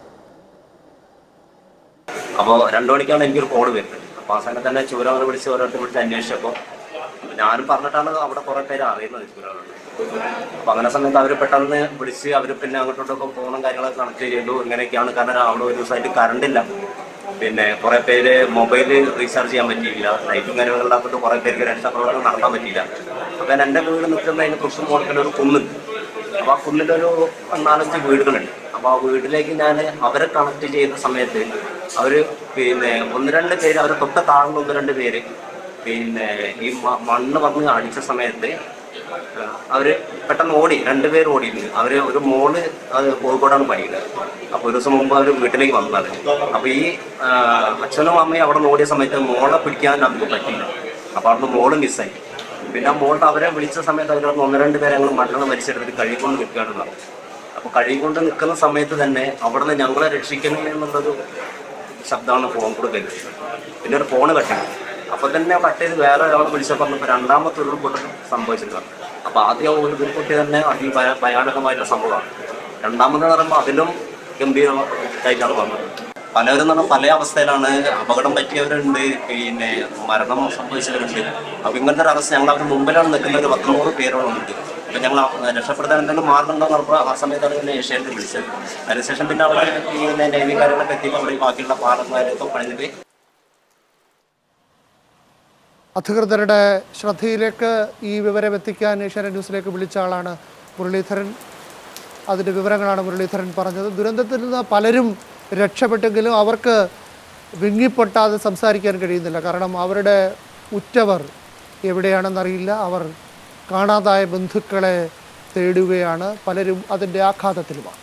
അപ്പോൾ രണ്ടു മണിക്കാണ് എനിക്കൊരു കോള് വരുന്നത് അപ്പോൾ ആ സമയത്ത് തന്നെ ചൂരാളെ വിളിച്ച് ഓരോരുത്തർ വിളിച്ച് അന്വേഷിച്ചപ്പോൾ ഞാനും പറഞ്ഞിട്ടാണ് അവിടെ കുറേ പേര് അറിയുന്നത് ചൂരാളെ അപ്പോൾ അങ്ങനെ സമയത്ത് അവർ പെട്ടെന്ന് വിളിച്ച് അവർ പിന്നെ അങ്ങോട്ടോട്ടൊക്കെ ഫോണും കാര്യങ്ങളൊക്കെ കണക്ട് ചെയ്തു ഇങ്ങനെയൊക്കെയാണ് കാരണം അവിടെ ഒരു ദിവസമായിട്ട് കറണ്ട് ഇല്ല പിന്നെ കുറേ പേര് മൊബൈൽ റീചാർജ് ചെയ്യാൻ പറ്റിയില്ല ലൈറ്റും കാര്യങ്ങളില്ലാത്തത് കുറേ പേർക്ക് രക്ഷാപ്രവർത്തനം നടത്താൻ പറ്റിയില്ല അപ്പം എൻ്റെ വീട് നിൽക്കുന്നതിന് കുറച്ച് മുകളിൽ ഒരു കുന്നുണ്ട് അപ്പോൾ ആ കുന്നിലൊരു നാലഞ്ച് വീടുകളുണ്ട് അപ്പോൾ ആ വീട്ടിലേക്ക് ഞാൻ അവരെ കണക്ട് ചെയ്യുന്ന സമയത്ത് അവർ പിന്നെ ഒന്ന് രണ്ട് പേര് അവരെ തൊട്ട് താഴ്ന്ന ഒന്ന് രണ്ട് പേര് പിന്നെ ഈ മ- മണ്ണ് വന്ന് അടിച്ച സമയത്ത് അവര് പെട്ടെന്ന് ഓടി രണ്ടുപേർ ഓടിയിരുന്നു അവര് ഒരു മോള് അത് കോഴിക്കോടാണ് പഠിക്കുന്നത് അപ്പൊ ഒരു ദിവസം മുമ്പ് അവര് വീട്ടിലേക്ക് വന്നത് അപ്പൊ ഈ ആ, അച്ഛനും അമ്മയും അവിടെ നിന്ന് ഓടിയ സമയത്ത് മോളെ പിടിക്കാൻ നമുക്ക് പറ്റിയില്ല അപ്പൊ അവിടുന്ന് മോള് മിസ്സായി പിന്നെ ആ മോളുടെ അവരെ വിളിച്ച സമയത്ത് അവർ ഒന്ന് രണ്ട് പേരെ ഞങ്ങൾ മണ്ണെണ്ണ മരിച്ചെടുത്തിട്ട് കഴുകിക്കൊണ്ട് നിൽക്കുകയാണെന്ന് പറഞ്ഞു അപ്പൊ കഴുകിക്കൊണ്ട് നിൽക്കുന്ന സമയത്ത് തന്നെ അവിടുന്ന് ഞങ്ങളെ രക്ഷിക്കണം എന്നുള്ളൊരു ശബ്ദമാണ് ഫോൺ കൂടെ കേട്ടത് പിന്നെ ഒരു ഫോണ് കട്ട് ചെയ്തു അപ്പൊ തന്നെ കട്ട് ചെയ്ത് വേറെ ഒരാൾ വിളിച്ചപ്പോൾ പറഞ്ഞപ്പോൾ രണ്ടാമത്തെ ഉരുൾപൊട്ടൽ സംഭവിച്ചിട്ടുണ്ട് അപ്പൊ ആദ്യം ആ ഉരുൾപൊട്ടി തന്നെ അതി ഭയ- ഭയാനകമായിട്ടുള്ള സംഭവമാണ് രണ്ടാമത് പറയുമ്പോൾ അതിലും ഗംഭീരമായിട്ടാണ് വന്നത് പലരും എന്ന് പറഞ്ഞാൽ പല അവസ്ഥയിലാണ് അപകടം പറ്റിയവരുണ്ട് പിന്നെ മരണം സംഭവിച്ചവരുണ്ട് അപ്പൊ ഇങ്ങനത്തെ ഒരു അവസ്ഥ ഞങ്ങൾ അവരുടെ മുമ്പിലാണ് നിൽക്കുന്ന ഒരു പത്തുനൂറ് പേരോളുണ്ട് അപ്പൊ ഞങ്ങൾ ആ രക്ഷപ്പെടുത്താൻ എന്തെങ്കിലും മാർഗം ഉണ്ടോ എന്ന് പറഞ്ഞപ്പോൾ ആ സമയത്താണ് പിന്നെ ഏഷ്യാനെറ്റ് വിളിച്ചത് അതിനുശേഷം പിന്നെ അവിടെ ഈ നേവി കാര്യങ്ങളൊക്കെ എത്തിയപ്പോൾ അവിടെ ഈ ബാക്കിയുള്ള പാലങ്ങളൊക്കെ പണിതിട്ട് അധികൃതരുടെ ശ്രദ്ധയിലേക്ക് ഈ വിവരം എത്തിക്കാൻ ഏഷ്യാനെറ്റ് ന്യൂസിലേക്ക് വിളിച്ച ആളാണ് മുരളീധരൻ അതിൻ്റെ വിവരങ്ങളാണ് മുരളീധരൻ പറഞ്ഞത് ദുരന്തത്തിൽ നിന്ന് പലരും രക്ഷപ്പെട്ടെങ്കിലും അവർക്ക് വിങ്ങിപ്പൊട്ടാതെ സംസാരിക്കാൻ കഴിയുന്നില്ല കാരണം അവരുടെ ഉറ്റവർ എവിടെയാണെന്നറിയില്ല അവർ കാണാതായ ബന്ധുക്കളെ തേടുകയാണ് പലരും അതിൻ്റെ ആഘാതത്തിലുമാണ്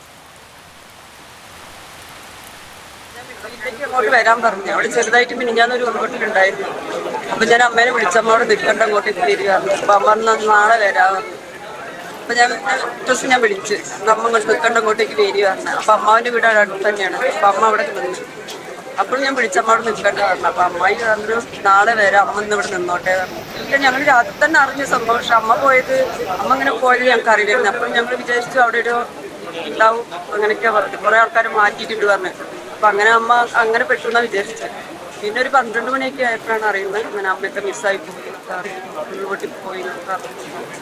വീട്ടിലേക്ക് അങ്ങോട്ട് വരാൻ പറഞ്ഞു അവിടെ ചെറുതായിട്ട് മിനിഞ്ഞാന്നൊരു ഉരുൾപൊട്ടലുണ്ടായിരുന്നു അപ്പൊ ഞാൻ അമ്മേനെ വിളിച്ചമ്മ അവിടെ നിൽക്കണ്ട അങ്ങോട്ടേക്ക് വരിക അപ്പൊ അമ്മ പറഞ്ഞു, "എന്നാ നാളെ വരാം അപ്പൊ ഞാൻ ഡ്രസ് ഞാൻ വിളിച്ച് അമ്മ ഇങ്ങോട്ട് നിൽക്കണ്ട അങ്ങോട്ടേക്ക് വരിക പറഞ്ഞു അപ്പൊ അമ്മാവിന്റെ വീട് അവിടെ അടുത്ത് തന്നെയാണ് അപ്പൊ അമ്മ അവിടെ നിന്നു അപ്പോൾ ഞാൻ വിളിച്ചമ്മ അവിടെ നിൽക്കണ്ട പറഞ്ഞു അപ്പൊ അമ്മായി പറഞ്ഞു നാളെ വരാം അമ്മ ഇന്ന് ഇവിടെ നിന്നോട്ടെ പറഞ്ഞു ഇല്ല ഞങ്ങൾ രാത്രി തന്നെ അറിഞ്ഞ സംഭവം പക്ഷെ അമ്മ പോയത് അമ്മ ഇങ്ങനെ പോയത് ഞങ്ങൾക്ക് അറിയില്ലായിരുന്നു അപ്പോൾ ഞങ്ങൾ വിചാരിച്ചു അവിടെ ഒരു ഉണ്ടാവും അങ്ങനെയൊക്കെ പറഞ്ഞു കുറെ ആൾക്കാർ മാറ്റിയിട്ടുണ്ട് പറഞ്ഞു അപ്പൊ അങ്ങനെ അമ്മ അങ്ങനെ പെട്ടെന്നാ വിചാരിച്ചത് പിന്നെ ഒരു പന്ത്രണ്ട് മണിയൊക്കെ ആയപ്പോഴാണ് അറിയുന്നത് ഇങ്ങനെ അമ്മയൊക്കെ മിസ്സായി പോയി ഉരുൾപൊട്ടി പോയി എന്നൊക്കെ അറിഞ്ഞത്.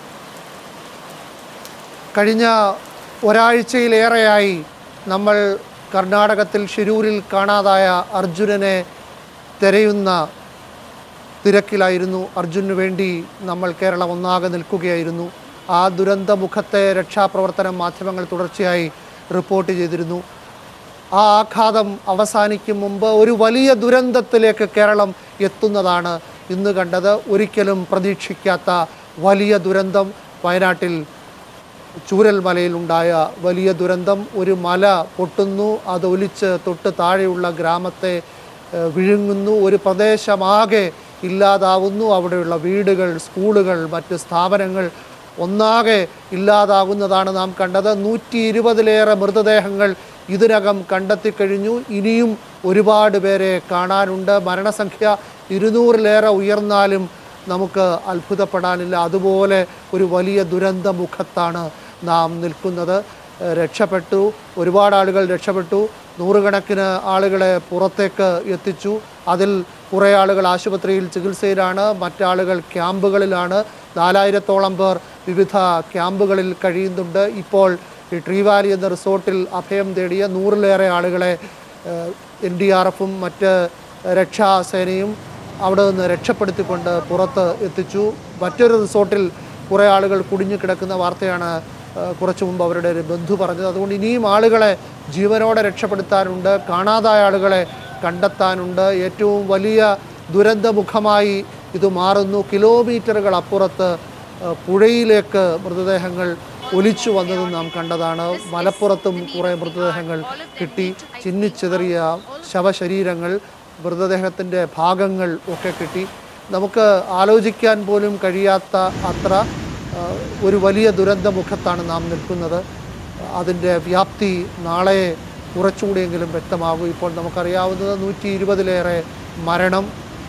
കഴിഞ്ഞ ഒരാഴ്ചയിലേറെയായി നമ്മൾ കർണാടകത്തിൽ ഷിരൂരിൽ കാണാതായ അർജുനനെ തിരയുന്ന തിരക്കിലായിരുന്നു അർജുനു വേണ്ടി നമ്മൾ കേരളം ഒന്നാകെ നിൽക്കുകയായിരുന്നു ആ ദുരന്തമുഖത്തെ രക്ഷാപ്രവർത്തനം മാധ്യമങ്ങൾ തുടർച്ചയായി റിപ്പോർട്ട് ചെയ്തിരുന്നു ആ ആഘാതം അവസാനിക്കും മുമ്പ് ഒരു വലിയ ദുരന്തത്തിലേക്ക് കേരളം എത്തുന്നതാണ് ഇന്ന് കണ്ടത് ഒരിക്കലും പ്രതീക്ഷിക്കാത്ത വലിയ ദുരന്തം വയനാട്ടിൽ ചൂരൽമലയിൽ ഉണ്ടായ വലിയ ദുരന്തം ഒരു മല പൊട്ടുന്നു അത് ഒലിച്ച് തൊട്ട് താഴെയുള്ള ഗ്രാമത്തെ ഏഹ്, വിഴുങ്ങുന്നു ഒരു പ്രദേശമാകെ ഇല്ലാതാവുന്നു അവിടെയുള്ള വീടുകൾ സ്കൂളുകൾ മറ്റ് സ്ഥാപനങ്ങൾ ഒന്നാകെ ഇല്ലാതാകുന്നതാണ് നാം കണ്ടത് നൂറ്റി ഇരുപതിലേറെ മൃതദേഹങ്ങൾ ഇതിനകം കണ്ടെത്തിക്കഴിഞ്ഞു ഇനിയും ഒരുപാട് പേരെ കാണാനുണ്ട് മരണസംഖ്യ ഇരുന്നൂറിലേറെ ഉയർന്നാലും നമുക്ക് അത്ഭുതപ്പെടാനില്ല അതുപോലെ ഒരു വലിയ ദുരന്തമുഖത്താണ് നാം നിൽക്കുന്നത് ഏഹ് രക്ഷപ്പെട്ടു ഒരുപാട് ആളുകൾ രക്ഷപ്പെട്ടു നൂറുകണക്കിന് ആളുകളെ പുറത്തേക്ക് എത്തിച്ചു അതിൽ കുറേ ആളുകൾ ആശുപത്രിയിൽ ചികിത്സയിലാണ് മറ്റാളുകൾ ക്യാമ്പുകളിലാണ് നാലായിരത്തോളം പേർ വിവിധ ക്യാമ്പുകളിൽ കഴിയുന്നുണ്ട് ഇപ്പോൾ ഈ ട്രീവാലി എന്ന റിസോർട്ടിൽ അഭയം തേടിയ നൂറിലേറെ ആളുകളെ എൻ ഡി ആർ എഫും മറ്റ് രക്ഷാസേനയും അവിടെ നിന്ന് രക്ഷപ്പെടുത്തിക്കൊണ്ട് പുറത്ത് എത്തിച്ചു മറ്റൊരു റിസോർട്ടിൽ കുറേ ആളുകൾ കുടുങ്ങി കിടക്കുന്ന വാർത്തയാണ് ആ, കുറച്ചു മുമ്പ് അവരുടെ ഒരു ബന്ധു പറഞ്ഞത് അതുകൊണ്ട് ഇനിയും ആളുകളെ ജീവനോടെ രക്ഷപ്പെടുത്താനുണ്ട് കാണാതായ ആളുകളെ കണ്ടെത്താനുണ്ട് ഏറ്റവും വലിയ ദുരന്തമുഖമായി ഇത് മാറുന്നു കിലോമീറ്ററുകൾ അപ്പുറത്ത് ആ, പുഴയിലേക്ക് മൃതദേഹങ്ങൾ ഒലിച്ചു വന്നതും നാം കണ്ടതാണ് മലപ്പുറത്തും കുറേ മൃതദേഹങ്ങൾ കിട്ടി ചിന്നിച്ചിതറിയ ശവശരീരങ്ങൾ മൃതദേഹത്തിൻ്റെ ഭാഗങ്ങൾ ഒക്കെ കിട്ടി നമുക്ക് ആലോചിക്കാൻ പോലും കഴിയാത്ത അത്ര ആ, ഒരു വലിയ ദുരന്തമുഖത്താണ് നാം നിൽക്കുന്നത് അതിൻ്റെ വ്യാപ്തി നാളെ കുറച്ചുകൂടിയെങ്കിലും വ്യക്തമാകും ഇപ്പോൾ നമുക്കറിയാവുന്നത് നൂറ്റി ഇരുപതിലേറെ മരണം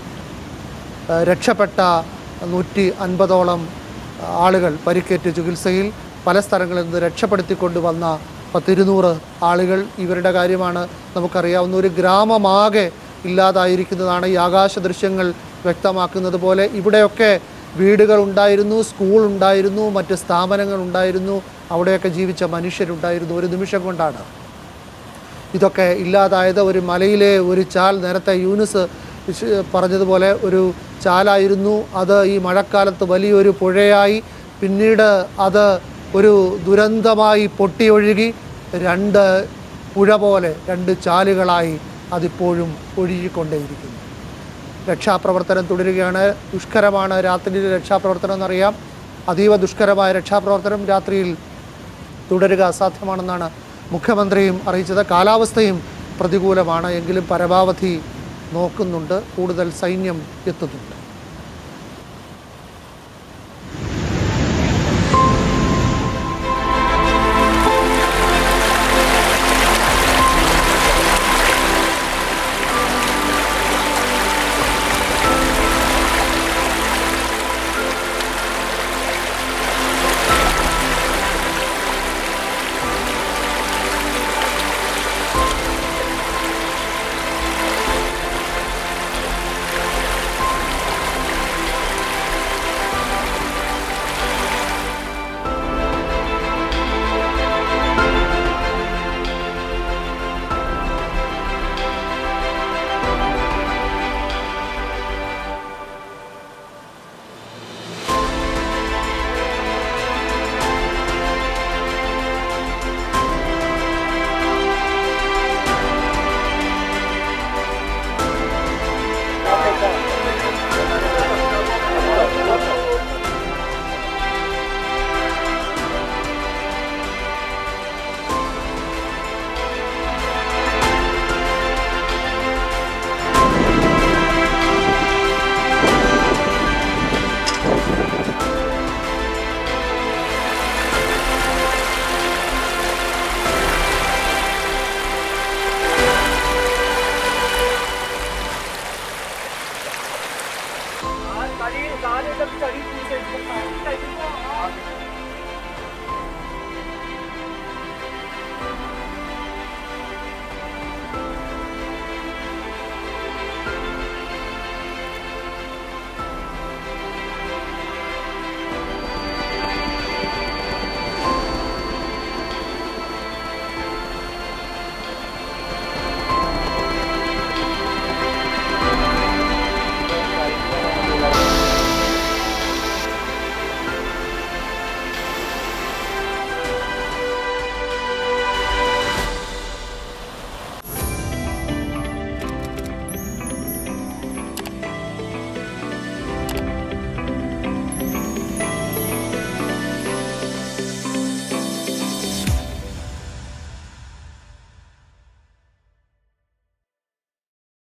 ആ, രക്ഷപ്പെട്ട നൂറ്റി അൻപതോളം ആളുകൾ പരിക്കേറ്റ് ചികിത്സയിൽ പല സ്ഥലങ്ങളിൽ നിന്ന് രക്ഷപ്പെടുത്തിക്കൊണ്ട് വന്ന പത്തിരുന്നൂറ് ആളുകൾ ഇവരുടെ കാര്യമാണ് നമുക്കറിയാവുന്ന ഒരു ഗ്രാമമാകെ ഇല്ലാതായിരിക്കുന്നതാണ് ഈ ആകാശ ദൃശ്യങ്ങൾ വ്യക്തമാക്കുന്നത് പോലെ ഇവിടെയൊക്കെ വീടുകൾ ഉണ്ടായിരുന്നു സ്കൂൾ ഉണ്ടായിരുന്നു മറ്റ് സ്ഥാപനങ്ങൾ ഉണ്ടായിരുന്നു അവിടെയൊക്കെ ജീവിച്ച മനുഷ്യരുണ്ടായിരുന്നു ഒരു നിമിഷം കൊണ്ടാണ് ഇതൊക്കെ ഇല്ലാതായത് ഒരു മലയിലെ ഒരു ചാൽ നേരത്തെ യൂനിസ് വിശ- പറഞ്ഞതുപോലെ ഒരു ചാലായിരുന്നു അത് ഈ മഴക്കാലത്ത് വലിയൊരു പുഴയായി പിന്നീട് അത് ഒരു ദുരന്തമായി പൊട്ടിയൊഴുകി രണ്ട് പുഴ പോലെ രണ്ട് ചാലുകളായി അതിപ്പോഴും ഒഴുകിക്കൊണ്ടേയിരിക്കുന്നു രക്ഷാപ്രവർത്തനം തുടരുകയാണ് ദുഷ്കരമാണ് രാത്രിയിലെ രക്ഷാപ്രവർത്തനം എന്നറിയാം അതീവ ദുഷ്കരമായ രക്ഷാപ്രവർത്തനം രാത്രിയിൽ തുടരുക അസാധ്യമാണെന്നാണ് മുഖ്യമന്ത്രിയും അറിയിച്ചത് കാലാവസ്ഥയും പ്രതികൂലമാണ് എങ്കിലും പരമാവധി നോക്കുന്നുണ്ട് കൂടുതൽ സൈന്യം എത്തുന്നുണ്ട്